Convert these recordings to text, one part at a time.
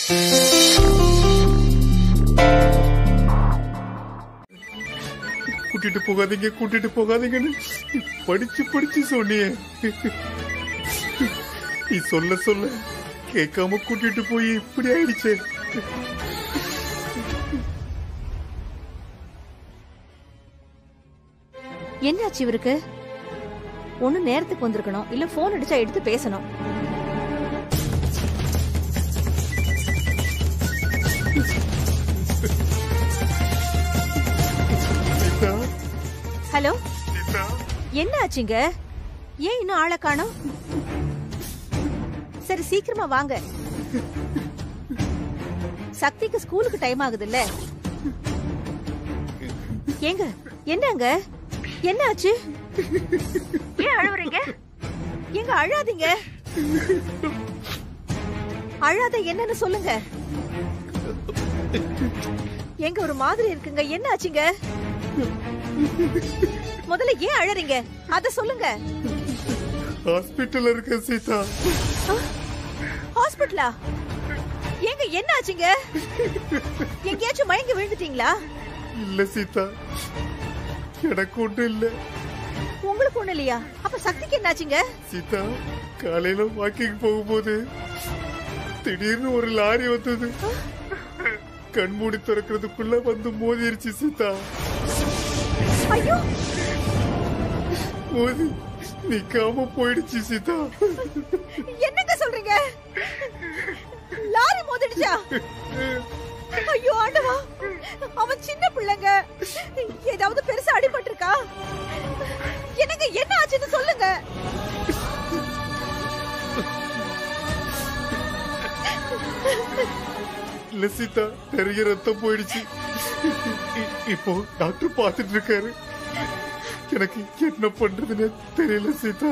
கூட்டிட்டு போகாதீங்க கூட்டிட்டு போகாதீங்கன்னு படிச்சு படிச்சு சொன்னியே நீ சொல்ல சொல்ல கேட்காம கூட்டிட்டு போய் இப்படி ஆயிடுச்சே என்னாச்சு இவருக்கு ஒண்ணு நேரத்துக்கு வந்திருக்கணும் இல்ல போன் அடிச்சா எடுத்து பேசணும் சீதா ஹலோ சீதா என்ன ஆச்சுங்க ஏன் இன்னும் ஆளை காணோம் சரி சீக்கிரமா வாங்க சக்திக்கு ஸ்கூலுக்கு டைம் ஆகுதுல்ல ஏங்க என்னங்க என்ன ஆச்சு ஏன் அழுவுறீங்க ஏங்க அழாதீங்க அழாத என்னன்னு சொல்லுங்க எங்க ஒரு மாதிரி இருக்குங்க என்ன ஆச்சுங்க முதல்ல ஏன் அழறீங்க அத சொல்லுங்க ஹாஸ்பிட்டல்ல இருக்க சீதா ஹாஸ்பிட்டலா ஏங்க என்ன ஆச்சுங்க எங்கேயாச்சும் மயங்கி விழுந்துட்டீங்களா இல்ல சீதா எனக்கு ஒன்றும் இல்ல உங்களுக்கு ஒண்ணு இல்லையா அப்ப சக்திக்கு என்னாச்சுங்க சீதா காலையில வாக்கிங் போகும்போது திடீர்னு ஒரு லாரி வந்தது கண்மூடி திறக்கிறதுக்குள்ள வந்து மோதிருச்சு சீதா ஐயோ மோதி நிக்காம போயிடுச்சு சீதா என்னங்க சொல்றீங்க லாரி மோதிடுச்சா ஐயோ ஆண்டவா அவன் சின்ன பிள்ளைங்க ஏதாவது பெருசா அடிபட்டிருக்கா எனக்கு என்ன ஆச்சுன்னு சொல்லுங்க இல்ல சீதா நிறைய ரத்தம் போயிடுச்சு இ- இப்போ டாக்டர் பார்த்துட்டு இருக்காரு எனக்கு என்ன பண்றதுன்னு தெரியல சீதா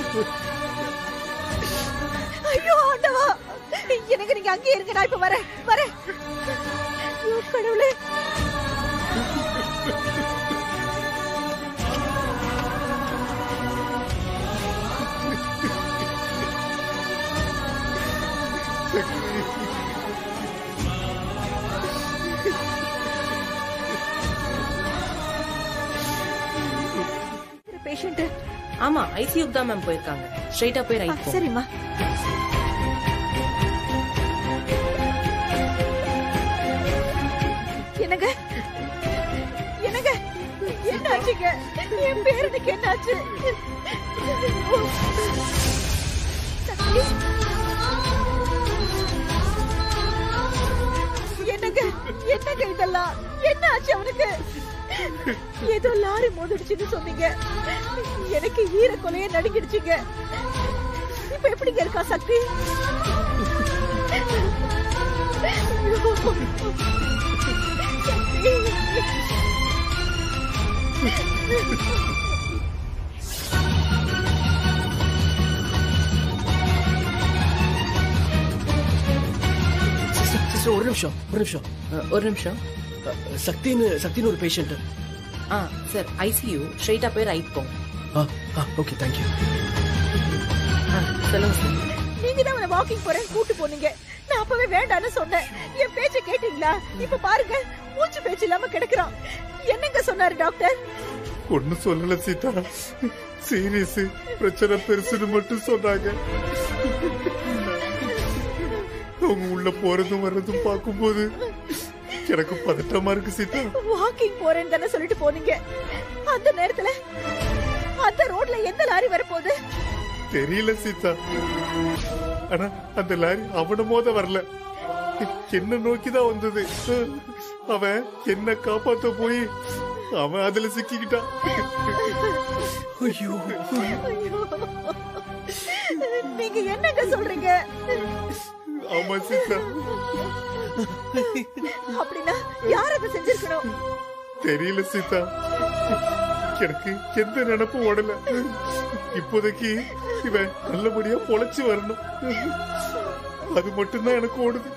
ஐயோ ஆண்டவா எனக்கு நீங்க அங்கேயே இருங்க நான் இப்ப வரேன் வரேன் ஐயோ, கடவுளே பேஷண்ட் ஆமா ஐசியூக்கு தான் மேம் போயிருக்காங்க ஸ்ட்ரைட்டா போய் ரைட் போ சரிம்மா என்னங்க என்னங்க என்ன ஆச்சுங்க என் பேரனுக்கு என்ன ஆச்சு சக்தி? என்னங்க என்னங்க இதெல்லாம் என்ன ஆச்சு அவனுக்கு ஏதோ லாரி மோதிடுச்சுன்னு சொன்னீங்க எனக்கு ஈர கொலைய நடுங்கிடுச்சுங்க இப்ப எப்படிங்க இருக்கா சக்தி சிஸ்டர் சிஸ்டர் ஒரு நிமிஷம் ஒரு நிமிஷம் அஹ், ஒரு நிமிஷம் அஹ், சக்தின்னு சக்தின்னு ஒரு பேஷண்ட் ஆ சார் ஐசியூ ஸ்ட்ரைட்டா போய் ரைட் போ ஆ ஆ ஓகே தேங்க்யூ ஆ சொல்லுங்க சார் நீங்க தான் அவனை வாக்கிங் போறேன் கூட்டு போனீங்க நான் அப்பவே வேண்டாம்னு சொன்னேன் என் பேச்ச கேட்டீங்களா இப்ப பாருங்க மூச்சு பேச்சு இல்லாம கிடக்குறான் என்னங்க சொன்னாரு டாக்டர் ஒண்ணு சொல்லல சீதா சீரியஸ் பிரச்சனை பெருசுன்னு மட்டும் சொன்னாங்க அவங்க உள்ள போறதும் வர்றதும் பார்க்கும்போது எனக்கு பதட்டமா இருக்கு சீதா வாக்கிங் போறேன்னு தானே சொல்லிட்டு போனீங்க அந்த நேரத்துல அந்த ரோட்ல எந்த லாரி வரப்போகுது தெரியல சீதா ஆனா அந்த லாரி அவன மோத வரல என்ன நோக்கிதான் வந்தது அவன் என்ன காப்பாத்த போய் அவன் அதுல சிக்கிக்கிட்டான் ஐயோ ஐயோ. நீங்க என்னங்க சொல்றீங்க ஆமா சீதா அப்படின்னா யார் அதை செஞ்சிருக்கணும் தெரியல சீதா எனக்கு எந்த நினைப்பும் ஓடல இப்போதைக்கு இவன் நல்லபடியா பொழைச்சு வரணும் அது மட்டும்தான் எனக்கு ஓடுது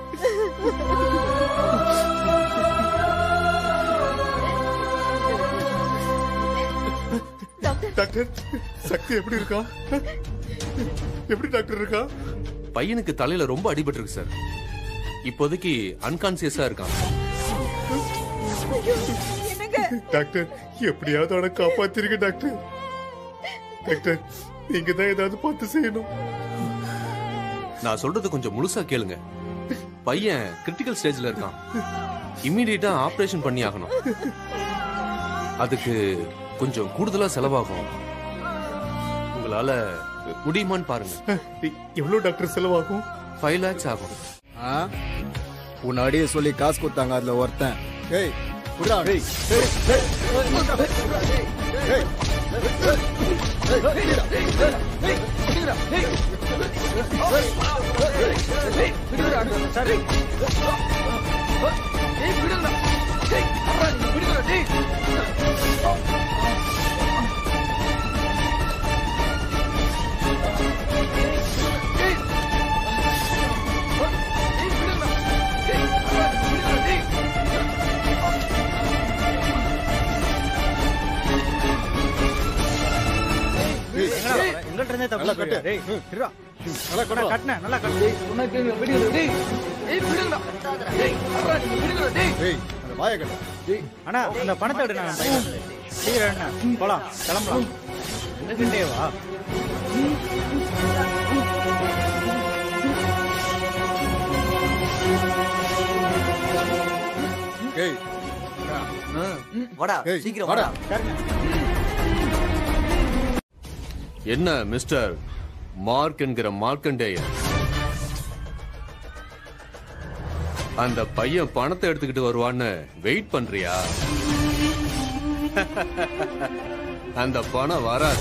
டாக்டர் டாக்டர் சக்தி எப்படி இருக்கா எப்படி டாக்டர் இருக்கா பையனுக்கு தலையில ரொம்ப அடிபட்டிருக்கு சார் இப்போதைக்கு அன்கான்சியஸா இருக்கான் ஐயோ, என்னங்க டாக்டர் எப்படியாவது அவனை காப்பாத்திருங்க டாக்டர் டாக்டர் நீங்க தான் ஏதாவது பார்த்து செய்யணும் நான் சொல்றது கொஞ்சம் முழுசா கேளுங்க பையன் கிரிட்டிக்கல் ஸ்டேஜ்ல இருக்கான் இம்மிடியட்டா ஆபரேஷன் பண்ணி ஆகணும் அதுக்கு கொஞ்சம் கூடுதலா செலவாகும் உங்களால முடியுமான்னு பாருங்க எவ்வளவு டாக்டர் செலவாகும் ஃபைவ் லேக்ஸ் ஆகும் ஆ? உன்னாடியே சொல்லி காசு கொடுத்தாங்க அதுல ஒருத்தன் ஏய் குடுடா டேய் டேய், டேய், டேய், டேய். நல்லா கட்டு. ம், இருடா. நல்லா கட்டுடா. டேய், அந்த வாயை கட்டு. அண்ணா இந்த பணத்தை எடு நான் சீக்கிரம் அண்ணா போலாம் கிளம்பலாம் எங்ககிட்டே வா ஏய், வாடா ஏய், சீக்கிரம் வாடா. வாடா என்ன மிஸ்டர் மார்க் என்கிற மார்க்கண்டேயர் அந்த பையன் பணத்தை எடுத்துக்கிட்டு வருவான்னு வெயிட் பண்றியா அந்த பணம் வராது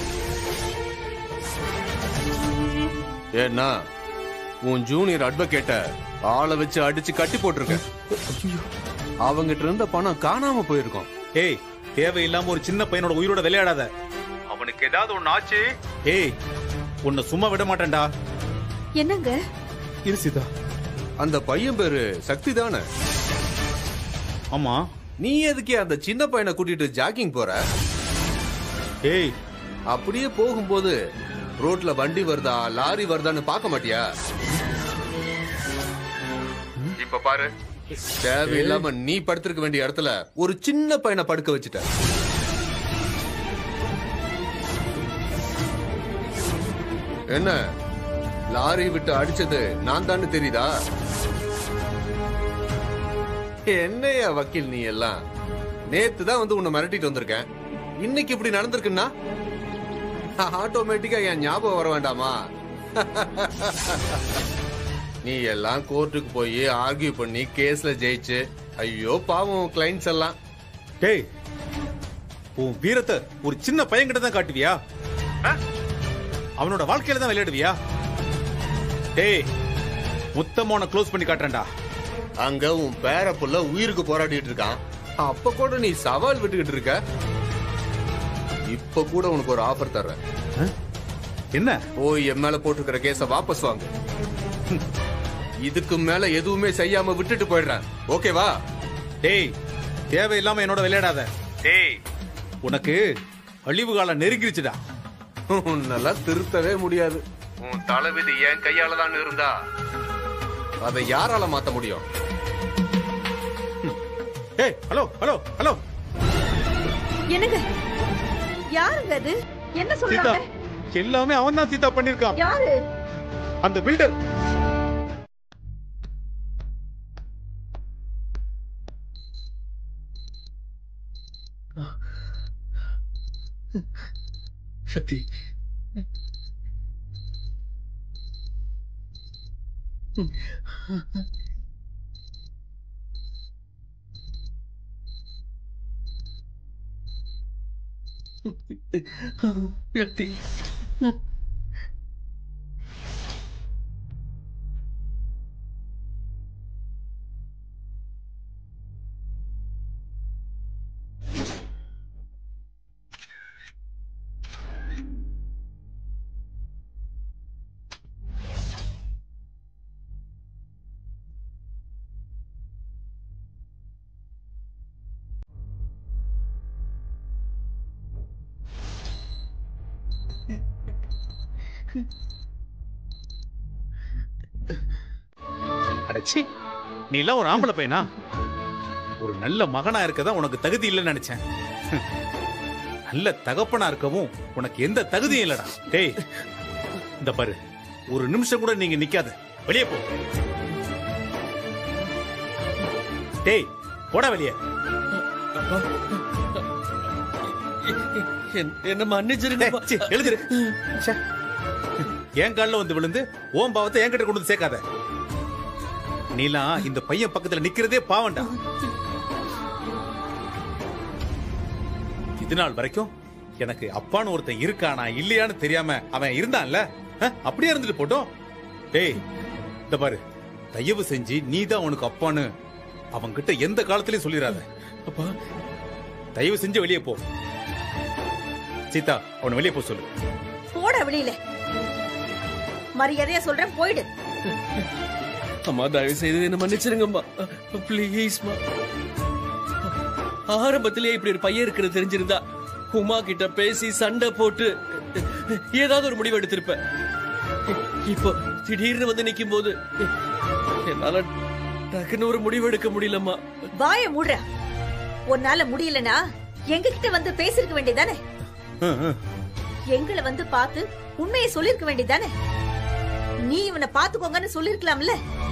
ஏன்னா உன் ஜூனியர் அட்வொகேட்ட ஆளை வச்சு அடிச்சு கட்டி போட்டிருக்க அவங்கிட்ட இருந்த பணம் காணாம போயிருக்கும் ஏய் தேவையில்லாம ஒரு சின்ன பையனோட உயிரோட விளையாடாத அவனுக்கு ஏதாவது ஒண்ணு ஆச்சு ஏய் உன்னை சும்மா விட மாட்டேன்டா என்னங்க இரு சீதா அந்த பையன் பேரு சக்தி தானே ஆமா நீ எதுக்கே அந்த சின்ன பையனை கூட்டிட்டு ஜாக்கிங் போற ஏய் அப்படியே போகும்போது ரோட்ல வண்டி வருதா லாரி வருதான்னு பார்க்க மாட்டியா இப்ப பாரு தேவையில்லாம நீ படுத்திருக்க வேண்டிய இடத்துல ஒரு சின்ன பையனை படுக்க வச்சுட்ட என்ன லாரி விட்டு அடிச்சது நான் தான் தெரியுதா என்னையா வக்கீல் நீ எல்லாம் நேத்து தான் வந்து உன்னை மிரட்டிட்டு வந்திருக்கேன் இன்னைக்கு இப்படி நடந்திருக்குன்னா ஆட்டோமேட்டிக்கா என் ஞாபகம் வர வேண்டாமா நீ எல்லாம் கோர்ட்டுக்கு போய் ஆர்கியூ பண்ணி கேஸ்ல ஜெயிச்சு ஐயோ பாவம் கிளைண்ட்ஸ் எல்லாம் டேய் உன் வீரத்தை ஒரு சின்ன பையன் கிட்ட தான் காட்டுவியா ஆ? அவனோட வாழ்க்கையில தான் விளையாடுவியா டேய் முத்தமான க்ளோஸ் பண்ணி காட்டுறேன்டா அங்க உன் பேர புள்ள உயிருக்கு போராடிட்டு இருக்கான் அப்ப கூட நீ சவால் விட்டுக்கிட்டு இருக்க இப்ப கூட உனக்கு ஒரு ஆஃபர் தர்றேன் என்ன போய் என் மேல போட்டுக்கிற கேஸ வாபஸ் வாங்கு இதுக்கு மேல எதுவுமே செய்யாம விட்டுட்டு போயிடுறேன் ஓகேவா டேய் தேவையில்லாம என்னோட விளையாடாத டேய் உனக்கு அழிவு காலம் நெருங்கிருச்சுடா உன்னெல்லாம் திருத்தவே முடியாது உன் தலைவிதி என் கையால தான் இருந்தா அதை யாரால மாத்த முடியும் டேய் ஹலோ ஹலோ ஹலோ என்னங்க யாருங்க அது என்ன சீதா சொல்றாங்க எல்லாமே அவன் தான் சீதா பண்ணிருக்கான் யாரு அந்த பில்டர் சக்தி சக்தி அடச்சி நீ எல்லாம் ஒரு ஆம்பளை பையனா ஒரு நல்ல மகனா இருக்கதான் உனக்கு தகுதி இல்லைன்னு நினைச்சேன் நல்ல தகப்பனா இருக்கவும் உனக்கு எந்த தகுதியும் இல்லடா டேய் இந்த பாரு ஒரு நிமிஷம் கூட நீங்க நிக்காத வெளியே போ டேய் போடா வெளியே என்ன மன்னிச்சிருங்கப்பா சீ, எழுதிரு ச்சே. என் கால்ல வந்து விழுந்து ஓம் பாவத்தை என்கிட்ட கொண்டு வந்து சேர்க்காத நீலாம் இந்த பையன் பக்கத்துல நிக்கிறதே பாவம்டா இது நாள் வரைக்கும் எனக்கு அப்பான்னு ஒருத்தன் இருக்கானா இல்லையான்னு தெரியாம அவன் இருந்தான்ல அஹ், அப்படியே இருந்துட்டு போட்டோம் டேய் இந்த பாரு தயவு செஞ்சு நீதான் உனக்கு அப்பான்னு அவன்கிட்ட எந்த காலத்திலயும் சொல்லிடாத அப்பா தயவு செஞ்சு வெளியே போ சீதா அவனை வெளியே போ சொல்லு போட வெளியில மரியாதையா சொல்றேன் போயிடு அம்மா தயவு செய்து என்ன மன்னிச்சிருங்கம்மா ப்ளீஸ்மா ஆரம்பத்திலேயே இப்படி ஒரு பையன் இருக்கிறது தெரிஞ்சிருந்தா உமா கிட்ட பேசி சண்டை போட்டு ஏதாவது ஒரு முடிவு எடுத்திருப்பேன் இப்போ திடீர்னு வந்து நிக்கும் போது என்னால டக்குன்னு ஒரு முடிவு எடுக்க முடியலம்மா வாய மூடுற உன்னால முடியலனா எங்க கிட்ட வந்து பேசிருக்க வேண்டியதானே எங்களை வந்து பார்த்து உண்மையை சொல்லிருக்க வேண்டியதானே நீ இவனை பாத்துக்கோங்கன்னு சொல்லிருக்கலாம்ல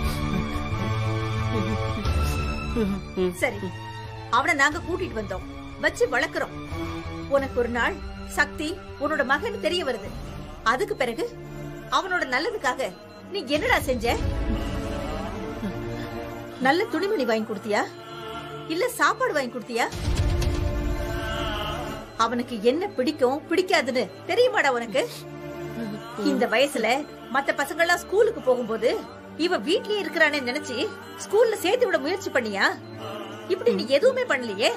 சரி அவனை நாங்க கூட்டிட்டு வந்தோம் வச்சு வளர்க்கிறோம் உனக்கு ஒரு நாள் சக்தி உன்னோட மகன் தெரிய வருது அதுக்கு பிறகு அவனோட நல்லதுக்காக நீ என்னடா செஞ்ச நல்ல துணிமணி வாங்கி கொடுத்தியா இல்ல சாப்பாடு வாங்கி கொடுத்தியா அவனுக்கு என்ன பிடிக்கும் பிடிக்காதுன்னு தெரியுமாடா உனக்கு இந்த வயசுல மத்த பசங்க எல்லாம் ஸ்கூலுக்கு போகும்போது இவன் வீட்லயே இருக்கிறானே நினைச்சு ஸ்கூல்ல சேர்த்து விட முயற்சி பண்ணியா இப்படி நீ எதுவுமே பண்ணலையே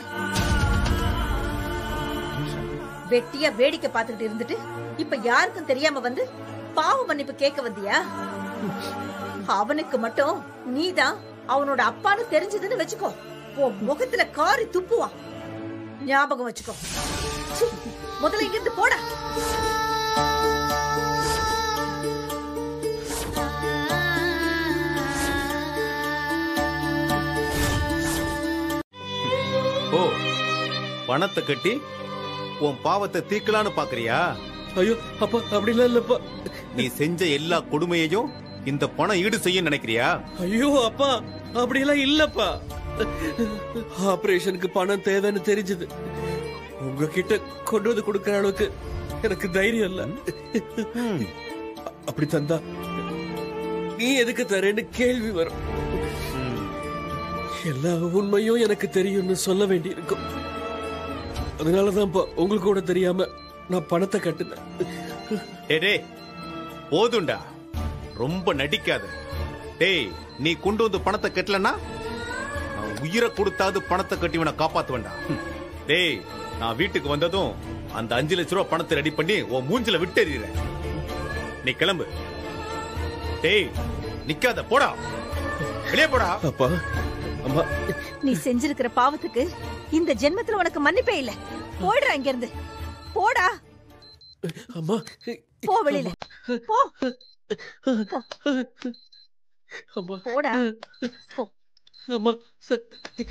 வெட்டியா வேடிக்கை பார்த்துக்கிட்டு இருந்துட்டு இப்ப யாருக்கும் தெரியாம வந்து பாவ மன்னிப்பு கேட்க வந்தியா அவனுக்கு மட்டும் நீதான் அவனோட அப்பான்னு தெரிஞ்சதுன்னு வச்சுக்கோ உன் முகத்துல காரி துப்புவான் ஞாபகம் வச்சுக்கோ சீ, முதல்ல இங்கிருந்து போடா ஓ பணத்தை கட்டி உன் பாவத்தை தீர்க்கலான்னு பாக்குறியா ஐயோ அப்பா அப்படிலாம் இல்லப்பா நீ செஞ்ச எல்லா கொடுமையையும் இந்த பணம் ஈடு செய்ய நினைக்கிறியா ஐயோ அப்பா அப்படியெல்லாம் இல்லப்பா ஆபரேஷனுக்கு பணம் தேவைன்னு தெரிஞ்சது உங்ககிட்ட கொண்டு வந்து கொடுக்கற அளவுக்கு எனக்கு தைரியம் இல்ல அப்படி தந்தா நீ எதுக்கு தரேன்னு கேள்வி வரும் எல்லா உண்மையும் எனக்கு தெரியும்னு சொல்ல வேண்டி இருக்கும் அதனாலதான்ப்பா உங்களுக்கு கூட தெரியாம நான் பணத்தை கட்டுனேன் டேய் டேய் போதும்டா ரொம்ப நடிக்காத டேய் நீ கொண்டு வந்து பணத்தை கட்டலன்னா நான் உயிரை கொடுத்தாவது பணத்தை கட்டி இவனை காப்பாத்துவேன்டா ஹம். டேய் நான் வீட்டுக்கு வந்ததும் அந்த அஞ்சு லட்ச ரூபா பணத்தை ரெடி பண்ணி உன் மூஞ்சில விட்டு எறிகிறேன் நீ கிளம்பு டேய் நிக்காத போடா வெளியே போடா அப்பா அம்மா நீ செஞ்சிருக்கிற பாவத்துக்கு இந்த ஜென்மத்துல உனக்கு மன்னிப்பே இல்ல போயிடுறா இங்க இருந்து போடா அம்மா போ வெளியில போ அம்மா போடா போ. அம்மா ச-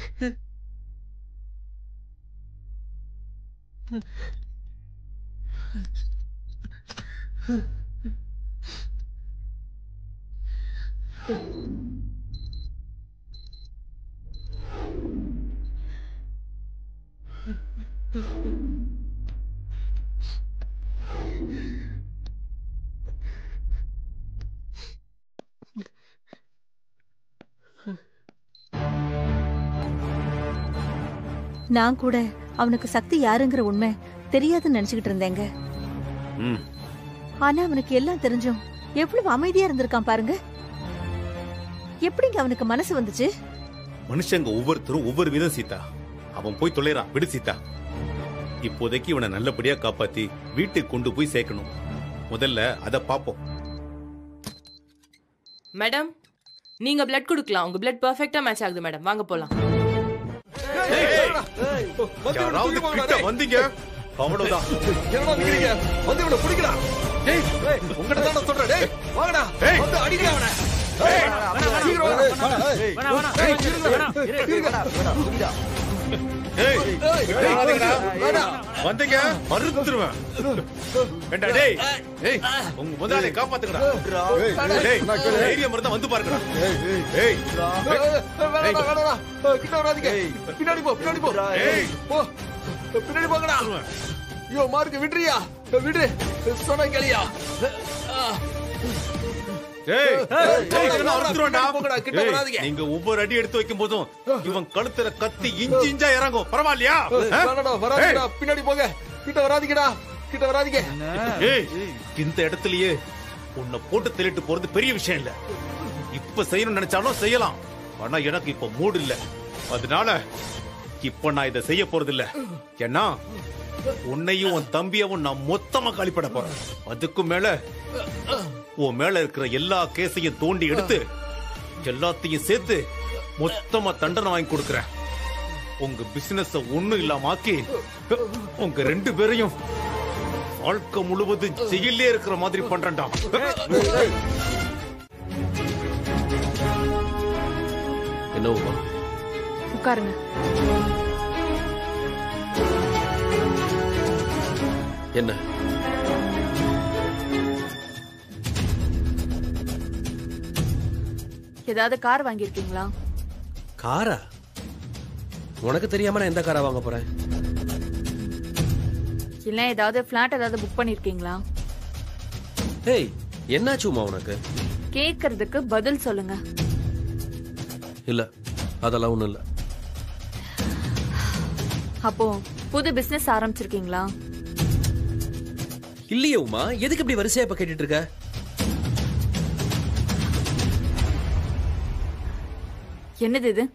நான் கூட அவனுக்கு சக்தி யாருங்கிற உண்மை தெரியாதுன்னு நினைச்சுக்கிட்டு இருந்தேங்க ம் ஆனா அவனுக்கு எல்லாம் தெரிஞ்சும் எவ்வளவு அமைதியா இருந்திருக்கான் பாருங்க எப்படிங்க அவனுக்கு மனசு வந்துச்சு மனுஷங்க ஒவ்வொருத்தரும் ஒவ்வொரு விதம் சீதா அவன் போய் தொலைறான் விடு சீதா இப்போதைக்கு இவனை நல்லபடியா காப்பாத்தி வீட்டுக்கு கொண்டு போய் சேர்க்கணும் முதல்ல அத பாப்போம் மேடம் நீங்க பிளட் கொடுக்கலாம் உங்க பிளட் பெர்ஃபெக்ட்டா மேட்ச் ஆகுது மேடம் வாங்க போலாம் யாராவது கிட்ட வந்தீங்க அவ்வளவுதான் என்னடா நிக்கிறீங்க வந்து இவனை பிடிக்கடா டேய் உங்ககிட்ட தான் நான் சொல்றேன் டேய் வாங்கடா டேய். வந்து அடிக்கடா அவனை டேய், சீக்கிரம் வாடா. வேணாம் வேணாம் வேணாம் இரு, இரு. ஏய், விடாதீங்கடா. வந்தீங்க மறுத்துருவேன் ஏண்டா டேய் ஏய் உங்க முதலாளி காப்பாத்துங்கடா டேய் தைரியம் இருந்தா வந்து பாருங்கடா ஏய் கிட்ட வராதீங்க பின்னாடி போ பின்னாடி போ ஏய் போ பின்னாடி போங்கடா ஐயோ மார்க் விடுறியா விடு சொன்ன கேளியா ஏய் ஏய் நான் அறுத்துருவேன்டா போங்கடா, கிட்ட ஏய், வராதீங்க. நீங்க ஒவ்வொரு அடி எடுத்து வைக்கும் போதும் இவன் கழுத்துல கத்தி இஞ்சி இஞ்சா இறங்கும் பரவாயில்லையா ஆ? வேணாடா வராதீங்கடா பின்னாடி போங்க கிட்ட வராதீங்கடா கிட்ட வராதீங்க ஏய் இந்த இடத்துலயே உன்னை போட்டு தள்ளிட்டு போறது பெரிய விஷயம் இல்ல இப்ப செய்யணும்னு நினைச்சாலும் செய்யலாம் ஆனா எனக்கு இப்ப மூடு இல்ல அதனால இப்ப நான் இதை செய்ய போறது இல்ல ஏன்னா உன்னையும் உன் தம்பியவும் நான் மொத்தமா காலிப்பட போறேன் அதுக்கும் மேல உன் மேல இருக்கிற எல்லா கேஸையும் தோண்டி எடுத்து எல்லாத்தையும் சேர்த்து மொத்தமா தண்டனை வாங்கி கொடுக்கறேன் உங்க பிசினஸ் ஒண்ணும் இல்லாம ஆக்கி உங்க ரெண்டு பேரையும் வாழ்க்கை முழுவதும் ஜெயிலே இருக்கிற மாதிரி பண்றேன்டா என்ன உமா உட்காருங்க என்ன ஏதாவது கார் வாங்கியிருக்கீங்களா காரா உனக்கு தெரியாம நான் எந்த காரா வாங்க போறேன் இல்ல ஏதாவது பிளாட் ஏதாவது புக் பண்ணிருக்கீங்களா ஏய் என்னாச்சு உமா உனக்கு கேக்குறதுக்கு பதில் சொல்லுங்க இல்ல அதெல்லாம் ஒண்ணும் இல்ல அப்போ புது பிசினஸ் ஆரம்பிச்சிருக்கீங்களா இல்லையே உமா எதுக்கு இப்படி வரிசையா இப்ப கேட்டுட்டு இருக்க என்னது இது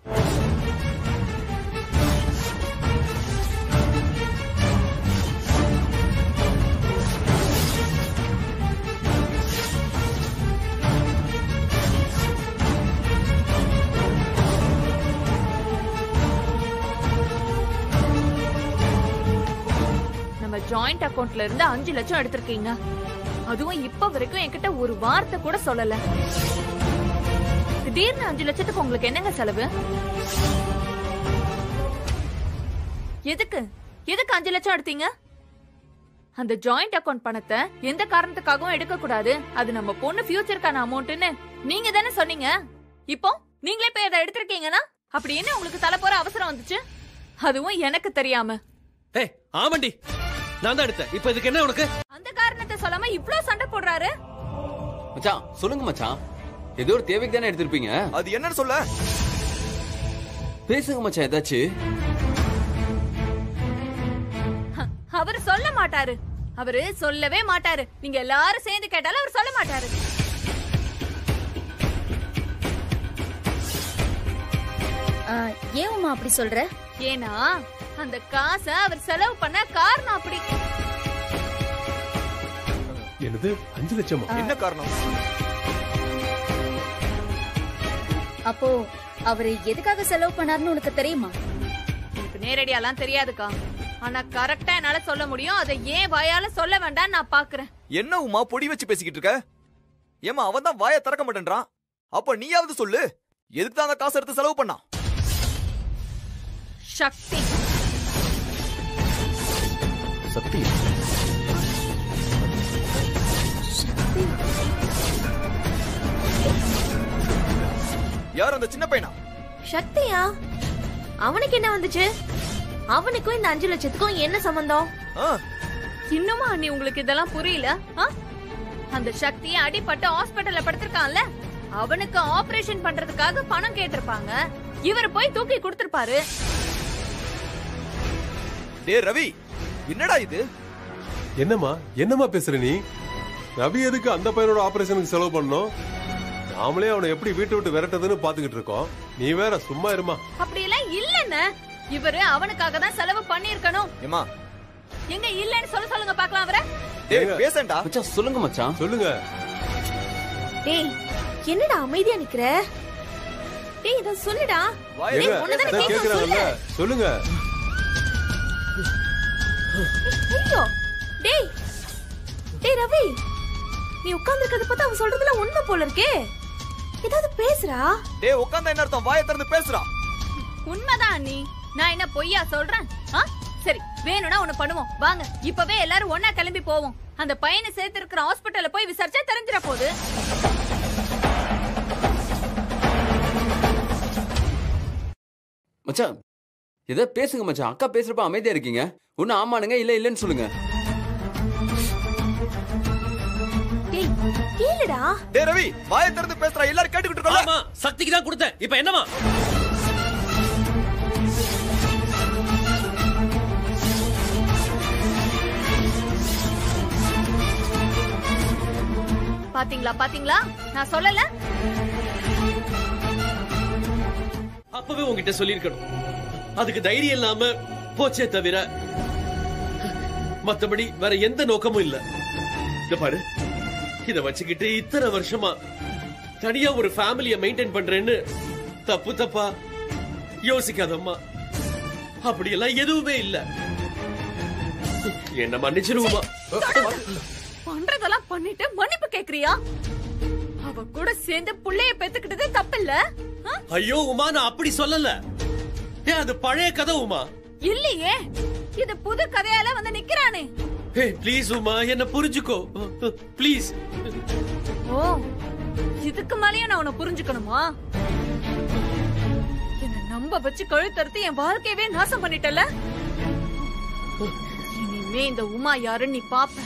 நம்ம ஜாயிண்ட் அக்கவுண்ட்ல இருந்து அஞ்சு லட்சம் எடுத்திருக்கீங்க அதுவும் இப்ப வரைக்கும் என்கிட்ட ஒரு வார்த்தை கூட சொல்லல திடீர்னு அஞ்சு லட்சத்துக்கு உங்களுக்கு என்னங்க செலவு எதுக்கு எதுக்கு அஞ்சு லட்சம் எடுத்தீங்க அந்த ஜாயிண்ட் அக்கவுண்ட் பணத்தை எந்த காரணத்துக்காகவும் எடுக்க கூடாது அது நம்ம பொண்ணு ஃபியூச்சருக்கான அமௌண்ட்னு நீங்க தானே சொன்னீங்க இப்போ நீங்களே போய் அதை எடுத்திருக்கீங்கன்னா அப்படி என்ன உங்களுக்கு தலை போற அவசரம் வந்துச்சு அதுவும் எனக்கு தெரியாம ஏய் ஆமாண்டி நான் தான் எடுத்தேன் இப்ப இதுக்கு என்ன உனக்கு அந்த காரணத்தை சொல்லாம இவ்ளோ சண்டை போடுறாரு மச்சான் சொல்லுங்க மச்சான் ஏதோ ஒரு தேவைக்கு தானே எடுத்திருப்பீங்க அது என்னன்னு சொல்ல பேசுங்க மச்சான் ஏதாச்சும் அவர் சொல்ல மாட்டாரு அவரு சொல்லவே மாட்டாரு நீங்க எல்லாரும் சேர்ந்து கேட்டாலும் அவர் சொல்ல மாட்டாரு ஏன் உமா அப்படி சொல்ற ஏன்னா அந்த காசை அவர் செலவு பண்ண காரணம் அப்படி என்னது அஞ்சு லட்சமா என்ன காரணம் அப்போ அவரு எதுக்காக செலவு பண்ணாருன்னு உனக்கு தெரியுமா எனக்கு நேரடியாலாம் தெரியாதுக்கா ஆனா கரெக்டா என்னால சொல்ல முடியும் அதை ஏன் வாயால சொல்ல வேண்டாம் நான் பாக்குறேன் என்ன உமா பொடி வச்சு பேசிக்கிட்டு இருக்க ஏமா அவன் தான் வாயை திறக்க மாட்டேன்றான் அப்ப நீயாவது சொல்லு எதுக்கு தான் அந்த காசு எடுத்து செலவு பண்ணான் சக்தி சக்தி யார் அந்த சின்ன பையனா சக்தியா அவனுக்கு என்ன வந்துச்சு அவனுக்கும் இந்த அஞ்சு லட்சத்துக்கும் என்ன சம்பந்தம் ஆ, இன்னுமா அண்ணி உங்களுக்கு இதெல்லாம் புரியல ஆ? அந்த சக்தியை அடிபட்டு ஹாஸ்பிட்டல்ல படுத்திருக்கான்ல அவனுக்கு ஆபரேஷன் பண்றதுக்காக பணம் கேட்டிருப்பாங்க இவர் போய் தூக்கி கொடுத்திருப்பாரு டேய் ரவி என்னடா இது என்னம்மா என்னம்மா பேசுற நீ ரவி எதுக்கு அந்த பையனோட ஆபரேஷனுக்கு செலவு பண்ணோம் நாமளே அவனை எப்படி வீட்டை விட்டு விரட்டதுன்னு பாத்துக்கிட்டு இருக்கோம் நீ வேற சும்மா இருமா அப்படி எல்லாம் இல்லன்னு இவரு அவனுக்காக தான் செலவு பண்ணிருக்கணும் ஏமா எங்க இல்லன்னு சொல்ல சொல்லுங்க பாக்கலாம் அவரை டேய் பேசண்டா மச்சான் சொல்லுங்க மச்சான் சொல்லுங்க டேய் என்னடா அமைதியா நிக்கிற டேய் இத சொல்லுடா வாயை எங்க உன்னதானே அதான் கேட்க கேக்குறாங்கல்ல சொல்லுங்க ஐயோ டேய் டேய் ரவி நீ உட்கார்ந்திருக்கிறத பார்த்தா அவன் சொல்றதுல உண்மை போல இருக்கே ஏதாவது பேசுறா டேய் உட்கார்ந்தா என்ன அர்த்தம் வாயை திறந்து பேசுறா உண்மைதான் அண்ணி நான் என்ன பொய்யா சொல்றேன் ஆ? சரி வேணும்னா ஒண்ணு பண்ணுவோம் வாங்க இப்பவே எல்லாரும் ஒண்ணா கிளம்பி போவோம் அந்த பையனை சேர்த்து இருக்கிற ஹாஸ்பிட்டல்ல போய் விசாரிச்சா தெரிஞ்சிட போகுது மச்சான் ஏதோ பேசுங்க மச்சான் அக்கா பேசுறப்ப அமைதியா இருக்கீங்க ஒண்ணு ஆமானுங்க இல்ல இல்லன்னு சொல்லுங்க டேய் கேளுடா டேய் ரவி வாயை திறந்து பேசுறா எல்லாரும் கேட்டுக்கிட்டு இருக்கோம் ஆமா சக்திக்கு தான் கொடுத்தேன் இப்ப என்னமா பாத்தீங்களா பாத்தீங்களா நான் சொல்லல அப்பவே உங்ககிட்ட சொல்லியிருக்கணும் அதுக்கு தைரியம் இல்லாம போச்சே தவிர மத்தபடி வேற எந்த நோக்கமும் இல்ல இத பாரு இத வச்சுக்கிட்டு இத்தனை வருஷமா தனியா ஒரு ஃபேமிலிய மெயின்டைன் பண்றேன்னு தப்பு தப்பா யோசிக்காதம்மா அப்படியெல்லாம் எதுவுமே இல்ல என்ன மன்னிச்சிருவோமா பண்றதெல்லாம் பண்ணிட்டு மன்னிப்பு கேக்குறியா அவ கூட சேர்ந்து புள்ளைய பெத்துக்கிட்டதே தப்பில்ல ஆ? ஐயோ உமா நான் அப்படி சொல்லல ஏன் அது பழைய கதை உமா இல்லையே இது புது கதையால வந்து நிக்கிறானே ஹே ப்ளீஸ் உமா என்ன புரிஞ்சுக்கோ ப்ளீஸ் ஓ இதுக்கு மேலயும் நான் உன்னை புரிஞ்சுக்கணுமா என்ன நம்ப வச்சு கழுத்தறுத்து என் வாழ்க்கையவே நாசம் பண்ணிட்டல இனிமே இந்த உமா யாருன்னு நீ பாப்ப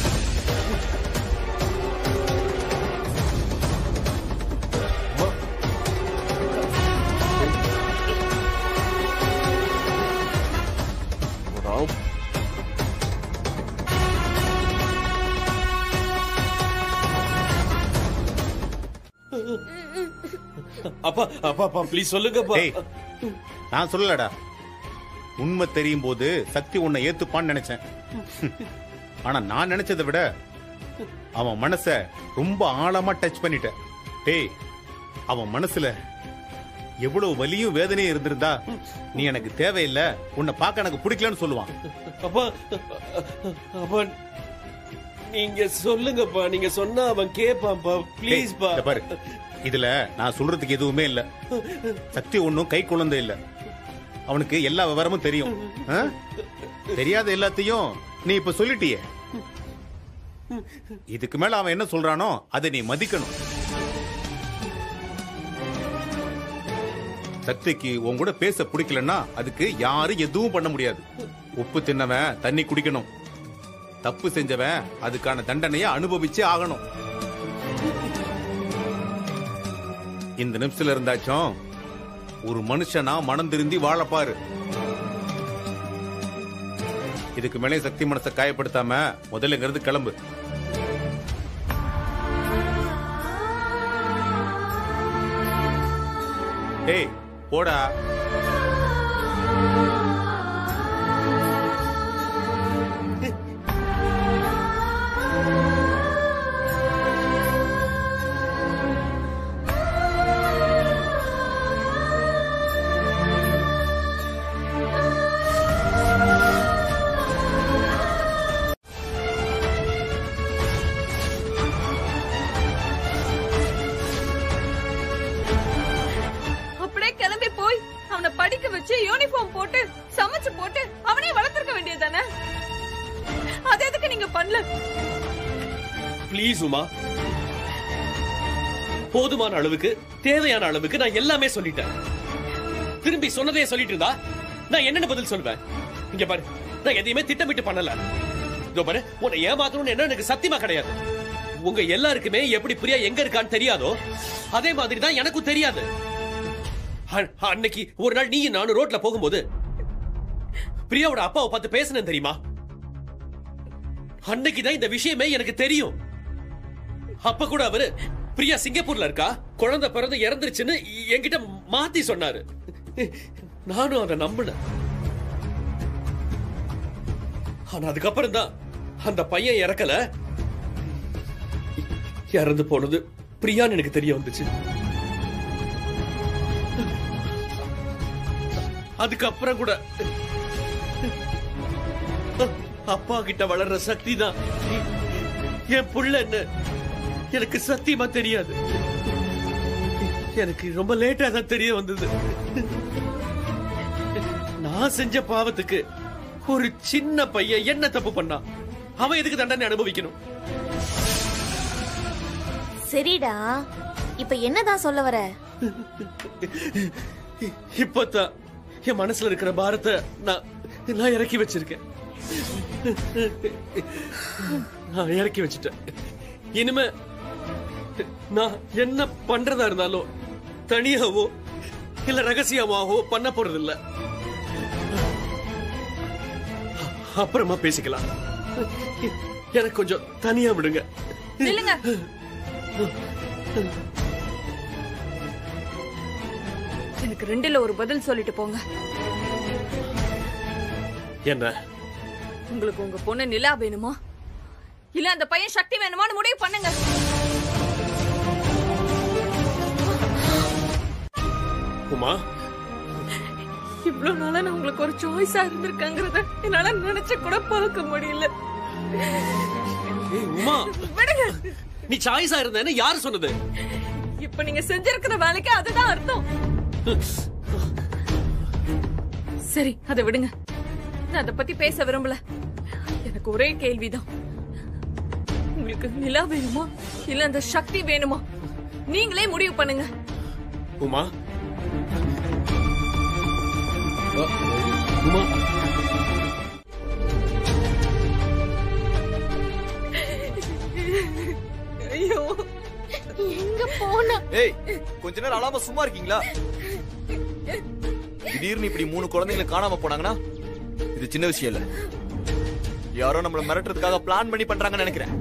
அப்பா அப்பா அப்பா ப்ளீஸ் சொல்லுங்கப்பா டேய், நான் சொல்லலடா உண்மை தெரியும் போது சக்தி உன்னை ஏத்துப்பான்னு நினைச்சேன் ஆனா நான் நினைச்சதை விட அவன் மனச ரொம்ப ஆழமா டச் பண்ணிட்ட டேய் அவன் மனசுல எவ்வளவு வலியும் வேதனையும் இருந்திருந்தா நீ எனக்கு தேவையில்லை உன்னை பார்க்க எனக்கு பிடிக்கலன்னு சொல்லுவான் அப்பா அப்பா நீங்க சொல்லுங்கப்பா நீங்க சொன்னா அவன் கேப்பான்ப்பா ப்ளீஸ் பா டேய், இத பாரு இதுல நான் சொல்றதுக்கு எதுவுமே இல்ல சக்தி ஒண்ணும் கை குழந்தை இல்ல அவனுக்கு எல்லா விவரமும் தெரியும் ஆ? தெரியாத எல்லாத்தையும் நீ இப்ப சொல்லிட்டியே இதுக்கு மேல அவன் என்ன சொல்றானோ அதை நீ மதிக்கணும் சக்திக்கு உன் கூட பேச பிடிக்கலன்னா அதுக்கு யாரும் எதுவும் பண்ண முடியாது உப்பு தின்னவன் தண்ணி குடிக்கணும் தப்பு செஞ்சவன் அதுக்கான தண்டனையை அனுபவிச்சே ஆகணும் இந்த நிமிஷத்துல இருந்தாச்சும் ஒரு மனுஷனா மனம் திருந்தி வாழப்பாரு இதுக்கு மேலே சக்தி மனசை காயப்படுத்தாம முதல்ல இங்கிருந்து கிளம்பு ஏய் போடா அப்படியே கிளம்பி போய் அவனை படிக்க வச்சு யூனிஃபார்ம் போட்டு சமைச்சு போட்டு அவனே வளர்த்திருக்க வேண்டியதானே அது எதுக்கு நீங்க பண்ணல ப்ளீஸ் உமா போதுமான அளவுக்கு தேவையான அளவுக்கு நான் எல்லாமே சொல்லிட்டேன் திரும்பி சொன்னதே சொல்லிட்டு இருந்தா நான் என்னென்ன பதில் சொல்வேன் இங்க பாரு நான் எதையுமே திட்டமிட்டு பண்ணல இதோ பாரு உன்னை ஏமாத்தணும்னு என்ன எனக்கு சத்தியமா கிடையாது உங்க எல்லாருக்குமே எப்படி பிரியா எங்க இருக்கான்னு தெரியாதோ அதே மாதிரி தான் எனக்கும் தெரியாது அ- அன்னைக்கு ஒரு நாள் நீயும் நானும் ரோட்ல போகும்போது பிரியாவோட அப்பாவை பார்த்து பேசினேன் தெரியுமா அன்னைக்கு தான் இந்த விஷயமே எனக்கு தெரியும் அப்ப கூட அவரு பிரியா சிங்கப்பூர்ல இருக்கா குழந்தை பிறந்து இறந்துருச்சுன்னு என்கிட்ட மாத்தி சொன்னாரு நானும் அதை நம்பினேன் ஆனா அதுக்கப்புறம் தான் அந்த பையன் இறக்கல இறந்து போனது பிரியான்னு எனக்கு தெரிய வந்துச்சு அதுக்கப்புறம் கூட அப்பா கிட்ட வளர்ற சக்தி தான் என் புள்ளன்னு எனக்கு சத்தியமா தெரியாது எனக்கு ரொம்ப லேட்டா தான் தெரிய வந்தது நான் செஞ்ச பாவத்துக்கு ஒரு சின்ன பையன் என்ன தப்பு பண்ணா அவன் எதுக்கு தண்டனை அனுபவிக்கணும் சரிடா இப்ப என்னதான் சொல்ல வர இப்பதான் என் மனசுல இருக்கிற பாரத்தை நான் நான் இறக்கி வச்சிருக்கேன் நான் இறக்கி வச்சிட்டேன் இனிமே நான் என்ன பண்றதா இருந்தாலும் தனியாவோ இல்ல ரகசியமாவோ பண்ண போறது இல்ல அப்புறமா பேசிக்கலாம் எனக்கு கொஞ்சம் தனியா விடுங்க நில்லுங்க எனக்கு ரெண்டுல ஒரு பதில் சொல்லிட்டு போங்க என்ன உங்களுக்கு உங்க பொண்ணு நிலா வேணுமா இல்ல அந்த பையன் சக்தி வேணுமான்னு முடிவு பண்ணுங்க உமா இவ்வளவு நாளா நான் உங்களுக்கு ஒரு சாய்ஸா இருந்திருக்காங்கிறத என்னால நினைச்சு கூட பார்க்க முடியல ஏய், உமா விடுங்க நீ சாய்ஸா இருந்தேன்னு யாரு சொன்னது இப்ப நீங்க செஞ்சிருக்கிற வேலைக்கு அதுதான் அர்த்தம் சரி அதை விடுங்க நான் அதை பத்தி பேச விரும்பல எனக்கு ஒரே கேள்விதான் உங்களுக்கு நிலா வேணுமா இல்ல அந்த சக்தி வேணுமா நீங்களே முடிவு பண்ணுங்க உமா உமா ஐயோ எங்க போனா ஏய் கொஞ்ச நேரம் அழாம சும்மா இருக்கீங்களா திடீர்னு இப்படி மூணு குழந்தைங்களை காணாம போனாங்கன்னா இது சின்ன விஷயம் இல்ல யாரோ நம்மள மிரட்டுறதுக்காக பிளான் பண்ணி பண்றாங்கன்னு நினைக்கிறேன்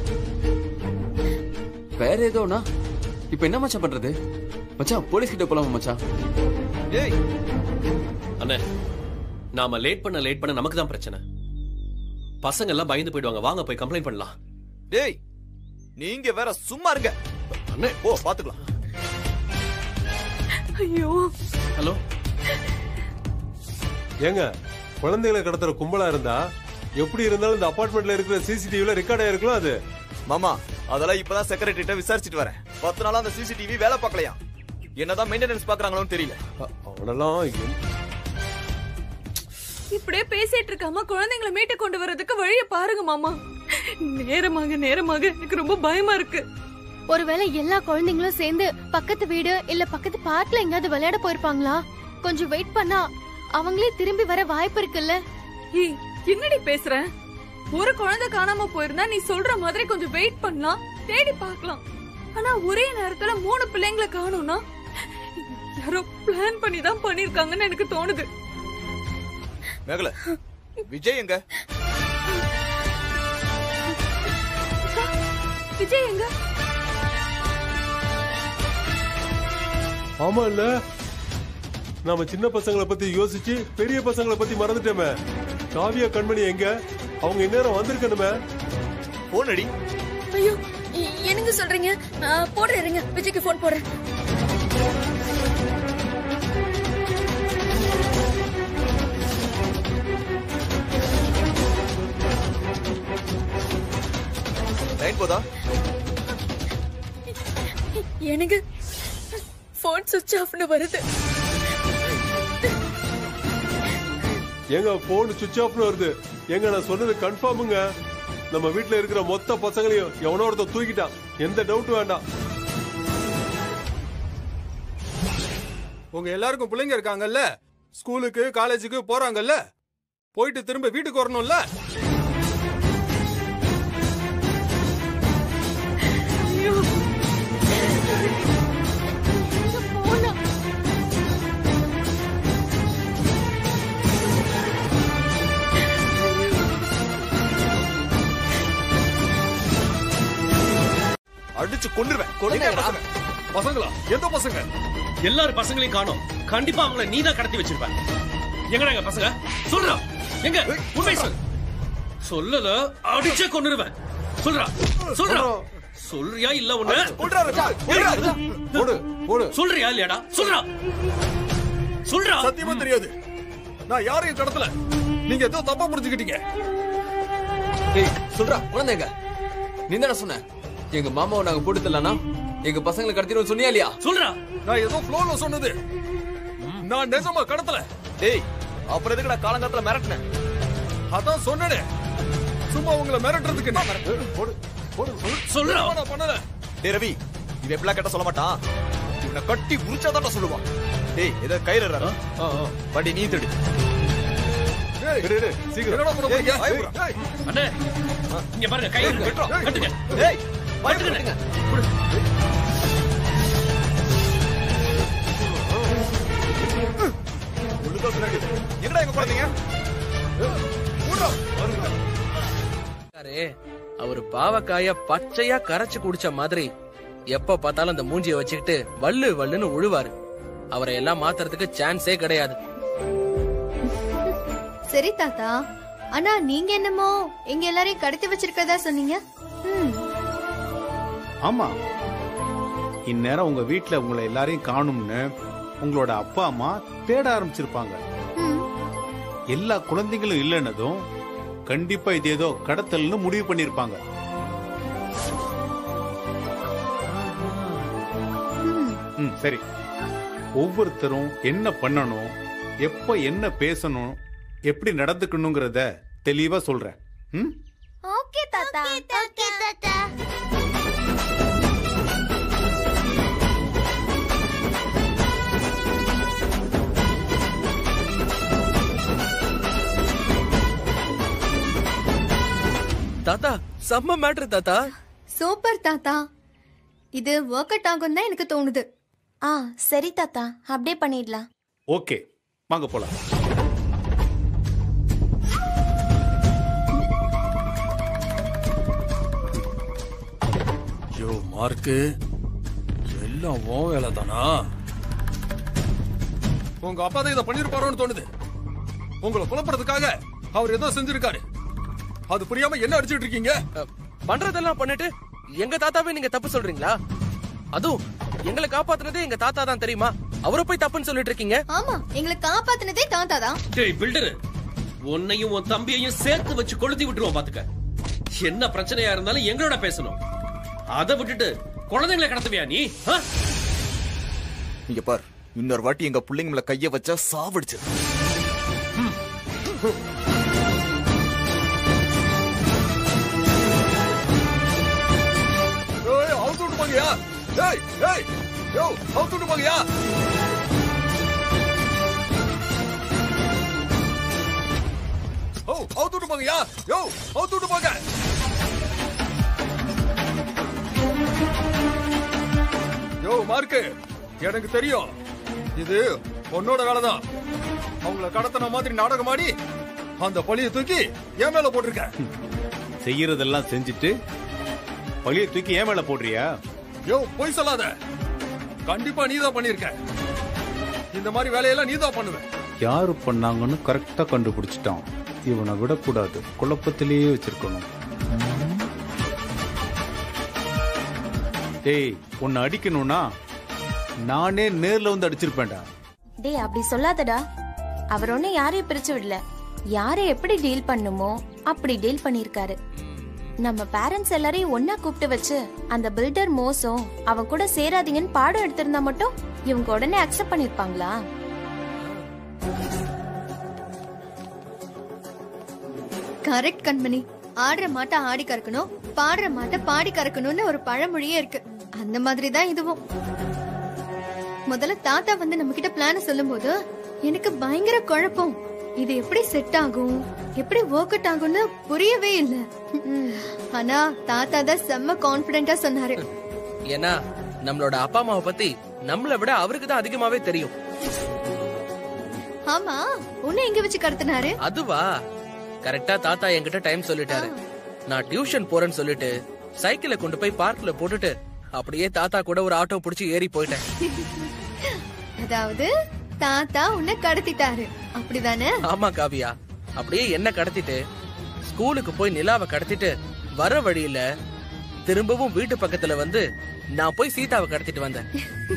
வேற ஏதோனா இப்ப என்ன மச்சான் பண்றது மச்சான் போலீஸ் கிட்ட போலாமா மச்சான் ஏய் அண்ணே நாம லேட் பண்ண லேட் பண்ண நமக்கு தான் பிரச்சனை பசங்க எல்லாம் பயந்து போயிடுவாங்க வாங்க போய் கம்ப்ளைண்ட் பண்ணலாம் டேய் நீங்க வேற சும்மா இருங்க அண்ணே ஓ பாத்துக்கலாம் ஐயோ ஹலோ ஏங்க குழந்தைகளை கடத்துற கும்பலா இருந்தா எப்படி இருந்தாலும் இந்த அபார்ட்மெண்ட்ல இருக்கிற சிசிடிவில ரெக்கார்ட் ஆயிருக்கலாம் அது மாமா அதெல்லாம் இப்பதான் செக்ரட்டரிட்ட விசாரிச்சுட்டு வரேன் பத்து நாளா அந்த சிசிடிவி வேலை பார்க்கலையா என்னதான் மெயின்டெனன்ஸ் பாக்குறாங்களோன்னு தெரியல அவனெல்லாம் இப்படியே பேசிட்டு இருக்காம குழந்தைங்களை மீட்டு கொண்டு வர்றதுக்கு வழிய பாருங்க மாமா நேரமாக நேரமாக எனக்கு ரொம்ப பயமா இருக்கு ஒருவேளை எல்லா குழந்தைங்களும் சேர்ந்து பக்கத்து வீடு இல்ல பக்கத்து பார்க்ல எங்கயாவது விளையாட போயிருப்பாங்களா கொஞ்சம் வெயிட் பண்ணா அவங்களே திரும்பி வர வாய்ப்பு இருக்குல்ல ஏய், என்னடி பேசுற ஒரு குழந்தை காணாம போயிருந்தா நீ சொல்ற மாதிரி கொஞ்சம் வெயிட் பண்ணலாம் தேடி பார்க்கலாம் ஆனா ஒரே நேரத்துல மூணு பிள்ளைங்களை காணோம்னா யாரோ பிளான் பண்ணி தான் பண்ணிருக்காங்கன்னு எனக்கு தோணுது மேகல விஜய் எங்க விஜய் எங்க ஆமா இல்ல நாம சின்ன பசங்களை பத்தி யோசிச்சு பெரிய பசங்களை பத்தி மறந்துட்டோமே காவியா கண்மணி எங்க அவங்க இந்நேரம் வந்திருக்கணுமே போன் அடி ஐயோ எ- என்னங்க சொல்றீங்க நான் போடுறேன் இருங்க விஜய்க்கு ஃபோன் போடுறேன் லைன் போதா எனக்கு ஃபோன் சுவிட்ச் ஆஃப்னு வருது எங்க போன் சுவிச் ஆஃப்னு வருது எங்க நான் சொன்னது கன்ஃபார்முங்க நம்ம வீட்ல இருக்கிற மொத்த பசங்களையும் எவனோ ஒருத்தன் தூக்கிட்டான் எந்த டவுட் வேண்டாம் உங்க எல்லாருக்கும் பிள்ளைங்க இருக்காங்கல்ல ஸ்கூலுக்கு காலேஜுக்கு போறாங்கல்ல போயிட்டு திரும்ப வீட்டுக்கு வரணும்ல அடிச்சு கொண்டுருவேன் கொன்னுடா. பசங்களா எந்த பசங்க எல்லாரும் பசங்களையும் காணோம் கண்டிப்பா அவங்கள நீ தான் கடத்தி வச்சிருப்ப எங்கடா எங்க பசங்க சொல்றா எங்க உண்மை சொல் சொல்லல அடிச்சே கொன்னுருவேன் சொல்றா சொல்றா சொல்றியா இல்ல உன்ன போடு போடு சொல்றியா இல்லையாடா சொல்றா சொல்றா சத்தியமா தெரியாது நான் யாரையும் கடத்தல நீங்க ஏதோ தப்பா புரிஞ்சுக்கிட்டீங்க டேய் சொல்றா குழந்தைங்க நீ தானே சொன்ன எங்க மாமாவை நாங்க போட்டு தரலனா எங்க பசங்களை கடத்திடுவோம் சொன்னியா இல்லையா சொல்றா நான் ஏதோ ஃப்ளோல சொன்னது நான் நிஜமா கடத்தல டேய் அப்புறம் எதுக்கு நான் காலங்காத்துல மிரட்டினேன் அதான் சொன்னனே சும்மா உங்களை மிரட்டுறதுக்கு என்ன? சொல்றா நான் பண்ணல டேய் ரவி இவன் எப்படிலாம் கேட்ட சொல்ல மாட்டான் இவனை கட்டி உரிச்சாதான் சொல்லுவான் டேய் ஏதோ கயிறு வண்டி நீ திடு என்னடா பண்ண போறீங்க? ஏய், அண்ணே இங்க பாருங்க கை வெட்டுறோம் கட்டுங்க டேய் கட்டுங்க என்னடா எங்க குழந்தைங்க இருக்காரு, அவரு பாவக்காய பச்சையா கரைச்சு குடிச்ச மாதிரி எப்ப பார்த்தாலும் அந்த மூஞ்சிய வச்சுக்கிட்டு வள்ளு வள்ளுன்னு உழுவாரு அவரை எல்லாம் மாத்துறதுக்கு சான்ஸே கிடையாது சரி தாத்தா ஆனா நீங்க என்னமோ எங்க எல்லாரையும் கடத்தி வச்சிருக்கதா சொன்னீங்க ம், ஆமா இந்நேரம் உங்க வீட்ல உங்களை எல்லாரையும் காணும்னு உங்களோட அப்பா அம்மா தேட ஆரம்பிச்சிருப்பாங்க ம். எல்லா குழந்தைங்களும் இல்லைன்னதும் கண்டிப்பா இது ஏதோ கடத்தல்னு முடிவு பண்ணிருப்பாங்க ம் சரி ஒவ்வொருத்தரும் என்ன பண்ணணும் எப்ப என்ன பேசணும் எப்படி நடந்துக்கணுங்கிறத தெளிவா சொல்றேன் ம் ஓகே தாத்தா ஓகே தாத்தா தாத்தா செம்ம மேட்ரு தாத்தா சூப்பர் தாத்தா இது ஒர்க் அவுட் ஆகும் தான் எனக்கு தோணுது ஆ சரி தாத்தா அப்படியே பண்ணிடலாம் ஓகே வாங்க போலாம் யோ மார்க்கு எல்லாம் ஓ வேலை தானா உங்க அப்பா தான் இதை பண்ணிருப்பாரோன்னு தோணுது உங்களை புலப்படுறதுக்காக அவர் ஏதோ செஞ்சிருக்காரு அது புரியாம என்ன அடிச்சிட்டு இருக்கீங்க பண்றதெல்லாம் பண்ணிட்டு எங்க தாத்தாவே நீங்க தப்பு சொல்றீங்களா அதுவும் எங்களை காப்பாத்துனதே எங்க தாத்தா தான் தெரியுமா அவரை போய் தப்புன்னு சொல்லிட்டு இருக்கீங்க ஆமா எங்களை காப்பாத்துனதே தாத்தா தான் டேய் பில்டர் உன்னையும் உன் தம்பியையும் சேர்த்து வச்சு கொளுத்தி விட்டுருவோம் பாத்துக்க என்ன பிரச்சனையா இருந்தாலும் எங்களோட பேசணும் அதை விட்டுட்டு குழந்தைங்களை கடத்துவியா நீ ஆ? இங்க பார் இன்னொரு வாட்டி எங்க பிள்ளைங்க மேல கைய வச்சா சாவடிச்சு ஏய் அவுத்து விட்டு போங்கயா ஏய் ஏய் யோ அவுத்து விட்டு போங்கயா ஓ அவுத்து விட்டு போங்கயா யோ அவுத்து விட்டு போங்க யோ மார்க்கு எனக்கு தெரியும் இது உன்னோட வேலை தான் அவங்கள கடத்தின மாதிரி நாடகம் ஆடி அந்த பழிய தூக்கி என் மேல போட்டிருக்க செய்யறதெல்லாம் செஞ்சுட்டு பழிய தூக்கி ஏன் மேல போடுறியா யோ பொய் சொல்லாத கண்டிப்பா நீதான் பண்ணிருக்க இந்த மாதிரி வேலையெல்லாம் நீதான் பண்ணுவ யாரு பண்ணாங்கன்னு கரெக்டா கண்டுபிடிச்சிட்டான் இவனை விடக்கூடாது குழப்பத்திலேயே வச்சிருக்கணும் டேய் உன்னை அடிக்கணும்னா நானே நேர்ல வந்து அடிச்சிருப்பேன்டா டேய் அப்படி சொல்லாதடா அவர் ஒன்னும் யாரையும் பிரிச்சு விடல யாரை எப்படி டீல் பண்ணுமோ அப்படி டீல் பண்ணிருக்காரு நம்ம பேரண்ட்ஸ் எல்லாரையும் ஒன்னா கூப்பிட்டு வச்சு அந்த பில்டர் மோசம் அவன் கூட சேராதீங்கன்னு பாடம் எடுத்திருந்தா மட்டும் இவங்க உடனே அக்செப்ட் பண்ணிருப்பாங்களா கரெக்ட் கண்மணி ஆடுற மாட்டை ஆடி கறக்கணும் பாடுற மாட்டை பாடி கறக்கணும்னு ஒரு பழமொழியே இருக்கு அந்த மாதிரி தான் இதுவும் முதல்ல தாத்தா வந்து நம்ம கிட்ட பிளான சொல்லும்போது எனக்கு பயங்கர குழப்பம் இது எப்படி செட் ஆகும் எப்படி ஒர்க் அவுட் ஆகும்னு புரியவே இல்ல ஆனா தாத்தா தான் செம்ம கான்பிடென்டா சொன்னாரு ஏன்னா நம்மளோட அப்பா அம்மாவை பத்தி நம்மளை விட அவருக்கு தான் அதிகமாவே தெரியும் ஆமா உன்னை எங்க வச்சு கடத்தினாரு அதுவா கரெக்டா தாத்தா என்கிட்ட டைம் சொல்லிட்டாரு நான் டியூஷன் போறேன்னு சொல்லிட்டு சைக்கிளை கொண்டு போய் பார்க்ல போட்டுட்டு அப்படியே தாத்தா கூட ஒரு ஆட்டோ புடிச்சு ஏறி போயிட்டேன் அதாவது தாத்தா உன்னை கடத்திட்டாரு அப்படிதானே ஆமா காவியா அப்படியே என்ன கடத்திட்டு ஸ்கூலுக்கு போய் நிலாவை கடத்திட்டு வர வழியில திரும்பவும் வீட்டு பக்கத்துல வந்து நான் போய் சீதாவை கடத்திட்டு வந்தேன்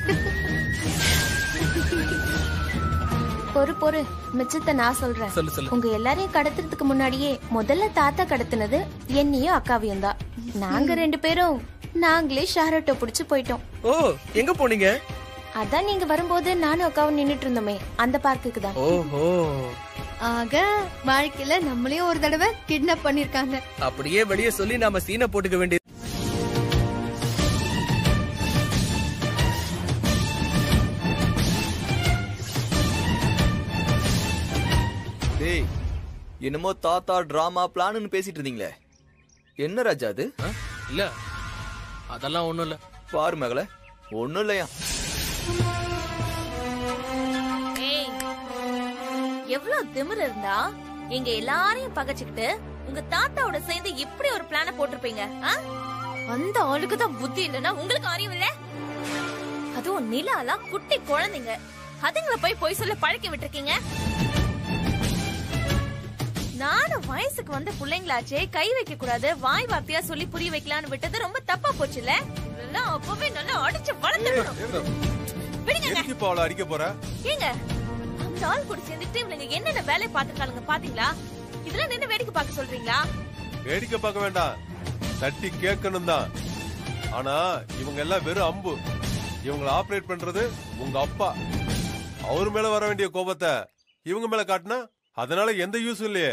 பொறு பொறு மிச்சத்தை நான் சொல்றேன் சொல்லு சொல்லு உங்க எல்லாரையும் கடத்துறதுக்கு முன்னாடியே முதல்ல தாத்தா கடத்துனது என்னையும் அக்காவையும் தான் நாங்க ரெண்டு பேரும் நாங்களே ஷேர் ஆட்டோ பிடிச்சு போயிட்டோம் ஓ எங்க போனீங்க அதான் நீங்க வரும்போது நானும் அக்காவும் நின்னுட்டு இருந்தோமே அந்த பார்க்குக்கு தான் ஓஹோ ஆக வாழ்க்கையில நம்மளையும் ஒரு தடவை கிட்னாப் பண்ணிருக்காங்க அப்படியே வெளியே சொல்லி நாம சீனை போட்டுக்க வேண்டியது டேய் என்னமோ தாத்தா டிராமா பிளான்னு பேசிட்டு இருந்தீங்களே என்ன ராஜா அது இல்ல அதெல்லாம் ஒண்ணும் இல்ல பாரு மகள ஒண்ணும் இல்லையா ஏய் எவ்வளவு திமிரு இருந்தா எங்க எல்லாரையும் பகச்சுக்கிட்டு உங்க தாத்தாவோட சேர்ந்து இப்படி ஒரு பிளான போட்டிருப்பீங்க ஆ? அந்த ஆளுக்கு தான் புத்தி இல்லைன்னா உங்களுக்கு அறிவு இல்ல அதுவும் நிலாலாம் குட்டி குழந்தைங்க அதுங்கள போய் பொய் சொல்ல பழக்கி விட்டுருக்கீங்க நானும் வயசுக்கு வந்த பிள்ளைங்களாச்சே கை வைக்க கூடாது வாய் வார்த்தையா சொல்லி புரிய வைக்கலாம்னு விட்டது ரொம்ப தப்பா போச்சுல இதெல்லாம் அப்பவே நல்லா அடிச்சு வளர்த்துக்கணும் விடுங்க எதுக்கு இப்ப அவளை அடிக்க போற ஏங்க அந்த ஆள் கூட சேர்ந்துட்டு இவங்க என்னென்ன வேலையை பாத்துருக்காங்க பாத்தீங்களா இதெல்லாம் நின்னு வேடிக்கை பார்க்க சொல்றீங்களா வேடிக்கை பார்க்க வேண்டாம் தட்டி கேட்கணும் தான் ஆனா இவங்க எல்லாம் வெறும் அம்பு இவங்களை ஆபரேட் பண்றது உங்க அப்பா அவர் மேல வர வேண்டிய கோபத்தை இவங்க மேல காட்டினா அதனால எந்த யூஸும் இல்லையே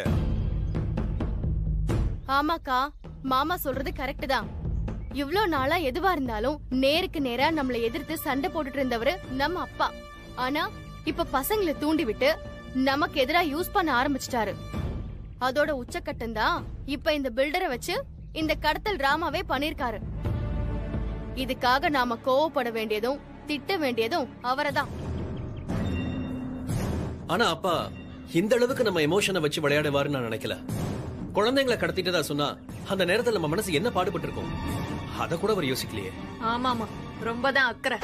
ஆமாக்கா மாமா சொல்றது கரெக்ட் தான் இவ்ளோ நாளா எதுவா இருந்தாலும் நேருக்கு நேரா நம்மள எதிர்த்து சண்டை போட்டுட்டு இருந்தவரு நம்ம அப்பா ஆனா இப்ப பசங்களை தூண்டி விட்டு நமக்கு எதிரா யூஸ் பண்ண ஆரம்பிச்சிட்டாரு அதோட உச்சக்கட்டம் தான் இப்ப இந்த பில்டரை வச்சு இந்த கடத்தல் டிராமாவே பண்ணிருக்காரு இதுக்காக நாம கோவப்பட வேண்டியதும் திட்ட வேண்டியதும் அவரைதான் ஆனா அப்பா இந்த அளவுக்கு நம்ம எமோஷனை வச்சு விளையாடுவாருன்னு நான் நினைக்கல குழந்தைங்களை கடத்திட்டதா சொன்னா அந்த நேரத்துல நம்ம மனசு என்ன பாடுபட்டு இருக்கும் அத கூட அவர் யோசிக்கலையே ஆமாமா ரொம்ப தான் அக்கறை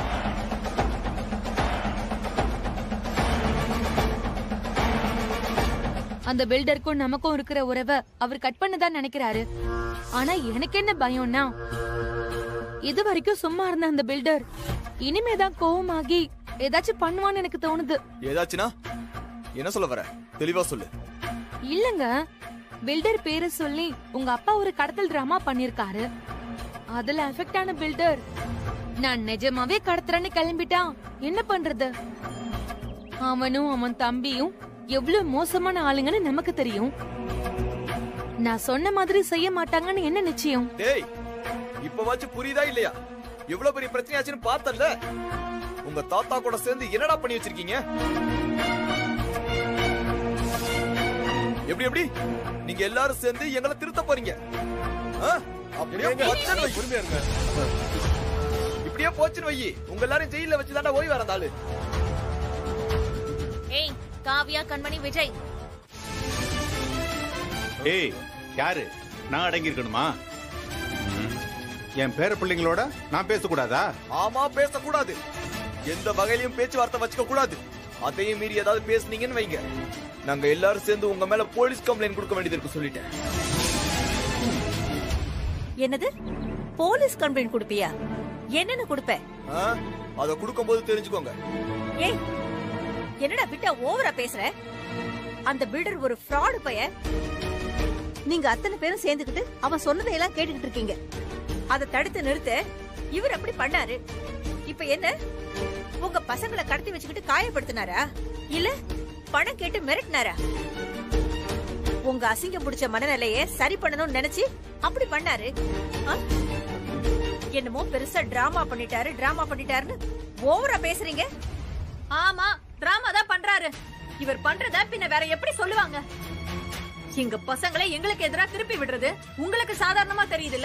அந்த பில்டருக்கும் நமக்கும் இருக்கிற உறவை அவர் கட் பண்ணதான் நினைக்கிறாரு ஆனா எனக்கு என்ன பயம்னா இது வரைக்கும் சும்மா இருந்த அந்த பில்டர் இனிமேதான் கோவமாகி ஏதாச்சும் பண்ணுவான்னு எனக்கு தோணுது ஏதாச்சுனா என்ன சொல்ல வர தெளிவா சொல்லு இல்லங்க பில்டர் பேரை சொல்லி உங்க அப்பா ஒரு கடத்தல் டிராமா பண்ணிருக்காரு அதுல அஃபெக்ட் ஆன பில்டர் நான் நிஜமாவே கடத்துறேன்னு கிளம்பிட்டான் என்ன பண்றது அவனும் அவன் தம்பியும் எவ்வளவு மோசமான ஆளுங்கன்னு நமக்கு தெரியும் நான் சொன்ன மாதிரி செய்ய மாட்டாங்கன்னு என்ன நிச்சயம் டேய் இப்பவாச்சும் புரியுதா இல்லையா எவ்வளவு பெரிய பிரச்சனையாச்சுன்னு பார்த்தல்ல உங்க தாத்தா கூட சேர்ந்து என்னடா பண்ணி வச்சிருக்கீங்க எப்படி எப்படி நீங்க எல்லாரும் சேர்ந்து எங்களை திருத்த போறீங்க ஆ? அப்படியே போச்சுன்னு வை. இப்படியே போச்சுன்னு வை உங்க எல்லாரும் ஜெயில வச்சு தாண்டா ஓய்வு வர ஆளு ஏய் காவியா கண்மணி விஜய் ஏய் யாரு நான் அடங்கி இருக்கணுமா ம். என் பேர பிள்ளைங்களோட நான் பேசக்கூடாதா ஆமா பேசக்கூடாது எந்த வகையிலயும் பேச்சுவார்த்தை வச்சுக்க கூடாது அதையும் மீறி ஏதாவது பேசுனீங்கன்னு வைங்க நாங்க எல்லாரும் சேர்ந்து உங்க மேல போலீஸ் கம்ப்ளைண்ட் கொடுக்க வேண்டியது இருக்கு சொல்லிட்டேன் என்னது போலீஸ் கம்ப்ளைண்ட் கொடுப்பியா என்னன்னு கொடுப்ப ஆ? அத கொடுக்கும்போது தெரிஞ்சுக்கோங்க ஏய் என்னடா விட்டா ஓவரா பேசுற அந்த பில்டர் ஒரு ஃப்ராடு பைய நீங்க அத்தனை பேரும் சேர்ந்துக்கிட்டு அவன் சொன்னதையெல்லாம் கேட்டுக்கிட்டு இருக்கீங்க அதை தடுத்து நிறுத்த இவர் அப்படி பண்ணாரு இப்ப என்ன உங்க பசங்களை கடத்தி வச்சுக்கிட்டு காயப்படுத்தினாரா இல்ல பணம் கேட்டு மிரட்டினாரா உங்க அசிங்கம் பிடிச்ச மனநிலைய சரி பண்ணணும்னு நினைச்சு அப்படி பண்ணாரு ஆ? என்னமோ பெருசா டிராமா பண்ணிட்டாரு டிராமா பண்ணிட்டாருன்னு ஓவரா பேசுறீங்க ஆமா டிராமா தான் பண்றாரு இவர் பண்றத பின்ன வேற எப்படி சொல்லுவாங்க எங்க பசங்களை எங்களுக்கு எதிரா திருப்பி விடுறது உங்களுக்கு சாதாரணமா தெரியுதுல்ல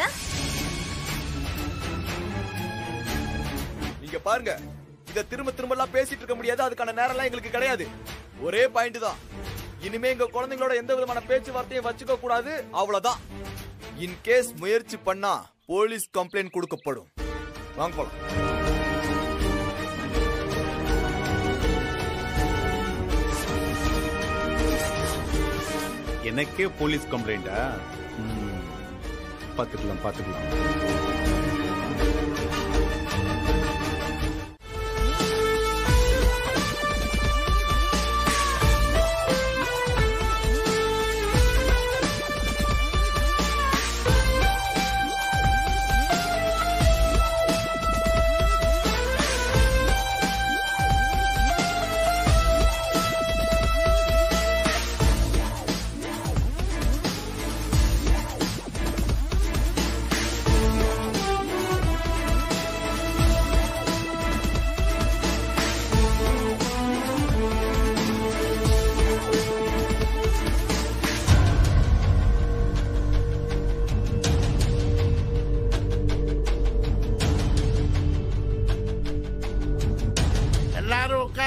நீங்க பாருங்க இத திரும்ப திரும்ப எல்லாம் பேசிட்டு இருக்க முடியாது அதுக்கான நேரம் எல்லாம் எங்களுக்கு கிடையாது ஒரே பாயிண்ட் தான் இனிமே எங்க குழந்தைங்களோட எந்த விதமான பேச்சுவார்த்தையும் வச்சுக்க கூடாது அவ்வளவுதான் இன் கேஸ் முயற்சி பண்ணா போலீஸ் கம்ப்ளைண்ட் கொடுக்கப்படும் வாங்க போலாம் எனக்கே போலீஸ் கம்ப்ளைண்டா ம். பாத்துக்கலாம் பாத்துக்கலாம்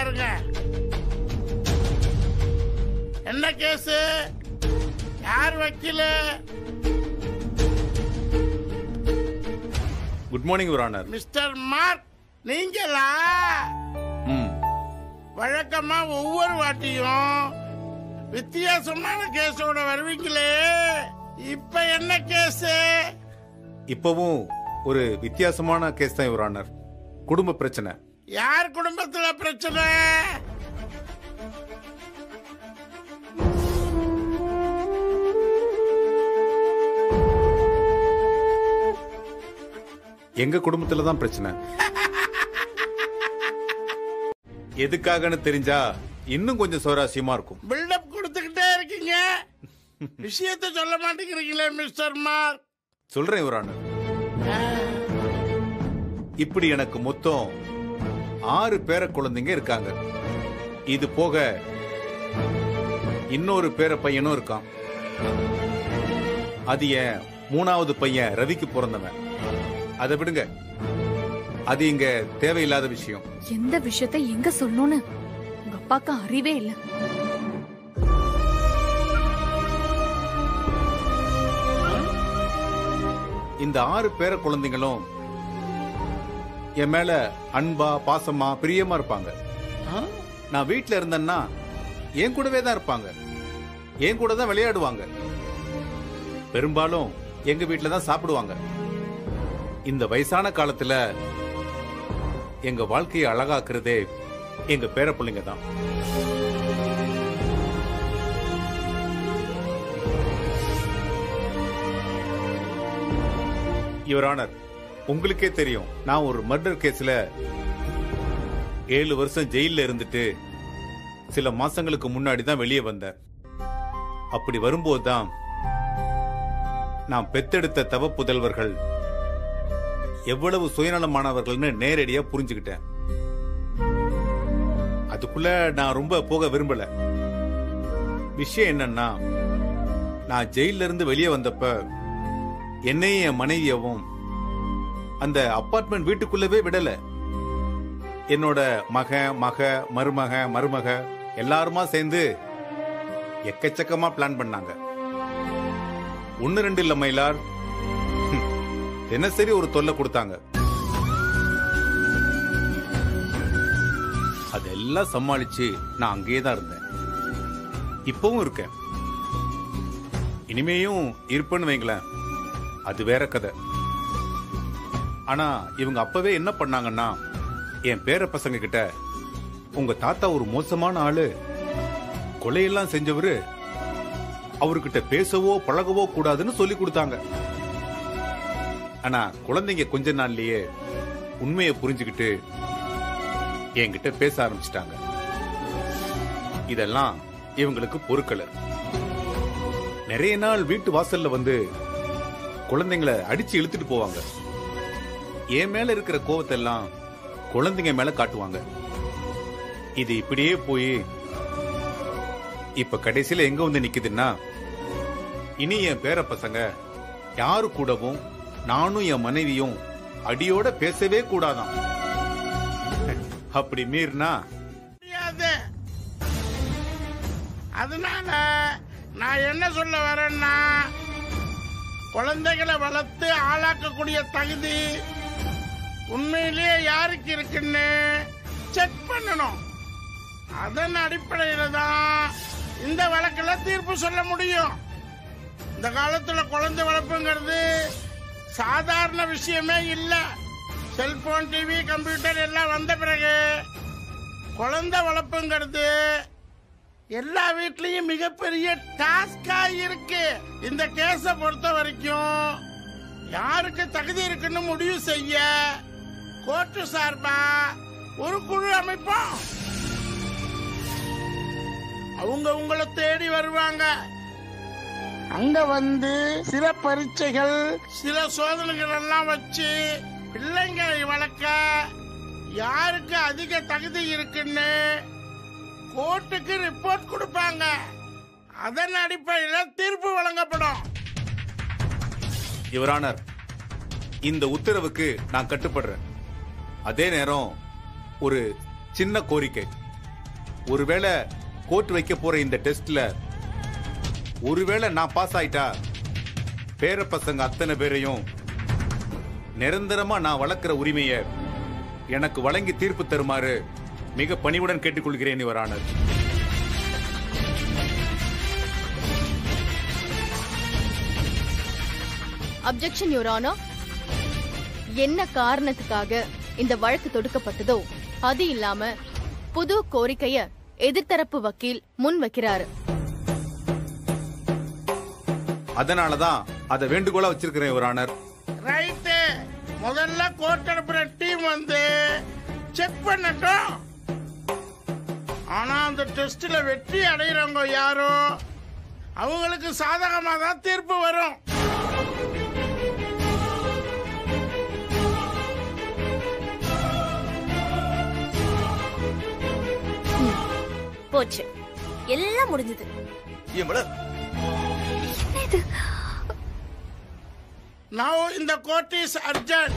பாருங்க என்ன கேஸ் யார் வக்கீல் good morning your honour mister Mark நீங்களா ம் வழக்கமா ஒவ்வொரு வாட்டியும் வித்தியாசமான கேஸோட வருவீங்களே இப்ப என்ன கேஸ் இப்பவும் ஒரு வித்தியாசமான கேஸ் தான் யுவர் ஆனர் குடும்ப பிரச்சனை யார் குடும்பத்துல பிரச்சனை எங்க குடும்பத்துல தான் பிரச்சனை எதுக்காகன்னு தெரிஞ்சா இன்னும் கொஞ்சம் சுவாரஸ்யமா இருக்கும் பில்டப் கொடுத்துக்கிட்டே இருக்கீங்க விஷயத்தை சொல்ல மாட்டேங்கிறீங்களே மிஸ்டர் மார்க் சொல்றேன் யுவர் ஆனர் இப்படி எனக்கு மொத்தம் ஆறு பேர குழந்தைங்க இருக்காங்க இது போக இன்னொரு பேர பையனும் இருக்கான் அது என் மூணாவது பையன் ரவிக்கு பிறந்தவன் அதை விடுங்க அது இங்க தேவையில்லாத விஷயம் எந்த விஷயத்த எங்க சொல்லணும்னு உங்க அப்பாக்கு அறிவே இல்ல இந்த ஆறு பேர குழந்தைங்களும் என் மேல அன்பா பாசமா பிரியமா இருப்பாங்க நான் வீட்ல இருந்தேன்னா என் கூடவே தான் இருப்பாங்க என் கூட தான் விளையாடுவாங்க பெரும்பாலும் எங்க வீட்ல தான் சாப்பிடுவாங்க இந்த வயசான காலத்துல எங்க வாழ்க்கையை அழகாக்குறதே எங்க பேர பிள்ளைங்க தான் யுவர் ஆனர் உங்களுக்கே தெரியும் நான் ஒரு மர்டர் கேஸ்ல ஏழு வருஷம் ஜெயில இருந்துட்டு சில மாசங்களுக்கு முன்னாடி தான் வெளியே வந்தேன் அப்படி வரும்போது தான் நான் பெத்தெடுத்த தவ புதல்வர்கள் எவ்வளவு சுயநலமானவர்கள்னு நேரடியா புரிஞ்சுக்கிட்டேன் அதுக்குள்ள நான் ரொம்ப போக விரும்பல விஷயம் என்னன்னா நான் ஜெயில இருந்து வெளியே வந்தப்ப என்னையும் என் மனைவியவும் அந்த அபார்ட்மெண்ட் வீட்டுக்குள்ளவே விடல என்னோட மக மக மருமக மருமக எல்லாருமா சேர்ந்து எக்கச்சக்கமா பிளான் பண்ணாங்க ஒன்னு ரெண்டு இல்ல மயிலார் ஹம், தினசரி ஒரு தொல்லை கொடுத்தாங்க அதெல்லாம் சமாளிச்சு நான் அங்கேயே தான் இருந்தேன் இப்பவும் இருக்கேன் இனிமேயும் இருப்பேன்னு வைங்களேன் அது வேற கதை ஆனா இவங்க அப்பவே என்ன பண்ணாங்கன்னா என் பேர பசங்க கிட்ட உங்க தாத்தா ஒரு மோசமான ஆளு கொலையெல்லாம் செஞ்சவரு அவர்கிட்ட பேசவோ பழகவோ கூடாதுன்னு சொல்லி கொடுத்தாங்க ஆனா குழந்தைங்க கொஞ்ச நாள்லயே உண்மையை புரிஞ்சுக்கிட்டு என்கிட்ட பேச ஆரம்பிச்சிட்டாங்க இதெல்லாம் இவங்களுக்கு பொறுக்கல நிறைய நாள் வீட்டு வாசல்ல வந்து குழந்தைங்களை அடிச்சு இழுத்துட்டு போவாங்க என் மேல இருக்கிற கோவத்தை எல்லாம் குழந்தைங்க மேல காட்டுவாங்க இது இப்படியே போய் இப்ப கடைசியில எங்க வந்து நிக்குதுன்னா இனி என் பேர பசங்க யாரு கூடவும் நானும் என் மனைவியும் அடியோட பேசவே கூடாதாம் அப்படி மீறினா முடியாது அதனால நான் என்ன சொல்ல வரேன்னா குழந்தைகளை வளர்த்து ஆளாக்கக்கூடிய தகுதி உண்மையிலேயே யாருக்கு இருக்குன்னு செக் பண்ணணும் அதன் அடிப்படையில தான் இந்த வழக்குல தீர்ப்பு சொல்ல முடியும் இந்த காலத்துல குழந்தை வளர்ப்புங்கிறது சாதாரண விஷயமே இல்ல செல்போன் டிவி கம்ப்யூட்டர் எல்லாம் வந்த பிறகு குழந்தை வளர்ப்புங்கிறது எல்லா வீட்லயும் மிகப்பெரிய டாஸ்கா இருக்கு இந்த கேஸ பொறுத்த வரைக்கும் யாருக்கு தகுதி இருக்குன்னு முடிவு செய்ய கோர்ட்டு சார்பா ஒரு குழு அமைப்போம் அவங்க உங்களை தேடி வருவாங்க அங்க வந்து சில பரீட்சைகள் சில சோதனைகள் எல்லாம் வச்சு பிள்ளைங்களை வளர்க்க யாருக்கு அதிக தகுதி இருக்குன்னு கோர்ட்டுக்கு ரிப்போர்ட் கொடுப்பாங்க அதன் அடிப்படையில் தீர்ப்பு வழங்கப்படும் யுவரானர் இந்த உத்தரவுக்கு நான் கட்டுப்படுறேன் அதே நேரம் ஒரு சின்ன கோரிக்கை ஒருவேளை கோர்ட் வைக்க போற இந்த டெஸ்ட்ல ஒருவேளை நான் பாஸ் ஆயிட்டா பேர பசங்க அத்தனை பேரையும் நிரந்தரமா நான் வளர்க்கிற உரிமையை எனக்கு வழங்கி தீர்ப்பு தருமாறு மிக பணிவுடன் கேட்டுக்கொள்கிறேன் your honour objection your honour என்ன காரணத்துக்காக இந்த வழக்கு தொடுக்கப்பட்டதோ அது இல்லாம புது கோரிக்கைய எதிர்த்தரப்பு வக்கீல் முன் வைக்கிறாரு அதனாலதான் அதை வேண்டுகோளா வச்சிருக்கிறேன் யுவர் ஆனர் ரைட்டு முதல்ல கோர்ட் அனுப்புற டீம் வந்து செக் பண்ணட்டும் ஆனா அந்த டெஸ்ட்ல வெற்றி அடைகிறவங்க யாரோ அவங்களுக்கு சாதகமா தான் தீர்ப்பு வரும் போச்சு எல்லாம் முடிஞ்சது ஏன் மலர் நவ் இந்த கோர்ட் இஸ் அர்ஜென்ட்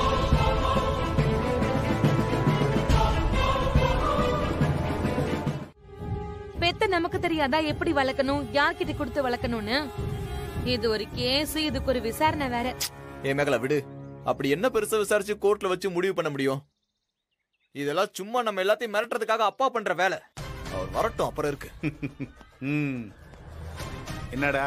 பெத்த நமக்கு தெரியாதா எப்படி வளர்க்கணும் யார்கிட்ட கொடுத்து வளர்க்கணும்னு இது ஒரு கேஸ் இதுக்கு ஒரு விசாரணை வேற ஏ மேகலா விடு அப்படி என்ன பெருசா விசாரிச்சு கோர்ட்ல வச்சு முடிவு பண்ண முடியும் இதெல்லாம் சும்மா நம்ம எல்லாத்தையும் மிரட்டுறதுக்காக அப்பா பண்ற வேலை அவர் வரட்டும் அப்புறம் இருக்கு ம். என்னடா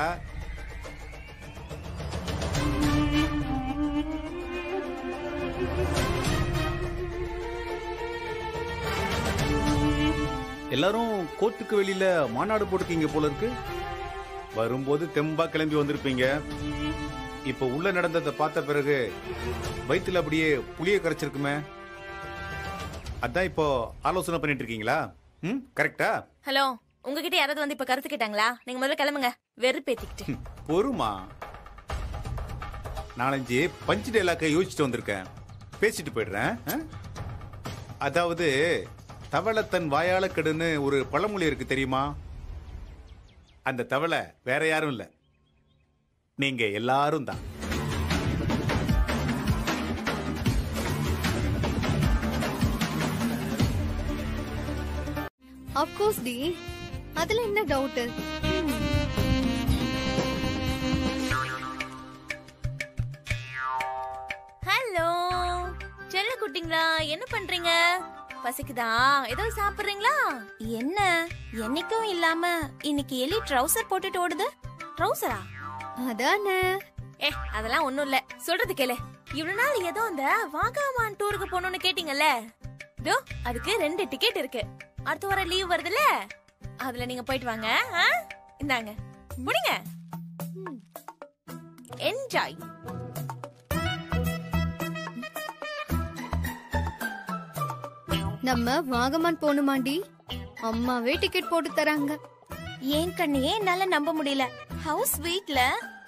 எல்லாரும் கோர்ட்டுக்கு வெளியில மாநாடு போட்டுக்கீங்க போல இருக்கு வரும்போது தெம்பா கிளம்பி வந்திருப்பீங்க இப்ப உள்ள நடந்ததை பார்த்த பிறகு வயித்துல அப்படியே புளிய கரைச்சிருக்குமே அதான் இப்போ ஆலோசனை பண்ணிட்டு இருக்கீங்களா ம் கரெக்டா ஹலோ உங்ககிட்ட யாராவது வந்து இப்ப கருத்து கேட்டாங்களா நீங்க முதல்ல கிளம்புங்க வெறுப்பேத்திக்கிட்டு பொறுமா நாலஞ்சு பஞ்சு டைலாக்க யோசிச்சுட்டு வந்திருக்கேன் பேசிட்டு போயிடுறேன் ஆ? அதாவது தவளை தன் வாயால கெடுன்னு ஒரு பழமொழி இருக்கு தெரியுமா அந்த தவளை வேற யாரும் இல்ல நீங்க எல்லாரும் தான் அப்கோர்ஸ் டி அதுல என்ன டவுட் ஹலோ செல்ல குட்டிங்களா என்ன பண்றீங்க பசிக்குதா ஏதோ சாப்பிடுறீங்களா என்ன என்னைக்கும் இல்லாம இன்னைக்கு எலி ட்ரவுசர் போட்டுட்டு ஓடுது ட்ரவுசரா அதானே ஏ அதெல்லாம் ஒண்ணும் இல்ல சொல்றது கேளு இவ்வளவு நாள் ஏதோ அந்த வாகாமான் டூருக்கு போகணும்னு கேட்டீங்கல்ல இதோ அதுக்கு ரெண்டு டிக்கெட் இருக்கு அடுத்த வாரம் லீவ் வருதுல்ல அதுல நீங்க போயிட்டு வாங்க ஆ? இந்தாங்க முடிங்க என்ஜாய் நம்ம வாகமான் போகணுமாண்டி அம்மாவே டிக்கெட் போட்டு தராங்க ஏன் கண்ணையே என்னால நம்ப முடியல ஹவுஸ் ஸ்வீட்ல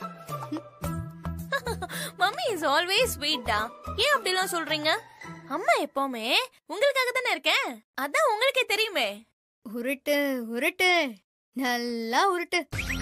மம்மி இஸ் ஆல்வேஸ் ஸ்வீட் டா ஏன் அப்படிலாம் சொல்றீங்க அம்மா எப்பவுமே உங்களுக்காக தானே இருக்கேன் அதான் உங்களுக்கே தெரியுமே உருட்டு உருட்டு நல்லா உருட்டு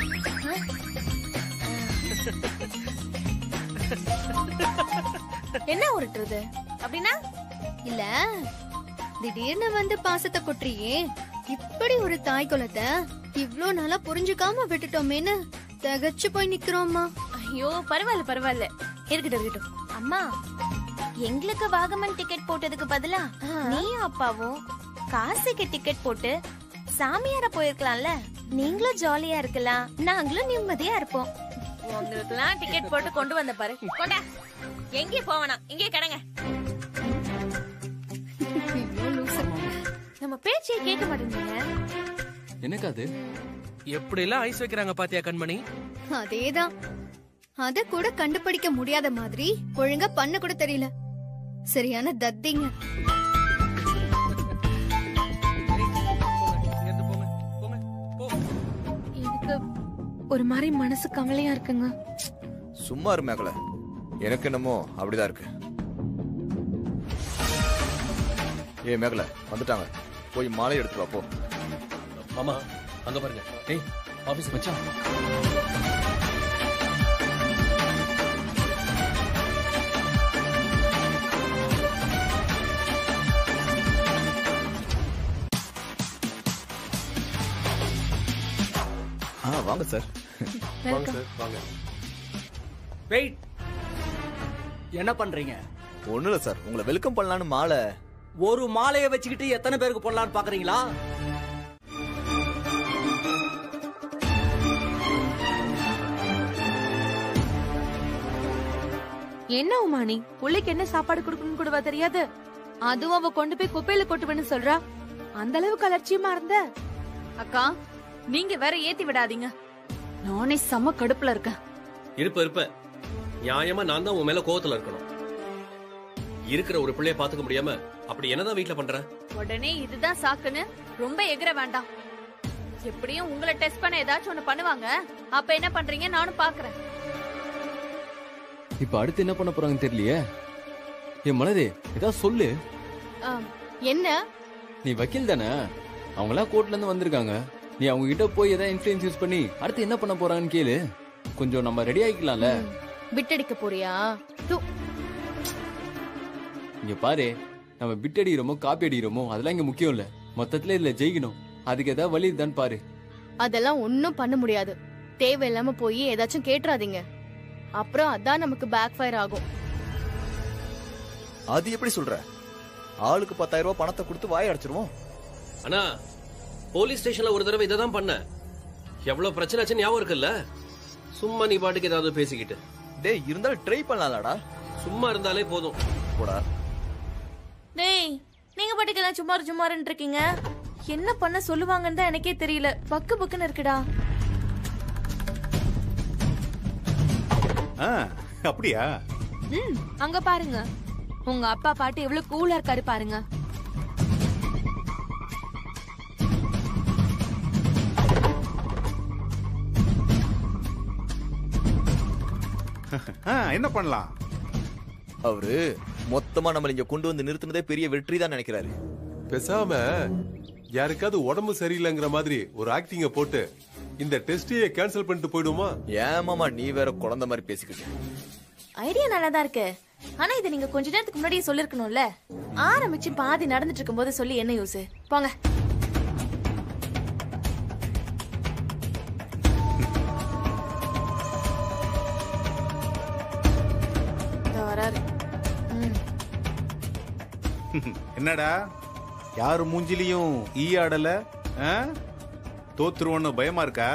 என்ன உருட்டுறது அப்படின்னா இல்ல திடீர்னு வந்து பாசத்தை கொட்டுறியே இப்படி ஒரு தாய் குலத்தை இவ்ளோ நாளா புரிஞ்சுக்காம விட்டுட்டோமேன்னு தகச்சு போய் நிக்கிறோம்மா ஐயோ பரவாயில்ல பரவாயில்ல இருக்கட்டும் இருக்கட்டும் அம்மா எங்களுக்கு வாகமன் டிக்கெட் போட்டதுக்கு பதிலா நீயும் அப்பாவும் காசுக்கு டிக்கெட் போட்டு சாமியார போயிருக்கலாம்ல நீங்களும் ஜாலியா இருக்கலாம் நாங்களும் நிம்மதியா இருப்போம் உங்களுக்குலாம் டிக்கெட் போட்டு கொண்டு வந்த பாரு கொண்டா எங்கேயும் போவனா இங்கே கடங்க நம்ம பேச்சையே கேட்க மாட்டேங்கிறீங்க எனக்கு அது எப்படி எல்லாம் ஐஸ் வைக்கிறாங்க பாத்தியா கண்மணி அதேதான் அத கூட கண்டுபிடிக்க முடியாத மாதிரி ஒழுங்கா பண்ண கூட தெரியல சரியான தத்திங்க எனக்கு ஒரு மாதிரி மனசு கவலையா இருக்குங்க சும்மா இரு மேகல எனக்கு என்னமோ அப்படிதான் இருக்கு ஏ மேகல வந்துட்டாங்க போய் மாலை எடுத்து வா போ ஆமா அங்க பாருங்க ஏய் ஆபீஸ் மச்சான் ஆ வாங்க சார் வாங்க சார் வாங்க வெயிட் என்ன பண்றீங்க ஒண்ணும் இல்ல சார் உங்களை வெல்கம் பண்ணலான்னு மாலை ஒரு மாலையை வச்சுக்கிட்டு எத்தனை பேருக்கு போடலாம்னு பாக்குறீங்களா என்ன உமானி புள்ளைக்கு என்ன சாப்பாடு கொடுக்கணும்னு கூடவா தெரியாது அதுவும் அவ கொண்டு போய் குப்பையில கொட்டுவேன்னு சொல்றா அந்த அளவுக்கு அலட்சியமா இருந்த அக்கா நீங்க வேற ஏத்தி விடாதீங்க நானே செம கடுப்புல இருக்கேன் இருப்ப இருப்ப நியாயமா நான் தான் உன் மேல கோவத்துல இருக்கணும் இருக்கிற ஒரு பிள்ளைய பாத்துக்க முடியாம அப்படி என்னதான் வீட்ல பண்ற உடனே இதுதான் சாக்குன்னு ரொம்ப எகிர வேண்டாம் எப்படியும் உங்களை டெஸ்ட் பண்ண ஏதாச்சும் ஒண்ணு பண்ணுவாங்க அப்ப என்ன பண்றீங்க நானும் பாக்குறேன் இப்ப அடுத்து என்ன பண்ண போறாங்கன்னு தெரியலையே என் மனதே ஏதாவது சொல்லு ஆம், என்ன நீ வக்கீல் தானே அவங்களாம் கோர்ட்ல இருந்து வந்திருக்காங்க நீ அவங்க கிட்ட போய் ஏதாவது இன்ஃபுளுன்ஸ் யூஸ் பண்ணி அடுத்து என்ன பண்ண போறாங்கன்னு கேளு கொஞ்சம் நம்ம ரெடி ஆகிக்கலாம்ல விட்டடிக்க போறியா தூ இங்க பாரு நம்ம பிட் அடிக்கிறோமோ காப்பி அடிக்கிறோமோ அதெல்லாம் இங்க முக்கியம் இல்ல மொத்தத்துல இதுல ஜெயிக்கணும் அதுக்கு ஏதாவது வழி தான் பாரு அதெல்லாம் ஒண்ணும் பண்ண முடியாது தேவையில்லாம போய் ஏதாச்சும் கேட்டுறாதீங்க அப்புறம் அதான் நமக்கு பேக் ஃபயர் ஆகும் அது எப்படி சொல்ற ஆளுக்கு பத்தாயிரம் ரூபாய் பணத்தை கொடுத்து வாய் அடைச்சிருவோம் அண்ணா போலீஸ் ஸ்டேஷன்ல ஒரு தடவை இதை தான் பண்ண எவ்வளவு பிரச்சனை ஆச்சுன்னு ஞாபகம் இருக்குல்ல சும்மா நீ பாட்டுக்கு ஏதாவது பேசிக்கிட்டு டேய் இருந்தாலும் ட்ரை பண்ணலாம்லடா சும்மா இருந்தாலே போதும் போடா டேய் நீங்க பாட்டுக்கெல்லாம் சும்மாரு சும்மாருன்னு இருக்கீங்க என்ன பண்ண சொல்லுவாங்கன்னு தான் எனக்கே தெரியல பக்கு பக்குன்னு இருக்குடா ஆ, அப்படியா ம் அங்க பாருங்க உங்க அப்பா பாட்டு எவ்வளவு கூலா இருக்காரு பாருங்க ஆ, என்ன பண்ணலாம் அவரு மொத்தமா நம்மள இங்க கொண்டு வந்து நிறுத்தினதே பெரிய வெற்றி தான் நினைக்கிறாரு பேசாம யாருக்காவது உடம்பு சரியில்லைங்கிற மாதிரி ஒரு ஆக்டிங்க போட்டு இந்த டெஸ்டையே கேன்சல் பண்ணிட்டு போயிடுமா ஏமாமா நீ வேற குழந்தை மாதிரி பேசிக்கிட்டு ஐடியா நல்லா தான் இருக்கு ஆனா இதை நீங்க கொஞ்ச நேரத்துக்கு முன்னாடியே சொல்லிருக்கணும்ல ஆரம்பிச்சு பாதி நடந்துட்டு இருக்கும்போது சொல்லி என்ன யூஸ் போங்க இதோ வராரு ம் என்னடா யாரு மூஞ்சிலையும் ஈ ஆடல ஆ? தோத்துருவோன்னு பயமா இருக்கா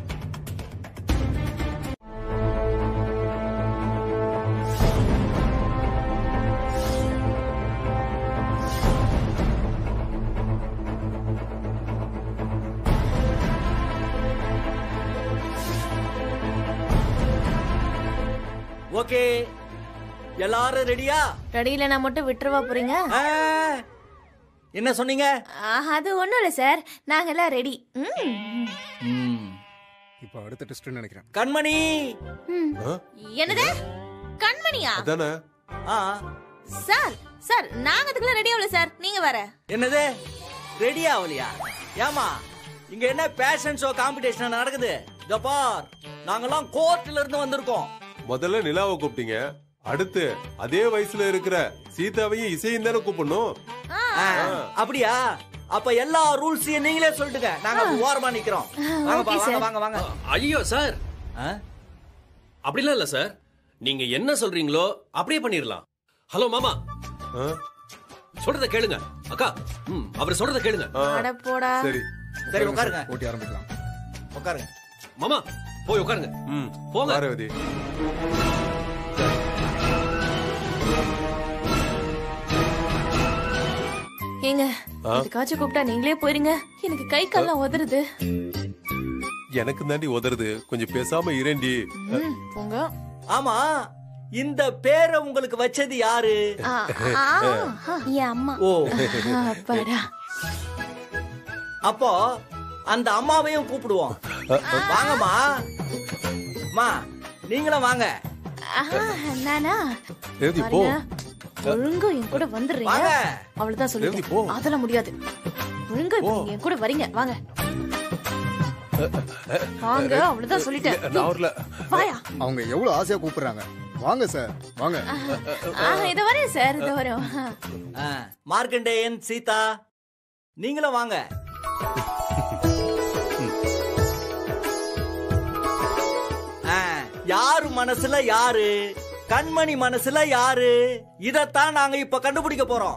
ஓகே எல்லாரும் ரெடியா ரெடியில நான் மட்டும் விட்டுருவா போறீங்க என்ன சொன்னீங்க ஆஹ், அது ஒண்ணும் இல்ல சார் நாங்க எல்லாம் ரெடி இப்போ அடுத்த டெஸ்ட் நினைக்கிறேன் கண்மணி என்னது கண்மணியா அதானே ஆ சார் சார் நாங்க அதுக்குள்ள ரெடி ஆகல சார் நீங்க வர என்னது ரெடியா ஆகலையா ஏமா இங்க என்ன பேஷன் ஷோ காம்படிஷன் நடக்குது இதோ பார் நாங்கெல்லாம் கோர்ட்ல இருந்து வந்திருக்கோம் முதல்ல நிலாவை கூப்பிட்டீங்க அடுத்து அதே வயசுல இருக்கிற சீதாவையும் இசையும் தானே கூப்பிடணும் ஆ, அப்படியா அப்ப எல்லா ரூல்ஸையும் நீங்களே சொல்லிட்டுங்க நாங்க ஓரமா நிக்கிறோம் வாங்கப்பா, Okay, வாங்க sir. வாங்க வாங்க ஐயோ சார் அப்படிலாம் இல்ல சார் நீங்க என்ன சொல்றீங்களோ அப்படியே பண்ணிடலாம் ஹலோ மாமா சொல்றத கேளுங்க அக்கா ம் அவர் சொல்றத கேளுங்க அட போடா சரி சரி உட்காருங்க ஓட்டி ஆரம்பிக்கலாம் உட்காருங்க மாமா போய் உட்காருங்க ம் போங்க பார்வதி ஏங்க ஆ? இதுக்காச்சும் கூப்பிட்டா நீங்களே போயிருங்க எனக்கு கை கால்லாம் உதறுது எனக்கு தாண்டி உதறது கொஞ்சம் பேசாம இரண்டி ம், போங்க ஆமா இந்த பேரை உங்களுக்கு வச்சது யாரு ஆ, ஆ, என் அம்மா ஓ அப்பாடா அப்போ அந்த அம்மாவையும் கூப்பிடுவோம் வாங்கம்மா அம்மா நீங்களும் வாங்க ஆஹா, நானா ரேவதி, போ. பாருங்க, ஒழுங்கா என் கூட வந்துடுறீங்க வாங்க. அவ்வளவுதான் ரேவதி, போ. சொல்லுங்க அதெல்லாம் முடியாது ஒழுங்கா இப்ப நீங்க என் கூட வரீங்க வாங்க வாங்க அவ்வளவுதான் சொல்லிட்டேன் நான் வரல வாயா அவங்க எவ்வளவு ஆசையா கூப்பிடுறாங்க வாங்க சார் வாங்க ஆஹ் இத வரேன் சார் இத வரோம் ஆ, மார்க்கண்டேயன் சீதா நீங்களும் வாங்க மனசுல யாரு கண்மணி மனசுல யாரு இதத்தான் நாங்க இப்ப கண்டுபிடிக்க போறோம்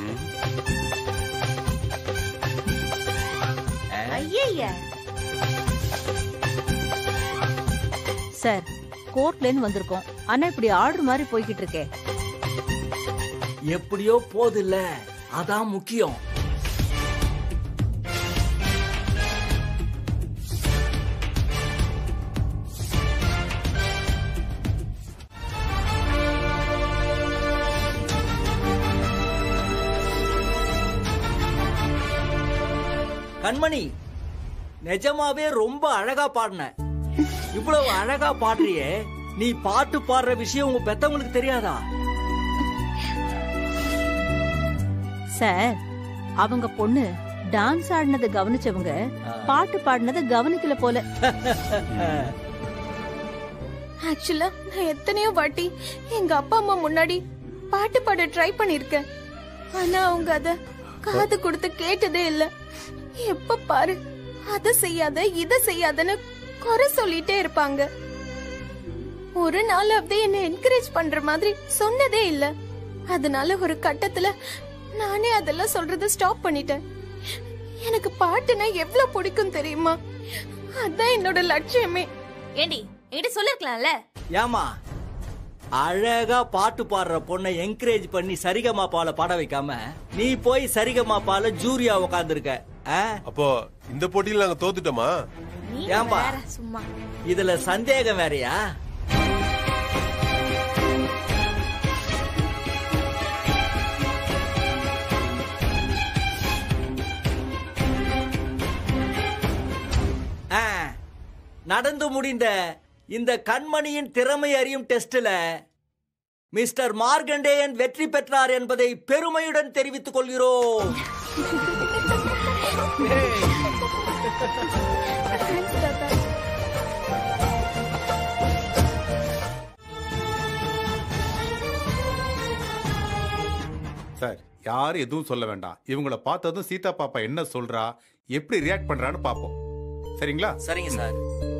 ஐயய்ய சார் கோர்ட்ல இருந்து வந்திருக்கோம் ஆனா இப்படி ஆர்டர் மாதிரி போய்கிட்டு இருக்கே எப்படியோ போது இல்ல அதான் முக்கியம் கண்மணி நிஜமாவே ரொம்ப அழகா பாடின இவ்வளவு அழகா பாடுறியே நீ பாட்டு பாடுற விஷயம் உங்க பெத்தவங்களுக்கு தெரியாதா சார் அவங்க பொண்ணு டான்ஸ் ஆடினதை கவனிச்சவங்க பாட்டு பாடினதை கவனிக்கல போல ஆக்சுவலா நான் எத்தனையோ வாட்டி எங்க அப்பா அம்மா முன்னாடி பாட்டு பாட ட்ரை பண்ணிருக்கேன் ஆனா அவங்க அத காது கொடுத்து கேட்டதே இல்ல எப்ப பாரு அத செய்யாத இத செய்யாதன்னு குறை சொல்லிட்டே இருப்பாங்க ஒரு நாளாவது என்ன என்கரேஜ் பண்ற மாதிரி சொன்னதே இல்ல அதனால ஒரு கட்டத்துல நானே அதெல்லாம் சொல்றத ஸ்டாப் பண்ணிட்டேன் எனக்கு பாட்டுனா எவ்வளவு பிடிக்கும் தெரியுமா அதான் என்னோட லட்சியமே ஏண்டி என்கிட்ட சொல்லிருக்கலாம்ல ஏமா அழகா பாட்டு பாடுற பொண்ணை என்கரேஜ் பண்ணி சரிகமா பால பாட வைக்காம நீ போய் சரிகமா பால ஜூரியா உட்காந்துருக்க அப்போ இந்த போட்டியில நாங்க தோத்துட்டோமா ஏன்பா சும்மா இதுல சந்தேகம் வேறயா ஆ, நடந்து முடிந்த இந்த கண்மணியின் திறமை அறியும் டெஸ்ட்ல மிஸ்டர் மார்கண்டேயன் வெற்றி பெற்றார் என்பதை பெருமையுடன் தெரிவித்துக் கொள்கிறோம் சார் யாரும் எதுவும் சொல்ல வேண்டாம் இவங்கள பார்த்ததும் சீதா பாப்பா என்ன சொல்றா எப்படி ரியாக்ட் பண்றான்னு பாப்போம் சரிங்களா சரிங்க சார்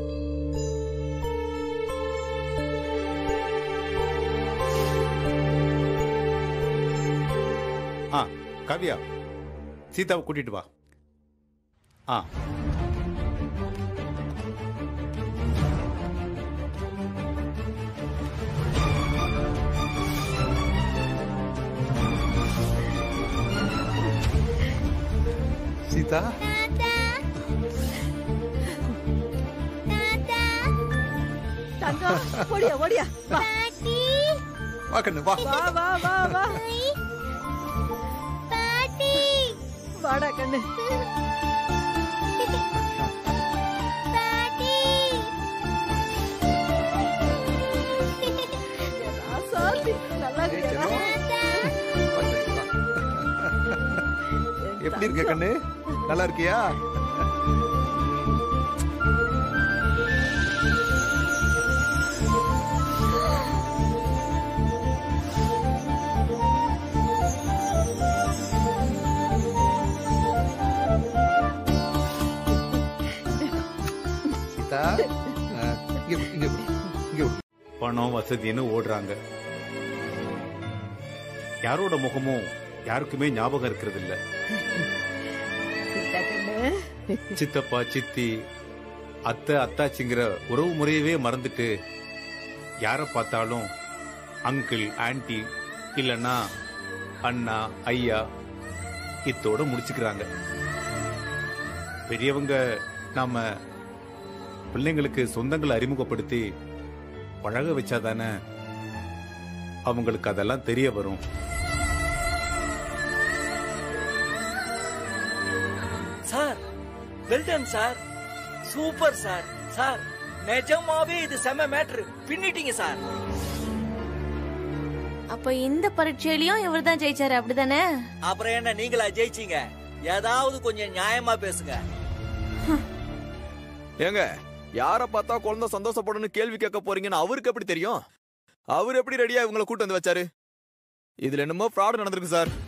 ஆ கவ்யா சீதாவை கூட்டிட்டு வா ஆ சீதா தங்கம் ஓடியா ஓடியா வா வா கண்ணு வா வா வா வா வா வாடா கண்ணு ராசாத்தி, நல்லா இருக்கியா? எப்படி இருக்க கண்ணு நல்லா இருக்கியா சீதா ஆ, இங்க இங்க இங்க இங்க பணம் வசதின்னு ஓடுறாங்க யாரோட முகமும் யாருக்குமே ஞாபகம் இருக்கிறது இல்ல சீதா கண்ணு. சித்தப்பா சித்தி அத்தை அத்தாச்சிங்கிற உறவு முறையவே மறந்துட்டு யார பார்த்தாலும் அங்கிள் ஆன்ட்டி இல்லனா அண்ணா ஐயா இத்தோட முடிச்சுக்கிறாங்க பெரியவங்க நாம பிள்ளைங்களுக்கு சொந்தங்களை அறிமுகப்படுத்தி பழக வச்சாதானே அவங்களுக்கு அதெல்லாம் தெரிய வரும் sir well done sir super sir sir நிஜமாவே இது செம மேட்ரு பின்னிட்டீங்க சார் அப்ப இந்த பரீட்சையிலயும் இவர் தான் ஜெயிச்சாரு அப்படிதானே அப்புறம் என்ன நீங்களா ஜெயிச்சீங்க ஏதாவது கொஞ்சம் நியாயமா பேசுங்க ஏங்க யார பார்த்தா குழந்தை சந்தோஷப்படணும்னு கேள்வி கேட்க போறீங்கன்னு அவருக்கு எப்படி தெரியும் அவர் எப்படி ரெடியா இவங்களை கூட்டு வந்து வச்சாரு இதுல என்னமோ ஃப்ராட் நடந்திருக்கு சார்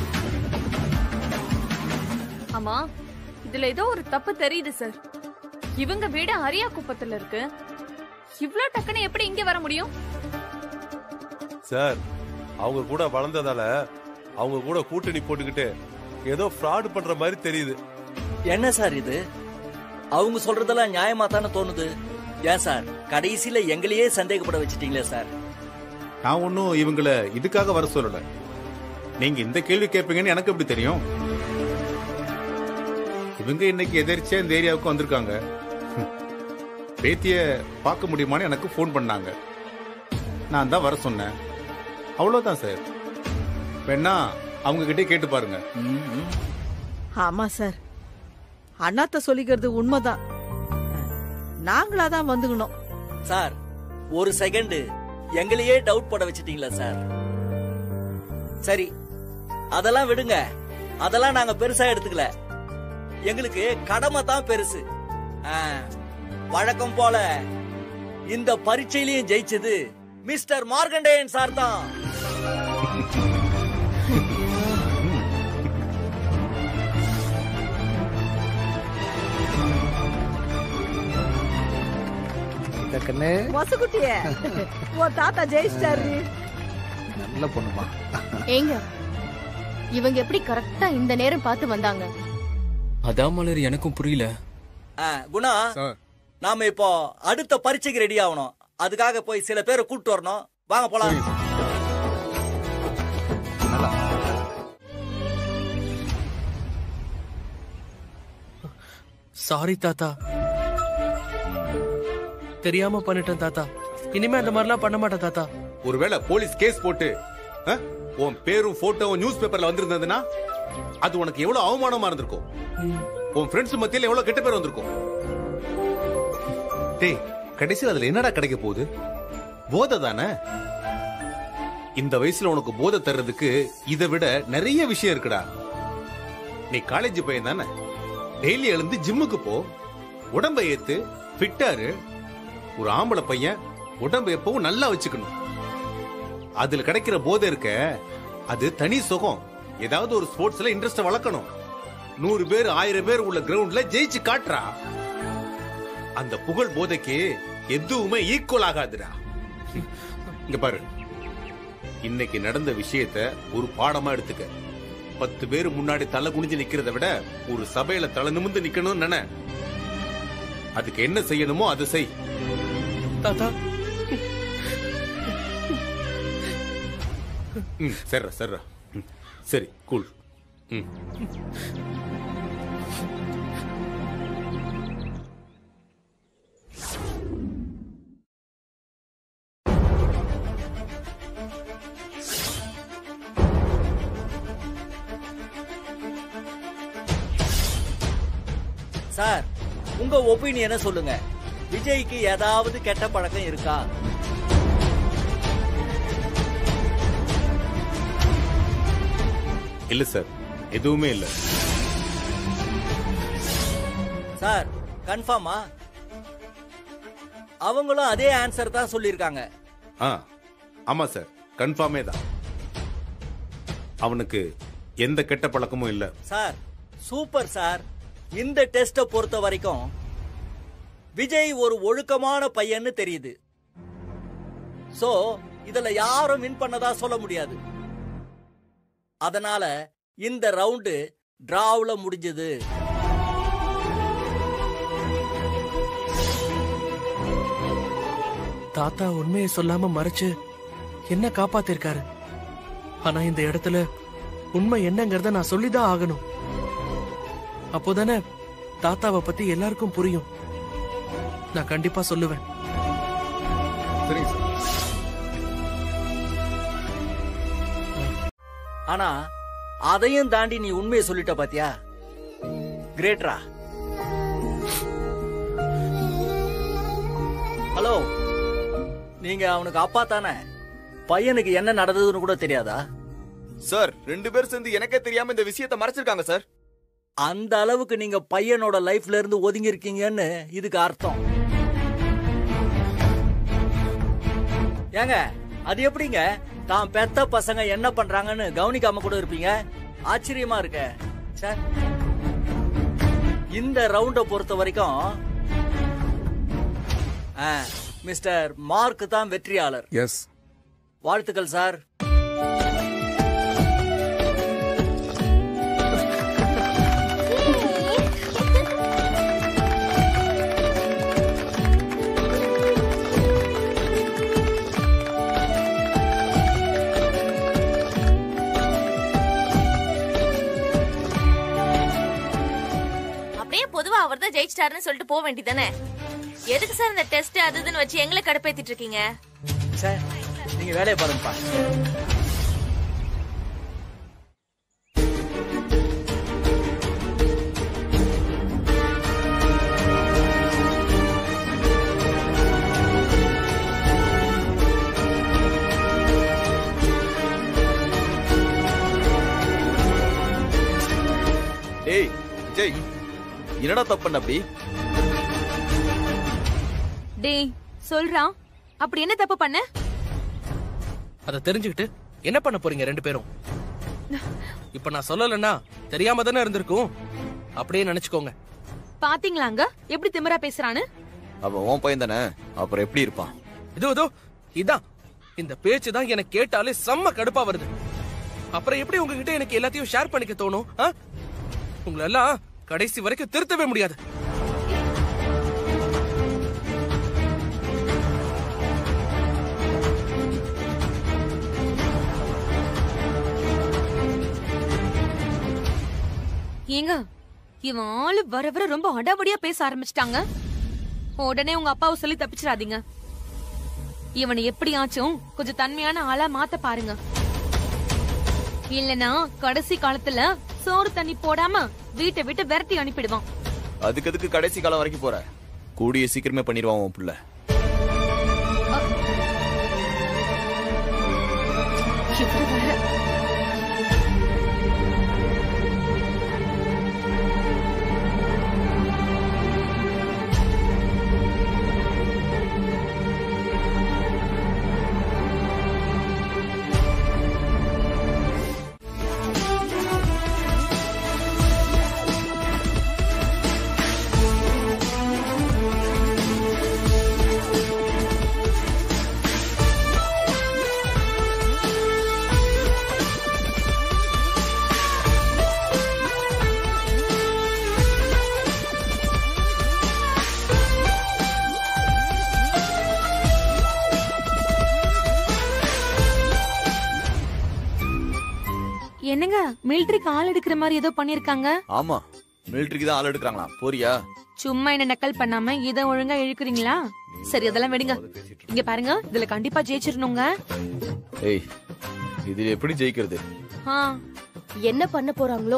ஆமா இதுல ஏதோ ஒரு தப்பு தெரியுது சார் இவங்க வீடு அரியா குப்பத்துல இருக்கு இவ்ளோ டக்குன்னு எப்படி இங்க வர முடியும் சார் அவங்க கூட வளர்ந்ததால அவங்க கூட கூட்டணி போட்டுக்கிட்டு ஏதோ ஃப்ராட் பண்ற மாதிரி தெரியுது என்ன சார் இது அவங்க சொல்றதெல்லாம் நியாயமா தானே தோணுது ஏன் சார் கடைசியில எங்களையே சந்தேகப்பட வச்சிட்டீங்களே சார் நான் ஒன்னும் இவங்கள இதுக்காக வர சொல்லல நீங்க இந்த கேள்வி கேட்பீங்கன்னு எனக்கு எப்படி தெரியும் இவங்க இன்னைக்கு எதிர்ச்சியா இந்த ஏரியாவுக்கு வந்திருக்காங்க ஹம். பேத்திய பார்க்க முடியுமான்னு எனக்கு ஃபோன் பண்ணாங்க நான் தான் வர சொன்னேன் அவ்வளவுதான் சார் வேணா அவங்க கிட்டே கேட்டு பாருங்க ஆமா சார் அண்ணாத்த சொல்லிக்கிறது உண்மைதான் நாங்களா தான் வந்துக்கணும் சார் ஒரு செகண்ட் எங்களையே டவுட் போட வச்சிட்டீங்களா சார் சரி அதெல்லாம் விடுங்க அதெல்லாம் நாங்க பெருசா எடுத்துக்கல எங்களுக்கு கடமை தான் பெருசு ஆ, வழக்கம் போல இந்த பரீட்சையிலையும் ஜெயிச்சது மிஸ்டர் மார்கண்டேயன் சார் தான் கண்ணு வசுக்குட்டிய உன் தாத்தா ஜெயிச்சிட்டாரு நல்ல பொண்ணுமா ஏங்க இவங்க எப்படி கரெக்டா இந்த நேரம் பார்த்து வந்தாங்க அதான் மலர் எனக்கும் புரியல ஆ, குணா நாம இப்போ அடுத்த பரீட்சைக்கு ரெடி ஆகணும் அதுக்காக போய் சில பேரை கூட்டு வரணும் வாங்க போலாம் சாரி தாத்தா தெரியாம பண்ணிட்டேன் தாத்தா இனிமே அந்த மாதிரிலாம் பண்ண மாட்டேன் தாத்தா ஒருவேளை போலீஸ் கேஸ் போட்டு ஆ, உன் பேரும் போட்டோவும் நியூஸ் பேப்பர்ல வந்திருந்ததுன்னா அது உனக்கு எவ்வளவு அவமானமா இருந்திருக்கும் உன் ஃப்ரெண்ட்ஸ் மத்தியில எவ்வளவு கெட்ட பேர் வந்திருக்கும் டேய் கடைசியில் அதுல என்னடா கிடைக்க போகுது போதை தானே இந்த வயசுல உனக்கு போதை தர்றதுக்கு இதை விட நிறைய விஷயம் இருக்குடா நீ காலேஜ் பையன் தானே டெய்லி எழுந்து ஜிம்முக்கு போ உடம்பை ஏத்து ஃபிட்டாரு ஒரு ஆம்பளை பையன் உடம்பை எப்பவும் நல்லா வச்சுக்கணும் அதுல கிடைக்கிற போதை இருக்க அது தனி சுகம் ஏதாவது ஒரு ஸ்போர்ட்ஸ்ல இன்ட்ரெஸ்ட் வளர்க்கணும் நூறு பேர் ஆயிரம் பேர் உள்ள கிரவுண்ட்ல ஜெயிச்சு காட்டுறா அந்த புகழ் போதைக்கு எதுவுமே ஈக்குவல் ஆகாதுடா இங்க பாரு இன்னைக்கு நடந்த விஷயத்த ஒரு பாடமா எடுத்துக்க பத்து பேர் முன்னாடி தலை குனிஞ்சு நிக்கிறத விட ஒரு சபையில தலை நிமிந்து நிக்கணும்னு நினை அதுக்கு என்ன செய்யணுமோ அதை செய் தாத்தா ம் சரிடா சரிடா ம், சரி கூல் ம் சார் உங்க ஒப்பீனியனை சொல்லுங்க விஜய்க்கு ஏதாவது கெட்ட பழக்கம் இருக்கா இல்ல சார் எதுவுமே இல்ல சார் கன்ஃபார்மா அவங்களும் அதே ஆன்சர் தான் சொல்லியிருக்காங்க ஆ ஆமா சார் கன்ஃபார்மே தான் அவனுக்கு எந்த கெட்ட பழக்கமும் இல்ல சார் சூப்பர் சார் இந்த டெஸ்ட பொறுத்த வரைக்கும் விஜய் ஒரு ஒழுக்கமான பையன்னு தெரியுது சோ இதுல யாரும் வின் பண்ணதா சொல்ல முடியாது அதனால இந்த ரவுண்டு டிராவுல முடிஞ்சது தாத்தா உண்மையை சொல்லாம மறைச்சு என்ன காப்பாத்திருக்காரு ஆனா இந்த இடத்துல உண்மை என்னங்கறத நான் சொல்லிதான் ஆகணும் அப்போதானே தாத்தாவை பத்தி எல்லாருக்கும் புரியும் நான் கண்டிப்பா சொல்லுவேன் சரிங்க சார் ஆனா அதையும் தாண்டி நீ உண்மையை சொல்லிட்ட பாத்தியா கிரேட்ரா ஹலோ நீங்க அவனுக்கு அப்பா தானே பையனுக்கு என்ன நடந்ததுன்னு கூட தெரியாதா சார் ரெண்டு பேரும் சேர்ந்து எனக்கே தெரியாம இந்த விஷயத்தை மறைச்சிருக்காங்க சார் அந்த அளவுக்கு நீங்க பையனோட லைஃப்ல இருந்து ஒதுங்கி இருக்கீங்கன்னு இதுக்கு அர்த்தம் ஏங்க அது எப்படிங்க தான் பெத்த பசங்க என்ன பண்றாங்கன்னு கவனிக்காம கூட இருப்பீங்க ஆச்சரியமா இருக்க சார் இந்த ரவுண்ட பொறுத்த வரைக்கும் ஆ, மிஸ்டர் மார்க் தான் வெற்றியாளர் எஸ் வாழ்த்துக்கள் சார் அப்படியே பொதுவா அவர் தான் ஜெயிச்சிட்டாருன்னு சொல்லிட்டு போக வேண்டியதானே எதுக்கு சார் இந்த டெஸ்ட் அது இதுன்னு வச்சு எங்களை கடுப்பேத்திட்டு இருக்கீங்க சார் நீங்க வேலையை பாருங்கப்பா டேய் விஜய் என்னடா தப்பு பண்ண அப்படி டேய் சொல்றான் அப்படி என்ன தப்பு பண்ண அதை தெரிஞ்சுக்கிட்டு என்ன பண்ண போறீங்க ரெண்டு பேரும் இப்ப நான் சொல்லலன்னா தெரியாம தானே இருந்திருக்கும் அப்படியே நினைச்சுக்கோங்க பாத்தீங்களாங்க எப்படி திமிரா பேசுறான்னு அவன் உன் பையன் தானே அப்புறம் எப்படி இருப்பான் இதோ இதோ இதான் இந்த பேச்சு தான் எனக்கு கேட்டாலே செம்ம கடுப்பா வருது அப்புறம் எப்படி உங்ககிட்ட எனக்கு எல்லாத்தையும் ஷேர் பண்ணிக்க தோணும் ஆ? உங்களை எல்லாம் கடைசி வரைக்கும் திருத்தவே முடியாது ஏங்க இவன் ஆளு வர வர ரொம்ப அடாவடியா பேச ஆரம்பிச்சிட்டாங்க உடனே உங்க அப்பாவை சொல்லி தப்பிச்சிடாதீங்க இவனை எப்படியாச்சும் கொஞ்சம் தன்மையான ஆளா மாத்த பாருங்க இல்லனா கடைசி காலத்துல சோறு தண்ணி போடாம வீட்டை விட்டு விரட்டி அனுப்பிடுவான் அதுக்கு அதுக்கு கடைசி காலம் வரைக்கும் போற கூடிய சீக்கிரமே பண்ணிடுவான் உன் புள்ள இவரு வேற. என்னங்க மிலிட்டரிக்கு ஆள் எடுக்கிற மாதிரி ஏதோ பண்ணிருக்காங்க ஆமா மிலிட்டரிக்கு தான் ஆள் எடுக்கிறாங்களா போறியா சும்மா என்ன நக்கல் பண்ணாம இத ஒழுங்கா இழுக்குறீங்களா சரி அதெல்லாம் விடுங்க இங்க பாருங்க இதுல கண்டிப்பா ஜெயிச்சிடணுங்க ஏய் இதுல எப்படி ஜெயிக்கிறது ஆ என்ன பண்ண போறாங்களோ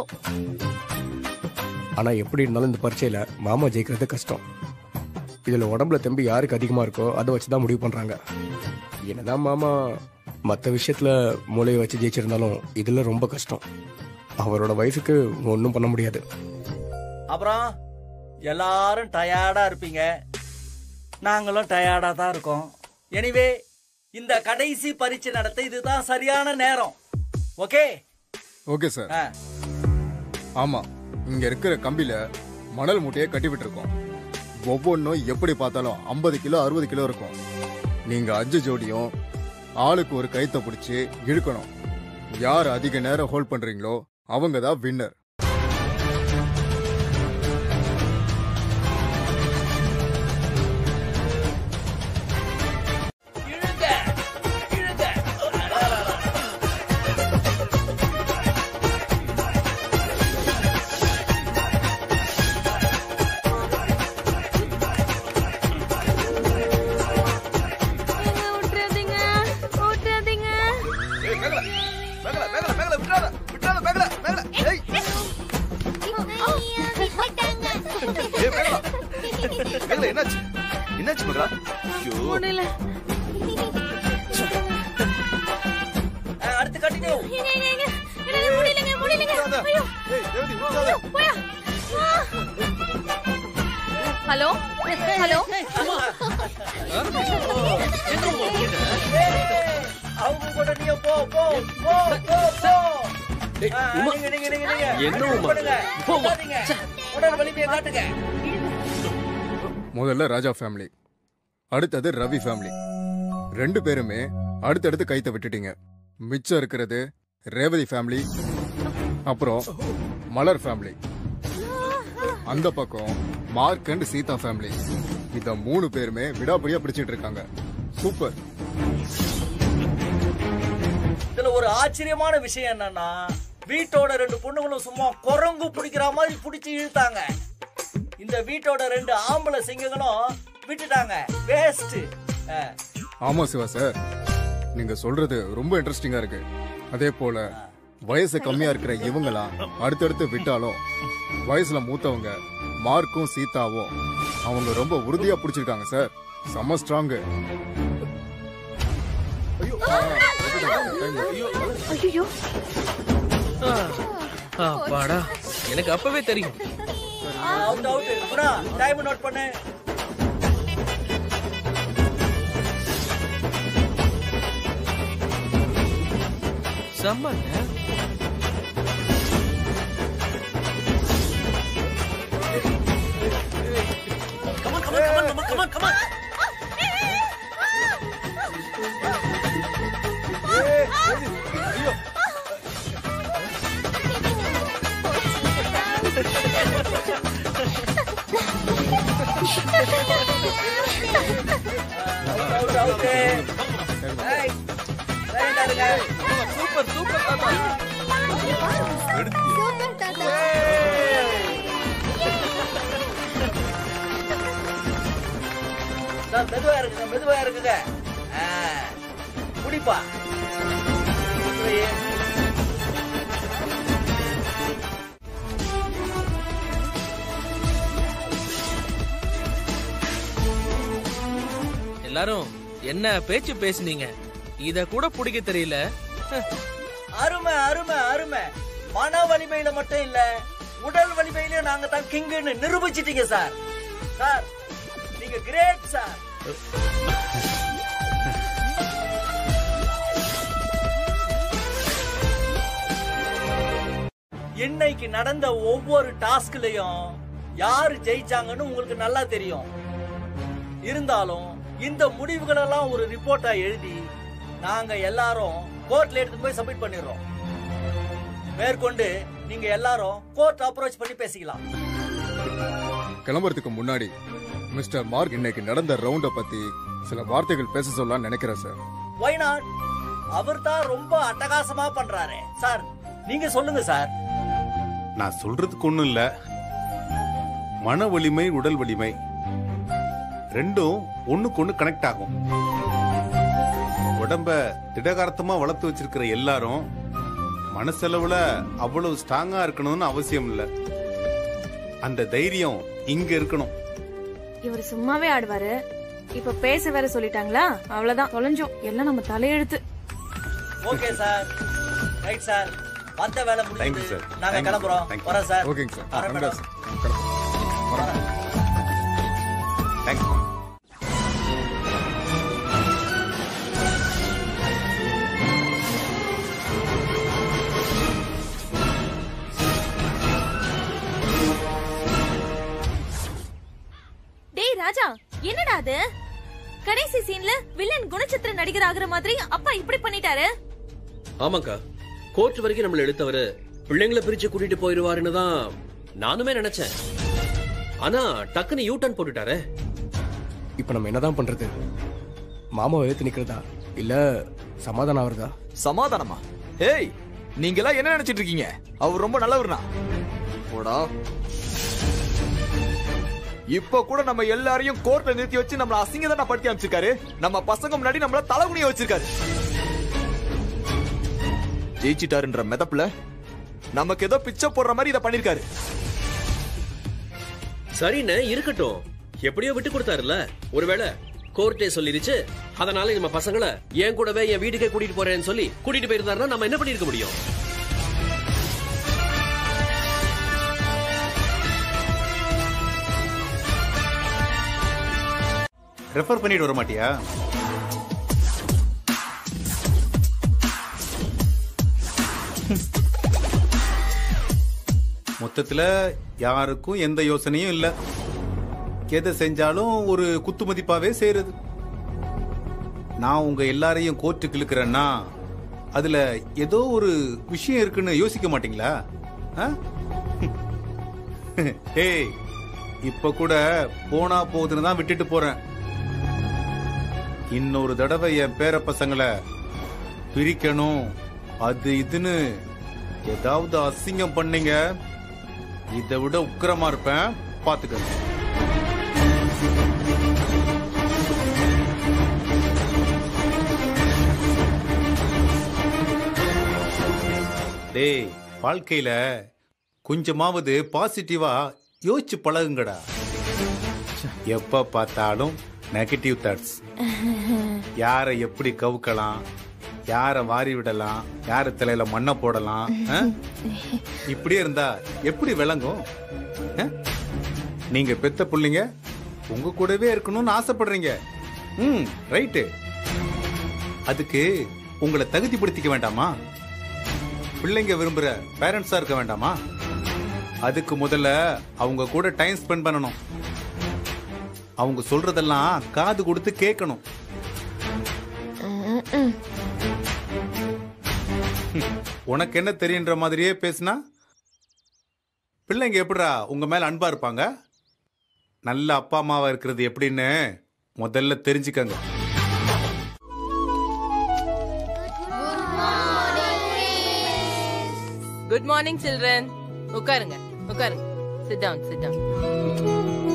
ஆனா எப்படி இருந்தாலும் இந்த பரீட்சையில மாமா ஜெயிக்கிறது கஷ்டம் இதுல உடம்புல தெம்பு யாருக்கு அதிகமா இருக்கோ அதை வச்சுதான் முடிவு பண்றாங்க என்னதான் மாமா மற்ற விஷயத்துல மூளையை வச்சு ஜெயிச்சிருந்தாலும் இதுல ரொம்ப கஷ்டம் அவரோட வயசுக்கு ஒன்றும் பண்ண முடியாது அப்புறம் எல்லாரும் டயர்டா இருப்பீங்க நாங்களும் டயர்டா தான் இருக்கோம் எனிவே இந்த கடைசி பரீட்சை நடத்த இதுதான் சரியான நேரம் ஓகே ஓகே சார் ஆமா இங்க இருக்கிற கம்பியில மணல் மூட்டையை கட்டி விட்டுருக்கோம் ஒவ்வொன்றும் எப்படி பார்த்தாலும் ஐம்பது கிலோ அறுபது கிலோ இருக்கும் நீங்க அஞ்சு ஜோடியும் ஆளுக்கு ஒரு கைத்தை பிடிச்சி இழுக்கணும் யார் அதிக நேரம் ஹோல்ட் பண்றீங்களோ அவங்க தான் வின்னர் விட்டுறாதீங்க விட்டுறாதீங்க என்னாச்சு என்னாச்சு மகளா ஐயோ முடியல அடுத்து கண்டினியூ முடியலங்க முடியலங்க ஐயோ ஐயோ, போயா ஹலோ ஹலோ அவங்க கூட நீங்க போ போ போ போ போ ஆ, நீங்க நீங்க நீங்க நீங்க என்ன உமா? பண்ணுங்க. போம்மா. போகாதீங்க. உடல் வலிமையை காட்டுங்க முதல்ல ராஜா ஃபேமிலி அடுத்தது ரவி ஃபேமிலி ரெண்டு பேருமே அடுத்தடுத்து கைத்த விட்டுட்டீங்க மிச்சம் இருக்கிறது ரேவதி ஃபேமிலி அப்புறம் மலர் ஃபேமிலி அந்த பக்கம் மார்க் அண்ட் சீதா ஃபேமிலி இத மூணு பேருமே விடாப்படியா பிடிச்சிட்டு இருக்காங்க சூப்பர் இதுல ஒரு ஆச்சரியமான விஷயம் என்னன்னா வீட்டோட ரெண்டு பொண்ணுங்களும் சும்மா குரங்கு பிடிக்கிற மாதிரி பிடிச்சி இழுத்தாங்க இந்த வீட்டோட ரெண்டு ஆம்பளை சிங்கங்களும் விட்டுட்டாங்க வேஸ்ட் ஆமா சிவா சார் நீங்க சொல்றது ரொம்ப இன்ட்ரெஸ்டிங்கா இருக்கு அதே போல வயசு கம்மியா இருக்கிற இவங்களாம் அடுத்தடுத்து விட்டாலும் வயசுல மூத்தவங்க மார்க்கும் சீதாவும் அவங்க ரொம்ப உறுதியா பிடிச்சிருக்காங்க சார் செம்ம ஸ்ட்ராங்கு ஐயோ அப்பாடா எனக்கு அப்பவே தெரியும் out out Guna time note பண்ணு செம்மங்க Come on, come on, come on, come on, come on. Out, out. Hey, line ஆ இருங்க. சூப்பர் சூப்பர் தாத்தா சூப்பர் தாத்தா சார், மெதுவா இருக்குங்க மெதுவா இருக்குங்க ஆ, குடிப்பா எல்லாரும் என்ன பேச்சு பேசுனீங்க இத கூட பிடிக்க தெரியல அருமை அருமை அருமை மன வலிமையில மட்டும் இல்ல உடல் வலிமையிலயும் நாங்க தான் கிங்குன்னு நிரூபிச்சிட்டீங்க சார் சார் நீங்க கிரேட் சார் இன்னைக்கு நடந்த ஒவ்வொரு டாஸ்க்லயும் யாரு ஜெயிச்சாங்கன்னு உங்களுக்கு நல்லா தெரியும் இருந்தாலும் இந்த முடிவுகள் எல்லாம் ஒரு ரிப்போர்ட்டா எழுதி நாங்க எல்லாரும் கோர்ட்ல எடுத்து போய் சப்மிட் பண்ணிடுறோம் மேற்கொண்டு நீங்க எல்லாரும் கோர்ட் அப்ரோச் பண்ணி பேசிக்கலாம் கிளம்புறதுக்கு முன்னாடி மிஸ்டர் மார்க் இன்னைக்கு நடந்த ரவுண்ட பத்தி சில வார்த்தைகள் பேச சொல்லலாம்னு நினைக்கிறேன் சார் ஒய் நாட் அவர் தான் ரொம்ப அட்டகாசமா பண்றாரு சார் நீங்க சொல்லுங்க சார் நான் சொல்றதுக்கு ஒண்ணும் இல்ல மன வலிமை உடல் வலிமை ரெண்டும் ஒண்ணுக்கு ஒண்ணு கனெக்ட் ஆகும் உடம்ப திடகாரத்தமா வளர்த்து வச்சிருக்கிற எல்லாரும் மனசளவுல அவ்வளவு ஸ்ட்ராங்கா இருக்கணும்னு அவசியம் இல்ல அந்த தைரியம் இங்க இருக்கணும் இவர் சும்மாவே ஆடுவாரு இப்ப பேச வேற சொல்லிட்டாங்களா அவ்வளவுதான் தொலைஞ்சோம் எல்லாம் நம்ம தலையெழுத்து ஓகே சார் ரைட் சார் வந்த வேலை Thank you, முடிஞ்சது sir. நாங்க Thank you. கிளம்புறோம் Thank you. வரேன் சார் ஓகேங்க சார் வரேன் அங்க மேடம். தேங்க்ஸ் டேய் ராஜா என்னடா அது கடைசி சீன்ல வில்லன் குணச்சித்திர நடிகர் ஆகுற மாதிரி அப்பா இப்படி பண்ணிட்டாரு ஆமாக்கா கோர்ட் வரைக்கும் நம்மள எடுத்தவரு பிள்ளைங்களை பிரிச்சு கூட்டிட்டு போயிருவாருன்னு தான் நானுமே நினைச்சேன் ஆனா டக்குன்னு யூ டர்ன் போட்டுட்டாரே இப்போ நம்ம என்னதான் பண்றது மாமாவை எழுத்து நிக்கிறதா இல்ல சமாதானம் ஆகுறதா சமாதானமா ஏய் நீங்க எல்லாம் என்ன நினைச்சிட்டு இருக்கீங்க அவர் ரொம்ப நல்லவர்னா போடா இப்ப கூட நம்ம எல்லாரையும் கோர்ட்ல நிறுத்தி வச்சு நம்மள அசிங்க தானே படுத்தி அமைச்சிருக்காரு நம்ம பசங்க முன்னாடி நம்மள தலைகுனிய வச்சிருக்காரு ஜெயிச்சிட்டாருன்ற மெதப்புல நமக்கு ஏதோ பிச்சை போடுற மாதிரி இதை பண்ணிருக்காரு சரிண்ணே இருக்கட்டும் எப்படியோ விட்டு கொடுத்தாருல ஒருவேளை கோர்ட்டே சொல்லிருச்சு அதனால நம்ம பசங்களை என் கூடவே என் வீட்டுக்கே கூட்டிட்டு போறேன்னு சொல்லி கூட்டிட்டு போயிருந்தாருன்னா நம்ம என்ன பண்ணிருக்க முடியும் ரெஃபர் பண்ணிட்டு வர மாட்டியா மொத்தத்துல யாருக்கும் எந்த யோசனையும் இல்ல எதை செஞ்சாலும் ஒரு குத்து மதிப்பாவே செய்யறது நான் உங்க எல்லாரையும் கோர்ட்டுக்கு இழுக்கிறேன்னா அதுல ஏதோ ஒரு விஷயம் இருக்குன்னு யோசிக்க மாட்டீங்களா ஆ? ஏய் இப்ப கூட போனா போகுதுன்னு தான் விட்டுட்டு போறேன் இன்னொரு தடவை என் பேர பசங்களை பிரிக்கணும் அது இதுன்னு ஏதாவது அசிங்கம் பண்ணீங்க இதை விட உக்கிரமா இருப்பேன் பாத்துக்கங்க டேய் வாழ்க்கையில கொஞ்சமாவது பாசிட்டிவா யோசிச்சு பழகுங்கடா எப்ப பார்த்தாலும் நெகட்டிவ் தாட்ஸ் யாரை எப்படி கவுக்கலாம் யாரை வாரி விடலாம் யார தலையில மண்ணை போடலாம் ஆ? இப்படியே இருந்தா எப்படி விளங்கும் ஆ? நீங்க பெத்த புள்ளைங்க உங்க கூடவே இருக்கணும்னு ஆசைப்படுறீங்க ம் ரைட்டு அதுக்கு உங்களை தகுதிப்படுத்திக்க வேண்டாமா பிள்ளைங்க விரும்புற பேரண்ட்ஸா இருக்க வேண்டாமா அதுக்கு முதல்ல அவங்க கூட டைம் ஸ்பெண்ட் பண்ணணும் அவங்க சொல்றதெல்லாம் காது கொடுத்து கேட்கணும் உனக்கு என்ன தெரியுன்ற மாதிரியே பேசுனா பிள்ளைங்க எப்படிடா உங்க மேல அன்பா இருப்பாங்க நல்ல அப்பா அம்மாவா இருக்கிறது எப்படின்னு முதல்ல தெரிஞ்சுக்கங்க குட் மார்னிங் சில்ட்ரன் உட்காருங்க உட்காருங்க சிட் டவுன் சிட் டவுன்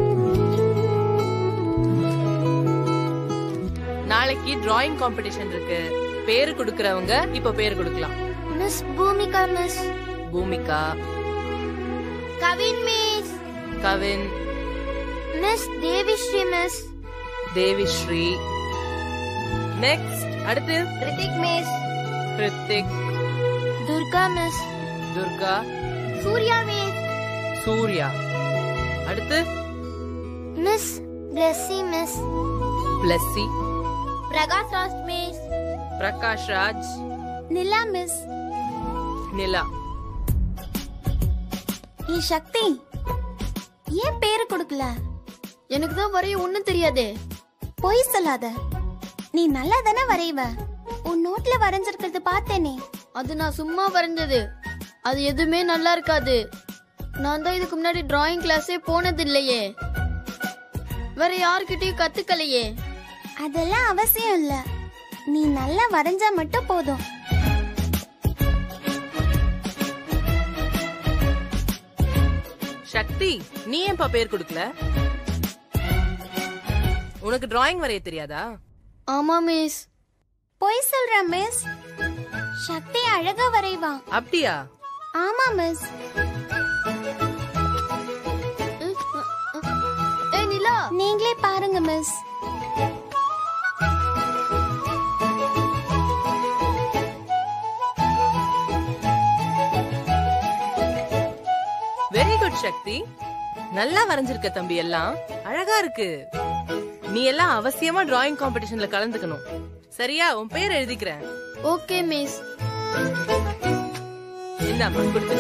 நாளைக்கு டிராயிங் காம்படிஷன் இருக்கு பேரு கொடுக்கறவங்க இப்ப பேரு கொடுக்கலாம் miss Bhumika miss Bhumika Kavin miss Kavin miss Devisri miss Devisri next அடுத்து Rithik miss Krithik Durga miss Durga Surya miss Surya அடுத்து miss Blessy miss Blessy Prakash Raj miss Prakash Raj Nila miss Nila ஏ சக்தி ஏன் பேரு கொடுக்கல எனக்கு தான் வரைய ஒண்ணும் தெரியாதே பொய் சொல்லாத நீ நல்லா தானே வரைவ உன் நோட்ல வரைஞ்சிருக்கிறது பார்த்தேனே அது நான் சும்மா வரைஞ்சது அது எதுவுமே நல்லா இருக்காது நான் தான் இதுக்கு முன்னாடி டிராயிங் கிளாஸே போனது இல்லையே வேற யார்கிட்டயும் கத்துக்கலையே அதெல்லாம் அவசியம் இல்ல நீ நல்லா வரைஞ்சா மட்டும் போதும் சக்தி நீ ஏன்பா பேர் கொடுக்கல உனக்கு டிராயிங் வரைய தெரியாதா ஆமா மிஸ் பொய் சொல்ற மிஸ் சக்தி அழகா வரைவா அப்படியா ஆமா மிஸ் ஏ நிலா நீங்களே பாருங்க மிஸ் வெரி குட் சக்தி நல்லா வரைஞ்சிருக்க தம்பி எல்லாம் அழகா இருக்கு நீ எல்லாம் அவசியமா டிராயிங் காம்படிஷன்ல கலந்துக்கணும் சரியா உன் பேர் எழுதிக்கிறேன் ஓகே மிஸ் இந்தாம்மா கொடுத்து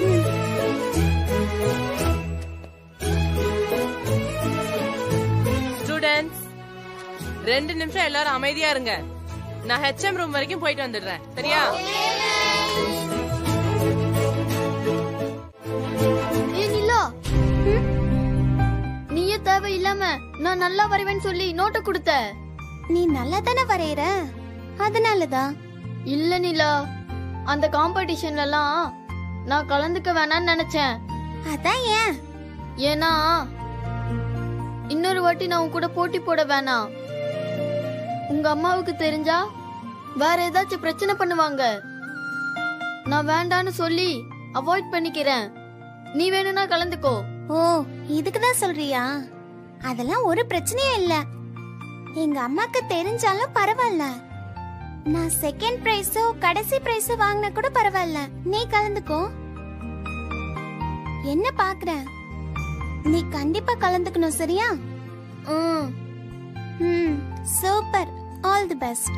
ஸ்டூடெண்ட்ஸ் ரெண்டு நிமிஷம் எல்லாரும் அமைதியா இருங்க நான் ஹெச்எம் ரூம் வரைக்கும் போயிட்டு வந்துடுறேன் சரியா ஏ நிலா நீயே தேவையில்லாம நான் நல்லா வரைவேன்னு சொல்லி நோட்டை கொடுத்த நீ நல்லா தானே வரையற அதனாலதான் இல்ல நிலா அந்த காம்படிஷன்ல எல்லாம் நான் கலந்துக்க வேணாம்னு நினைச்சேன் அதான் ஏன் ஏன்னா இன்னொரு வாட்டி நான் உன் கூட போட்டி போட வேணாம் உங்க அம்மாவுக்கு தெரிஞ்சா வேற ஏதாச்சும் பிரச்சனை பண்ணுவாங்க நான் வேண்டான்னு சொல்லி அவாய்ட் பண்ணிக்கிறேன் நீ வேணும்னா கலந்துக்கோ ஓ இதுக்கு தான் சொல்றியா அதெல்லாம் ஒரு பிரச்சனையும் இல்ல எங்க அம்மாக்கு தெரிஞ்சாலும் பரவாயில்ல நான் செகண்ட் பிரைஸோ கடைசி பிரைஸோ வாங்கினா கூட பரவாயில்ல நீ கலந்துக்கோ என்ன பாக்குற நீ கண்டிப்பா கலந்துக்கணும் சரியா ம் சூப்பர் ஆல் தி பெஸ்ட்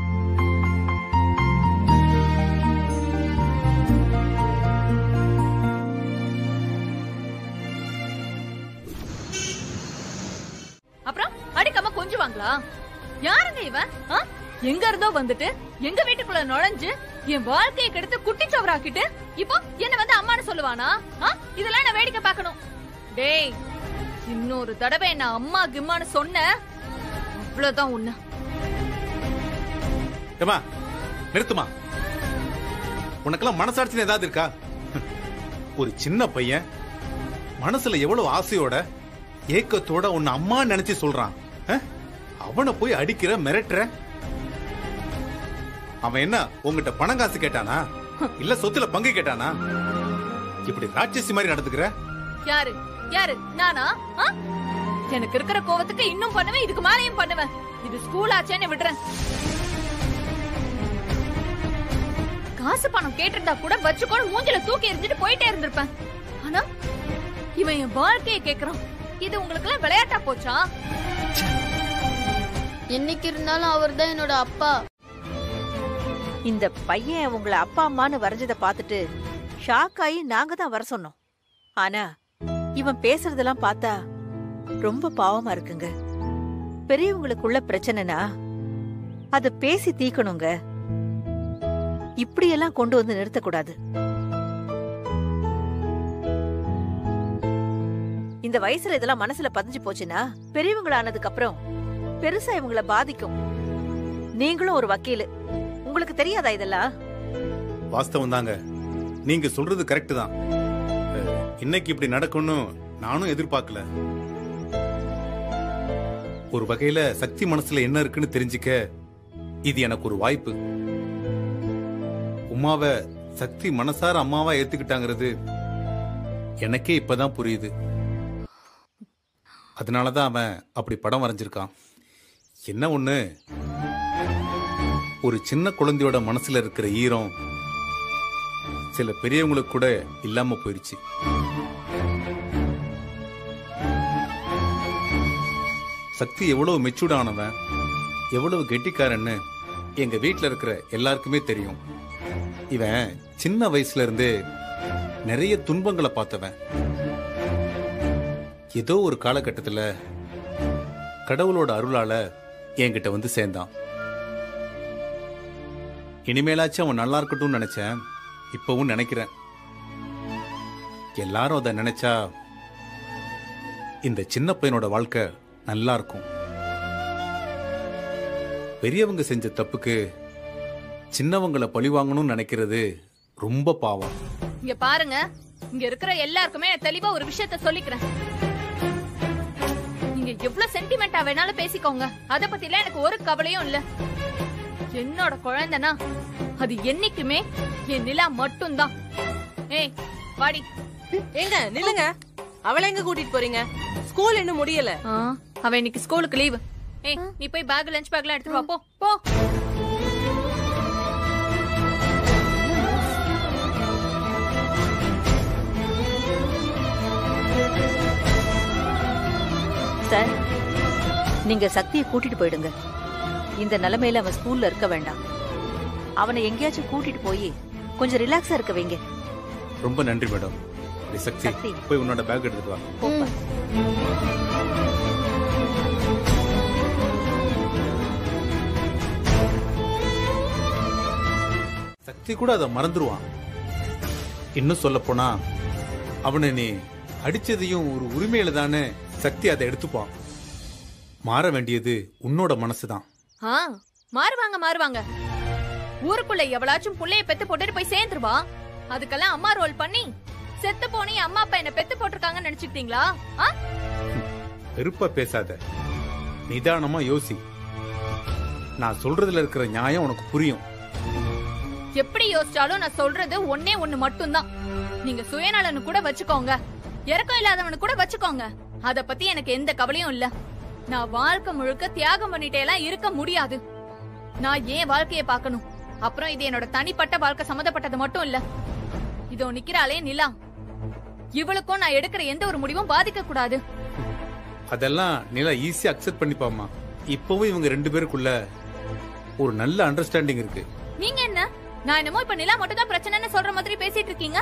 பாத்தீங்களா யாருங்க இவன் ஆ? எங்க இருந்தோ வந்துட்டு எங்க வீட்டுக்குள்ள நுழைஞ்சு என் வாழ்க்கையை கெடுத்து குட்டிச்சவராக்கிட்டு இப்போ என்ன வந்து அம்மான்னு சொல்லுவானா ஆ? இதெல்லாம் நான் வேடிக்கை பார்க்கணும் டேய் இன்னொரு தடவை என்ன அம்மா கிம்மான்னு சொன்ன அவ்வளவுதான் உன்ன ஏமா நிறுத்துமா உனக்கெல்லாம் மனசாட்சின்னு ஏதாவது இருக்கா ஒரு சின்ன பையன் மனசுல எவ்வளவு ஆசையோட ஏக்கத்தோட உன்னை அம்மா நினைச்சு சொல்றான் அஹ்? அவனை போய் அடிக்கிற மிரட்டுற அவன் என்ன உங்ககிட்ட பணம் காசு கேட்டானா இல்ல சொத்துல பங்கு கேட்டானா இப்படி ராட்சசி மாதிரி நடந்துக்கிற யாரு யாரு நானா ஆ? எனக்கு இருக்கிற கோவத்துக்கு இன்னும் பண்ணுவேன் இதுக்கு மேலயும் பண்ணுவேன் இது ஸ்கூல் ஆச்சேன்னு விடுறேன் காசு பணம் கேட்டிருந்தா கூட வச்சுக்கோன்னு மூஞ்சில தூக்கி எறிஞ்சிட்டு போயிட்டே இருந்திருப்பேன் ஆனா இவன் என் வாழ்க்கையை கேக்குறான் இது உங்களுக்கு எல்லாம் விளையாட்டா போச்சா என்னைக்கு இருந்தாலும் அவர்தான் என்னோட அப்பா இந்த பையன் உங்களை அப்பா அம்மான்னு வரைஞ்சத பார்த்துட்டு ஷாக் ஆகி நாங்க தான் வர சொன்னோம் ஆனா இவன் பேசுறதெல்லாம் பார்த்தா ரொம்ப பாவமா இருக்குங்க பெரியவங்களுக்குள்ள பிரச்சனைனா அத பேசி தீக்கணுங்க இப்படியெல்லாம் கொண்டு வந்து நிறுத்தக்கூடாது இந்த வயசுல இதெல்லாம் மனசுல பதிஞ்சு போச்சுன்னா பெரியவங்களானதுக்கு அப்புறம் பெருசா இவங்கள பாதிக்கும் நீங்களும் ஒரு வக்கீலு உங்களுக்கு தெரியாதா இதெல்லாம் வாஸ்தவம் தாங்க நீங்க சொல்றது கரெக்ட் தான் அஹ், இன்னைக்கு இப்படி நடக்கும்னு நானும் எதிர்பார்க்கல ஒரு வகையில சக்தி மனசுல என்ன இருக்குன்னு தெரிஞ்சுக்க இது எனக்கு ஒரு வாய்ப்பு உமாவை சக்தி மனசார அம்மாவா ஏத்துக்கிட்டாங்கிறது எனக்கே இப்பதான் புரியுது அதனாலதான் அவன் அப்படி படம் வரைஞ்சிருக்கான் என்ன ஒண்ணு ஒரு சின்ன குழந்தையோட மனசுல இருக்கிற ஈரம் சில பெரியவங்களுக்கு கூட இல்லாம போயிடுச்சு சக்தி எவ்வளவு மெச்சூர்ட் ஆனவன் எவ்வளவு கெட்டிக்காரன்னு எங்க வீட்ல இருக்கிற எல்லாருக்குமே தெரியும் இவன் சின்ன வயசுல இருந்தே நிறைய துன்பங்களை பார்த்தவன் ஏதோ ஒரு காலகட்டத்துல கடவுளோட அருளால என்கிட்ட வந்து சேர்ந்தான் இனிமேலாச்சும் அவன் நல்லா இருக்கட்டும்னு நினைச்சேன் இப்பவும் நினைக்கிறேன் எல்லாரும் அதை நினைச்சா இந்த சின்ன பையனோட வாழ்க்கை நல்லா இருக்கும் பெரியவங்க செஞ்ச தப்புக்கு சின்னவங்களை பழி வாங்கணும்னு நினைக்கிறது ரொம்ப பாவம் இங்க பாருங்க இங்க இருக்கிற எல்லாருக்குமே நான் தெளிவா ஒரு விஷயத்த சொல்லிக்கிறேன் நீங்க எவ்வளவு சென்டிமெண்டா வேணாலும் பேசிக்கோங்க அத பத்திலாம் எனக்கு ஒரு கவலையும் இல்ல என்னோட குழந்தைனா அது என்னைக்குமே என் நிலா மட்டும்தான் ஏய் வாடி ஏங்க நில்லுங்க அவளை எங்க கூட்டிட்டு போறீங்க ஸ்கூல் இன்னும் முடியல ஆ, அவ இன்னைக்கு ஸ்கூலுக்கு லீவு ஏய் நீ போய் பேக் லஞ்ச் பேக்லாம் எடுத்துட்டு வா போ போ சார் நீங்க சக்தியை கூட்டிட்டு போயிடுங்க இந்த நிலைமையில அவன் ஸ்கூல்ல இருக்க வேண்டாம் அவனை எங்கேயாச்சும் கூட்டிட்டு போய் கொஞ்சம் ரிலாக்ஸா இருக்க வைங்க ரொம்ப நன்றி மேடம் டேய் சக்தி சக்தி. போய் உன்னோட பேக் எடுத்துட்டு வா போப்பா. சக்தி கூட அதை மறந்துடுவான் இன்னும் சொல்ல போனா அவனை நீ அடிச்சதையும் ஒரு உரிமையில தானே சக்தி அதை எடுத்துப்பான் மாற வேண்டியது உன்னோட மனசுதான் ஆ மாறுவாங்க மாறுவாங்க ஊருக்குள்ள எவளாச்சும் புள்ளைய பெத்து போட்டுட்டு போய் சேர்ந்துருவா அதுக்கெல்லாம் அம்மா ரோல் பண்ணி செத்து போனி அம்மா அப்பா என்ன பெத்து போட்டிருக்காங்கன்னு நினைச்சுக்கிட்டீங்களா ஆ? வெறுப்பா பேசாத நிதானமா யோசி நான் சொல்றதுல இருக்கிற நியாயம் உனக்கு புரியும் எப்படி யோசிச்சாலும் நான் சொல்றது ஒன்னே ஒண்ணு மட்டும்தான் நீங்க சுயநலனு கூட வச்சுக்கோங்க இறக்கம் இல்லாதவனு கூட வச்சுக்கோங்க அத பத்தி எனக்கு எந்த கவலையும் இல்ல நான் வாழ்க்கை முழுக்க தியாகம் பண்ணிட்டே எல்லாம் இருக்க முடியாது நான் ஏன் வாழ்க்கைய பார்க்கணும் அப்புறம் இது என்னோட தனிப்பட்ட வாழ்க்கை சம்மந்தப்பட்டது மட்டும் இல்ல இதோ நிக்கிறாளே நிலா இவளுக்கும் நான் எடுக்கிற எந்த ஒரு முடிவும் பாதிக்க கூடாது அதெல்லாம் நிலா ஈஸியா அக்செப்ட் பண்ணிப்பாமா இப்பவும் இவங்க ரெண்டு பேருக்குள்ள ஒரு நல்ல அண்டர்ஸ்டாண்டிங் இருக்கு நீங்க என்ன நான் என்னமோ இப்ப நிலா மட்டும் தான் பிரச்சனைன்னு சொல்ற மாதிரி பேசிட்டு இருக்கீங்க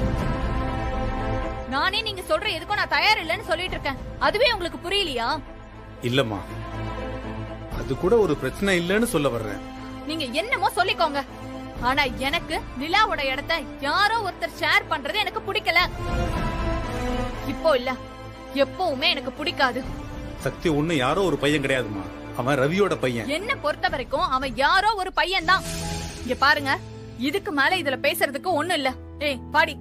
நானே நீங்க சொல்ற எதுக்கும் நான் தயார் இல்லைன்னு சொல்லிட்டு இருக்கேன் அதுவே உங்களுக்கு புரியலையா இல்லம்மா அது கூட ஒரு பிரச்சனை இல்லைன்னு சொல்ல வர்றேன் நீங்க என்னமோ சொல்லிக்கோங்க ஆனா எனக்கு நிலாவோட இடத்த யாரோ ஒருத்தர் ஷேர் பண்றது எனக்கு பிடிக்கல இப்போ இல்ல எப்பவுமே எனக்கு பிடிக்காது சக்தி ஒண்ணு யாரோ ஒரு பையன் கிடையாதுமா அவன் ரவியோட பையன் என்ன பொறுத்த வரைக்கும் அவன் யாரோ ஒரு பையன் தான் இங்க பாருங்க இதுக்கு மேல இதுல பேசுறதுக்கு ஒண்ணும் இல்ல ஏய் பாடி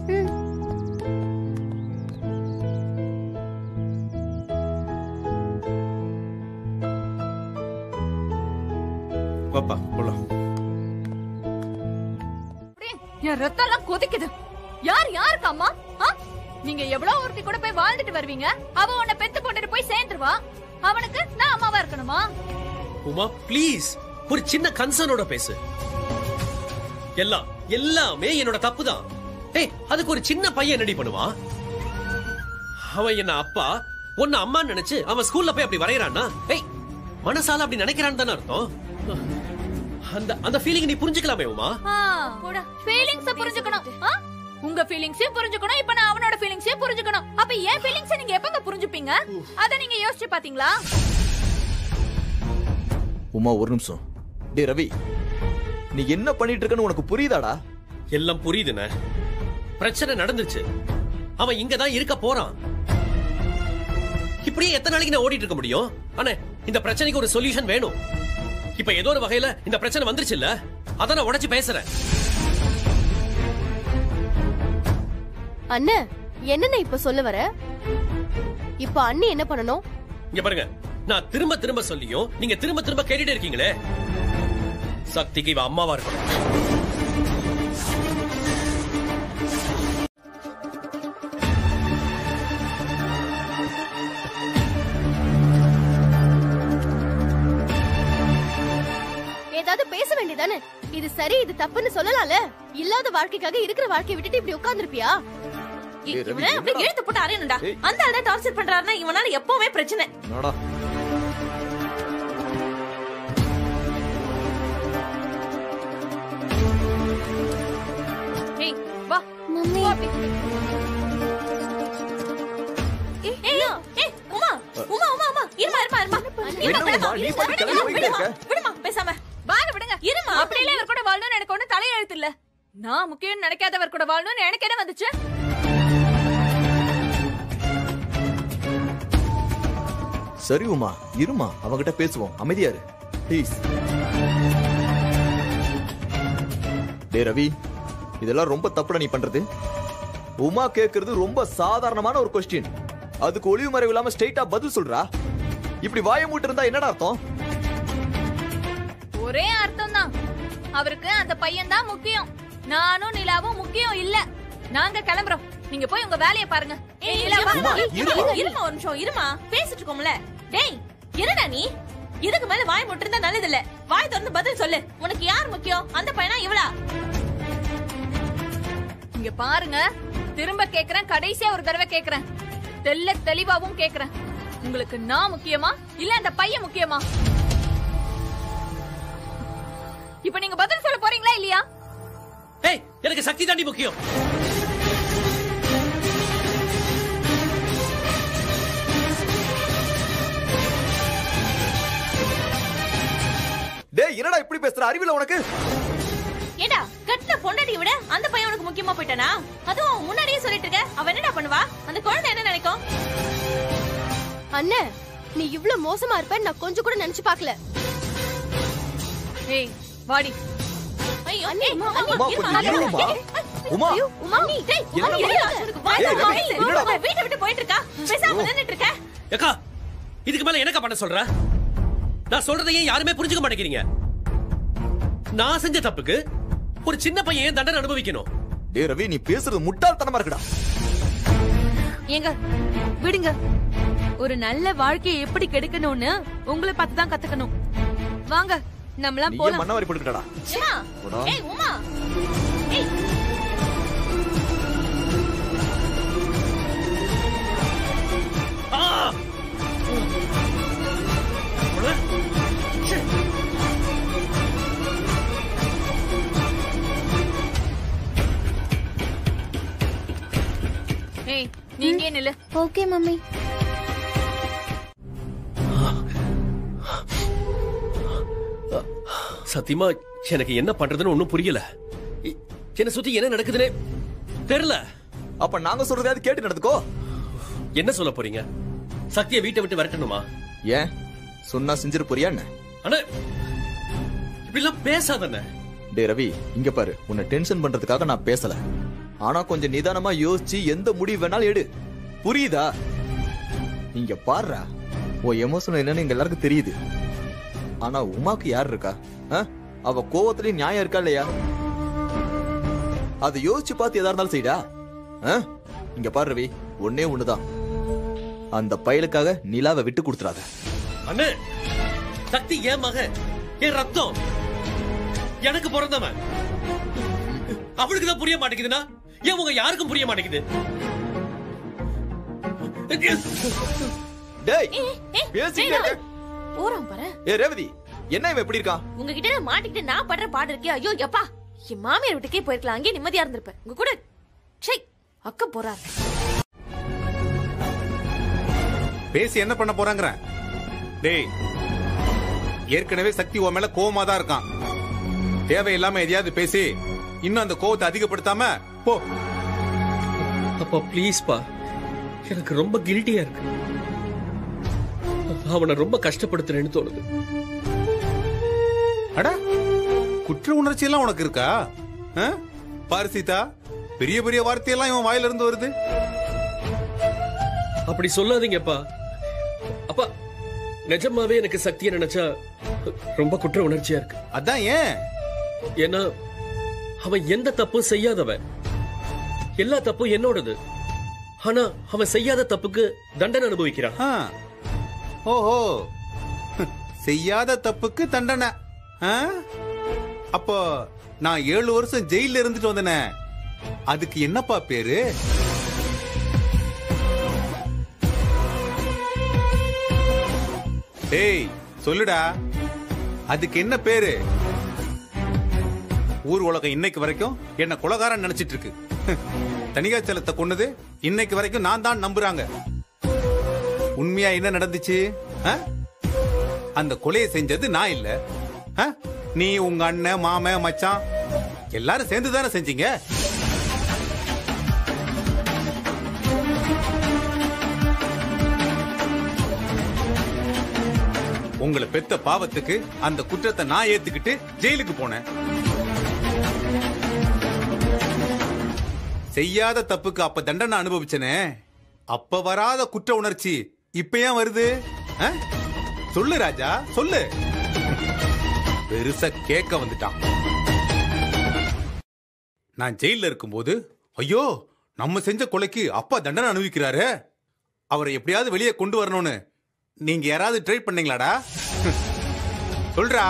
பாப்பா போலாம் என் ரத்தம் எல்லாம் கொதிக்குது யார் யாருக்கு அம்மா ஆ? நீங்க எவ்வளவு ஒருத்தி கூட போய் வாழ்ந்துட்டு வருவீங்க அவ உன்னை பெத்து போட்டுட்டு போய் சேர்ந்துருவா அவனுக்கு நான் அம்மாவா இருக்கணுமா உமா ப்ளீஸ் ஒரு சின்ன கன்சர்னோட பேசு எல்லாம் எல்லாமே என்னோட தப்பு தான் ஏய் அதுக்கு ஒரு சின்ன பையன் ரெடி பண்ணுவான் அவன் என்ன அப்பா உன்ன அம்மா நினைச்சு அவன் ஸ்கூல்ல போய் அப்படி வரையறான்னா ஏய் மனசால அப்படி நினைக்கிறான்னு தானே அர்த்தம் அந்த அந்த ஃபீலிங் நீ புரிஞ்சுக்கலாமே உமா ஃபீலிங்ஸ் புரிஞ்சுக்கணும் ஆ? உங்க ஃபீலிங்ஸையும் புரிஞ்சுக்கணும் இப்ப நான் அவனோட ஃபீலிங்ஸையும் புரிஞ்சுக்கணும் அப்ப என் ஃபீலிங்ஸ் நீங்க எப்பங்க புரிஞ்சுப்பீங்க அத நீங்க யோசிச்சு பாத்தீங்களா உமா ஒரு நிமிஷம் டேய் ரவி நீ என்ன பண்ணிட்டு இருக்கன்னு உனக்கு புரியுதாடா எல்லாம் புரியுதுண்ணே பிரச்சனை நடந்துச்சு அவன் இங்க தான் இருக்க போறான் இப்படியே எத்தனை நாளைக்கு நான் ஓடிட்டு இருக்க முடியும் ஆனா இந்த பிரச்சனைக்கு ஒரு சொல்யூஷன் வேணும் இப்ப ஏதோ ஒரு வகையில இந்த பிரச்சனை வந்துருச்சு இல்ல அதான் நான் உடைச்சு பேசுறேன் அண்ணன் என்னண்ணே இப்ப சொல்ல வர இப்ப அண்ணி என்ன பண்ணணும் இங்க பாருங்க நான் திரும்ப திரும்ப சொல்லியும் நீங்க திரும்ப திரும்ப கேட்டுட்டே இருக்கீங்களே சக்திக்கு இவ அம்மாவா இருக்கணும் ஏதாவது பேச வேண்டியதானே இது சரி இது தப்புன்னு சொல்லலாம்ல இல்லாத வாழ்க்கைக்காக இருக்கிற வாழ்க்கையை விட்டுட்டு இப்படி உட்கார்ந்திருப்பியா இ- இவனை அப்படியே இழுத்து போட்டு அறையணும்டா அந்த ஆளை டார்ச்சர் பண்றாருன்னா இவனால எப்பவுமே பிரச்சனை என்னடா ஏய் வா மம்மி ஏய், ஏய், ஏய், உமா உமா உமா உமா இருமா இருமா இருமா இருமா, என்ன உமா, நீ பாட்டுக்கு கிளம்பி போயிட்டே விடுமா, இருக்க? விடுமா பேசாம பாரு விடுங்க இருமா. அப்படியே இவர் கூட வாழணும்னு எனக்கு ஒண்ணு தலையெழுத்து இல்ல நான் முக்கியம் நினைக்காதவர் கூட வாழணும்னு எனக்கு என்ன வந்துச்சு சரி உமா இருமா அவகிட்ட பேசுவோம் அமைதியா இரு ப்ளீஸ் டே ரவி இதெல்லாம் ரொம்ப தப்புடா நீ பண்றது உமா கேக்குறது ரொம்ப சாதாரணமான ஒரு கொஸ்டின் அதுக்கு ஒளிவு மறைவு இல்லாம ஸ்ட்ரைட்டா பதில் சொல்றா இப்படி வாய மூட்டு இருந்தா என்னடா அர்த்தம் ஒரே அர்த்தம் தான் அவருக்கு அந்த பையன் தான் முக்கியம் நானும் நிலாவும் முக்கியம் இல்ல நாங்க கிளம்புறோம் நீங்க போய் உங்க வேலையை பாருங்க ஏய், நிலா, வா. உமா, ஏய், இருமா, இருங்க. இருமா ஒரு நிமிஷம் இருமா பேசிட்டு இருக்கோம்ல டேய் இருடா நீ இதுக்கு மேல வாய் மட்டும் இருந்தா நல்லது இல்ல வாய் திறந்து பதில் சொல்லு உனக்கு யார் முக்கியம் அந்த பையனா இவளா இங்க பாருங்க திரும்ப கேக்குறேன் கடைசியா ஒரு தடவை கேக்குறேன் தெல்ல தெளிவாவும் கேக்குறேன் உங்களுக்கு நான் முக்கியமா இல்ல அந்த பையன் முக்கியமா இப்ப நீங்க பதில் சொல்ல போறீங்களா இல்லையா ஏய் எனக்கு சக்தி தாண்டி முக்கியம் டேய் என்னடா இப்படி பேசுற அறிவில உனக்கு ஏடா கட்டின பொண்டாட்டி விட அந்த பையன் உனக்கு முக்கியமா போயிட்டானா அதுவும் அவன் முன்னாடியே சொல்லிட்டு இருக்க அவ என்னடா பண்ணுவா அந்த குழந்தை என்ன நினைக்கும் அண்ணன் நீ இவ்ளோ மோசமா இருப்பேன்னு நான் கொஞ்சம் கூட நினைச்சு பார்க்கல ஏய் வாடி ஐயோ ஏய், உமா, இருமா, கொஞ்சம் இருமா. இருமா. ஏய், உமா ஐயோ, உமா, டேய், உமா, என்னடா இருடா, பண்ண? உனக்கு வாய் ஏய், தான் ரவி, வாய் இல்ல. என்னடா? உமா, வீட்டை விட்டு போயிட்டு இருக்கா பேசாம ஐயோ. நின்னுட்டு இருக்க ஏக்கா இதுக்கு மேல என்னக்கா பண்ண சொல்ற நான் சொல்றதை ஏன் யாருமே புரிஞ்சுக்க மாட்டேங்கிறீங்க நான் செஞ்ச தப்புக்கு ஒரு சின்ன பையன் ஏன் தண்டனை அனுபவிக்கணும் டேய் ரவி நீ பேசுறது முட்டாள்தனமா இருக்குடா ஏங்க விடுங்க ஒரு நல்ல வாழ்க்கையை எப்படி கெடுக்கணும்னு உங்களை பார்த்து தான் கத்துக்கணும் வாங்க நம்மளாம் நீ போலாம் மண்ணவாரி போட்டுக்கிட்டடா உமா போடா. ஏய் உமா ஏய் ஆ! ஏய் நீங்க ஏன் நில்லு ஓகே மம்மி சத்தியமா எனக்கு என்ன பண்றதுன்னு ஒண்ணும் புரியல இ- என்ன சுத்தி என்ன நடக்குதுன்னே தெரியல அப்ப நாங்க சொல்றதையாவது கேட்டு நடந்துக்கோ என்ன சொல்ல போறீங்க சக்தியை வீட்டை விட்டு விரட்டணுமா ஏன் சொன்னா செஞ்சிரு போறியா என்ன அண்ணா இப்படிலாம் பேசாதண்ணே டே ரவி இங்க பாரு உன்னை டென்ஷன் பண்றதுக்காக நான் பேசல ஆனா கொஞ்சம் நிதானமா யோசிச்சு எந்த முடிவு வேணாலும் எடு புரியுதா இங்க பாருடா உன் எமோஷன் என்னன்னு எங்க எல்லாருக்கும் தெரியுது ஆனா உமாக்கு யார் இருக்கா ஆ? அவ கோவத்துலயும் நியாயம் இருக்கா இல்லையா அதை யோசிச்சு பார்த்து எதா இருந்தாலும் செய்டா ஆ? இங்க பாரு ரவி ஒன்னே ஒண்ணுதான் அந்த பயலுக்காக நிலாவை விட்டு கொடுத்துறாத அண்ணே சக்தி என் மகன் என் ரத்தம் எனக்கு பிறந்தவன் அவளுக்கு தான் புரிய மாட்டேங்குதுன்னா ஏன் உங்க யாருக்கும் புரிய மாட்டேங்குது டேய் பேசிக்கிட்டே இருக்க. போறோம் பாரு ஏ ரேவதி என்ன இவன் இப்படி இருக்கான் உங்ககிட்ட நான் மாட்டிக்கிட்டு நான் படுற பாடு இருக்கே ஐயோ எப்பா என் மாமியார் வீட்டுக்கே போயிருக்கலாம் அங்கேயே நிம்மதியா இருந்திருப்பேன் உங்க கூட சை அக்க போறாரு பேசி என்ன பண்ண போறாங்கற டேய் ஏற்கனவே சக்தி உன் மேல கோவமா தான் இருக்கான் தேவையில்லாம எதையாவது பேசி இன்னும் அந்த கோவத்தை அதிகப்படுத்தாம போ அப்பா ப்ளீஸ் பா எனக்கு ரொம்ப கில்ட்டியா இருக்கு அவனை ரொம்ப கஷ்டப்படுத்துறேன்னு தோணுது அட குற்ற உணர்ச்சி எல்லாம் உனக்கு இருக்கா ஆ? பாரு சீதா பெரிய பெரிய வார்த்தையெல்லாம் இவன் வாயில இருந்து வருது அப்படி சொல்லாதீங்கப்பா அப்பா நிஜமாவே எனக்கு சக்தியை நினைச்சா ரொம்ப குற்ற உணர்ச்சியா இருக்கு அதான் ஏன் ஏன்னா அவன் எந்த தப்பும் செய்யாதவன் எல்லா தப்பும் என்னோடது ஆனா அவன் செய்யாத தப்புக்கு தண்டனை அனுபவிக்கிறான் ஆ. ஓஹோ செய்யாத தப்புக்கு தண்டனை ஆ? அப்போ நான் ஏழு வருஷம் ஜெயில இருந்துட்டு வந்தனே அதுக்கு என்னப்பா பேரு ஏய் சொல்லுடா அதுக்கு என்ன பேரு ஊர் உலகம் இன்னைக்கு வரைக்கும் என்ன குலகாரன் நினைச்சிட்டு இருக்கு தனிகாச்சலத்தை கொன்னது இன்னைக்கு வரைக்கும் நான் தான் நம்புறாங்க உண்மையா என்ன நடந்துச்சு ஆ? அந்த கொலையை செஞ்சது நான் இல்ல ஆ? நீ உங்க அண்ணன் மாமன் மச்சான் எல்லாரும் சேர்ந்து தானே செஞ்சீங்க உங்களை பெத்த பாவத்துக்கு அந்த குற்றத்தை நான் ஏத்துக்கிட்டு ஜெயிலுக்கு போனேன் செய்யாத தப்புக்கு அப்ப தண்டனை அனுபவிச்சனே அப்ப வராத குற்ற உணர்ச்சி இப்ப ஏன் வருது ஆ? சொல்லு ராஜா சொல்லு பெருசா கேட்க வந்துட்டான் நான் ஜெயில இருக்கும்போது ஐயோ நம்ம செஞ்ச கொலைக்கு அப்பா தண்டனை அனுபவிக்கிறாரு அவரை எப்படியாவது வெளியே கொண்டு வரணும்னு நீங்க யாராவது ட்ரை பண்ணீங்களாடா சொல்றா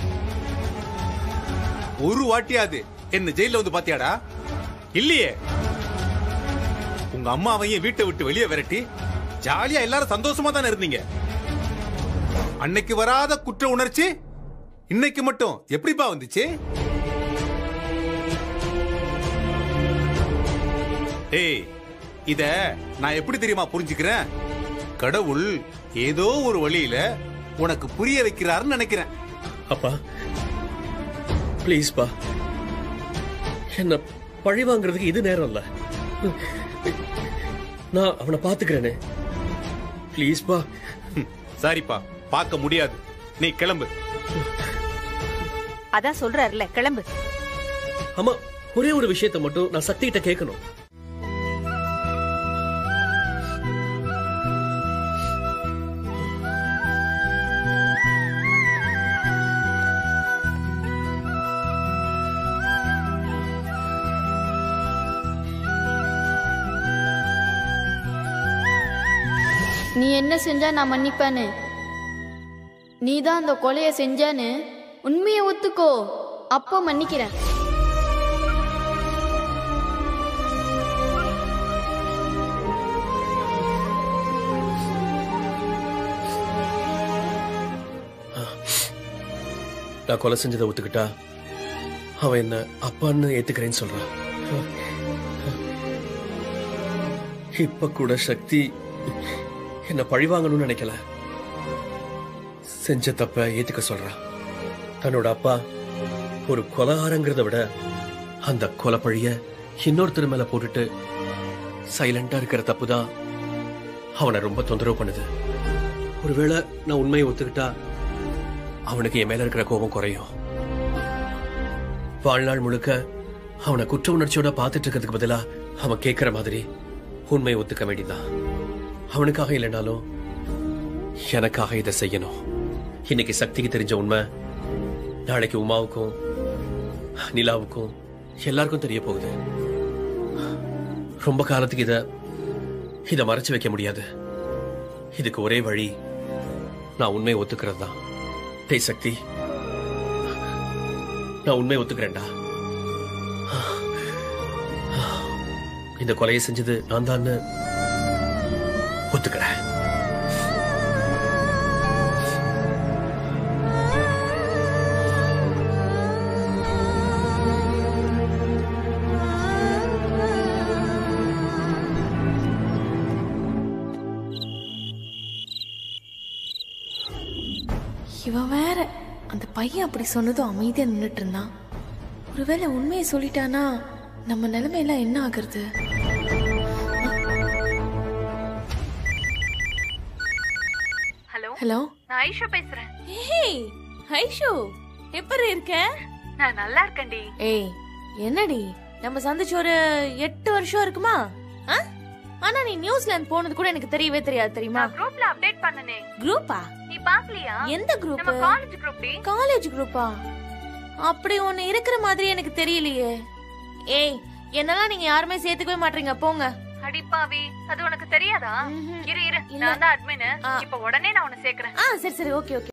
ஒரு வாட்டியாவது என்ன ஜெயில வந்து பாத்தியாடா இல்லையே உங்க அம்மாவையும் வீட்டை விட்டு வெளியே விரட்டி ஜாலியா எல்லாரும் சந்தோஷமா தானே இருந்தீங்க அன்னைக்கு வராத குற்ற உணர்ச்சி இன்னைக்கு மட்டும் எப்படிப்பா வந்துச்சு ஏய் இத நான் எப்படி தெரியுமா புரிஞ்சுக்கிறேன் கடவுள் ஏதோ ஒரு வழியில உனக்கு புரிய வைக்கிறாருன்னு நினைக்கிறேன் அப்பா ப்ளீஸ் பா என்ன பழி வாங்குறதுக்கு இது நேரம் இல்ல நான் அவனை பாத்துக்கிறேனே ப்ளீஸ் பா சரிப்பா பார்க்க முடியாது நீ கிளம்பு அதான் சொல்றாருல கிளம்பு ஆமா ஒரே ஒரு விஷயத்தை மட்டும் நான் சக்தி கிட்ட கேட்கணும் நீ என்ன செஞ்சா நான் மன்னிப்பேன்னு நீ தான் அந்த கொலைய செஞ்சேன்னு உண்மையை ஒத்துக்கோ அப்போ மன்னிக்கிறேன் நான் கொலை செஞ்சதை ஒத்துக்கிட்டா அவன் என்ன அப்பான்னு ஏத்துக்கிறேன்னு சொல்றான் இப்ப கூட சக்தி என்ன பழி வாங்கணும்னு நினைக்கல செஞ்ச தப்ப ஏத்துக்க சொல்றான் தன்னோட அப்பா ஒரு கொலகாரங்கிறத விட அந்த கொலைப்பழிய இன்னொருத்தர் மேல போட்டுட்டு சைலண்டா இருக்கிற தப்பு தான் அவனை ரொம்ப தொந்தரவு பண்ணுது ஒருவேளை நான் உண்மையை ஒத்துக்கிட்டா அவனுக்கு என் மேல இருக்கிற கோபம் குறையும் வாழ்நாள் முழுக்க அவனை குற்ற உணர்ச்சியோட பார்த்துட்டு இருக்கிறதுக்கு பதிலா அவன் கேட்கிற மாதிரி உண்மையை ஒத்துக்க வேண்டியதான் அவனுக்காக இல்லைனாலும் எனக்காக இதை செய்யணும் இன்னைக்கு சக்திக்கு தெரிஞ்ச உண்மை நாளைக்கு உமாவுக்கும் நிலாவுக்கும் எல்லாருக்கும் தெரிய போகுது ரொம்ப காலத்துக்கு இத இத மறைச்சு வைக்க முடியாது இதுக்கு ஒரே வழி நான் உண்மையை ஒத்துக்கிறது தான் டேய் சக்தி நான் உண்மையை ஒத்துக்கிறேன்டா இந்த கொலையை செஞ்சது நான் தான் ஒத்துக்கிறேன் இவன் வேற அந்த பையன் அப்படி சொன்னதும் அமைதியா நின்னுட்டு இருந்தான் ஒருவேளை உண்மையை சொல்லிட்டானா நம்ம நிலைமையெல்லாம் என்ன ஆகுறது ஹலோ ஹலோ நான் ஐஷு பேசுறேன் ஏய் ஐஷு எப்படி இருக்க நான் நல்லா இருக்கேன்டி ஏய் என்னடி நம்ம சந்திச்சு ஒரு எட்டு வருஷம் இருக்குமா ஆ? ஆனா நீ நியூசிலாந்து போனது கூட எனக்கு தெரியவே தெரியாது தெரியுமா குரூப்ல அப்டேட் பண்ணனே குரூப்பா நீ பாக்கலையா எந்த group? நம்ம காலேஜ் குரூப் டி காலேஜ் குரூப்பா அப்படி ஒண்ணு இருக்கிற மாதிரி எனக்கு தெரியலையே ஏய் என்னலாம் நீங்க யாருமே சேர்த்துக்கவே மாட்டீங்க போங்க அடிப்பாவி அது உனக்கு தெரியாதா இரு இரு நான் தான் அட்மின் இப்ப உடனே நான் உன்னை சேர்க்கறேன் ஆ சரி சரி ஓகே ஓகே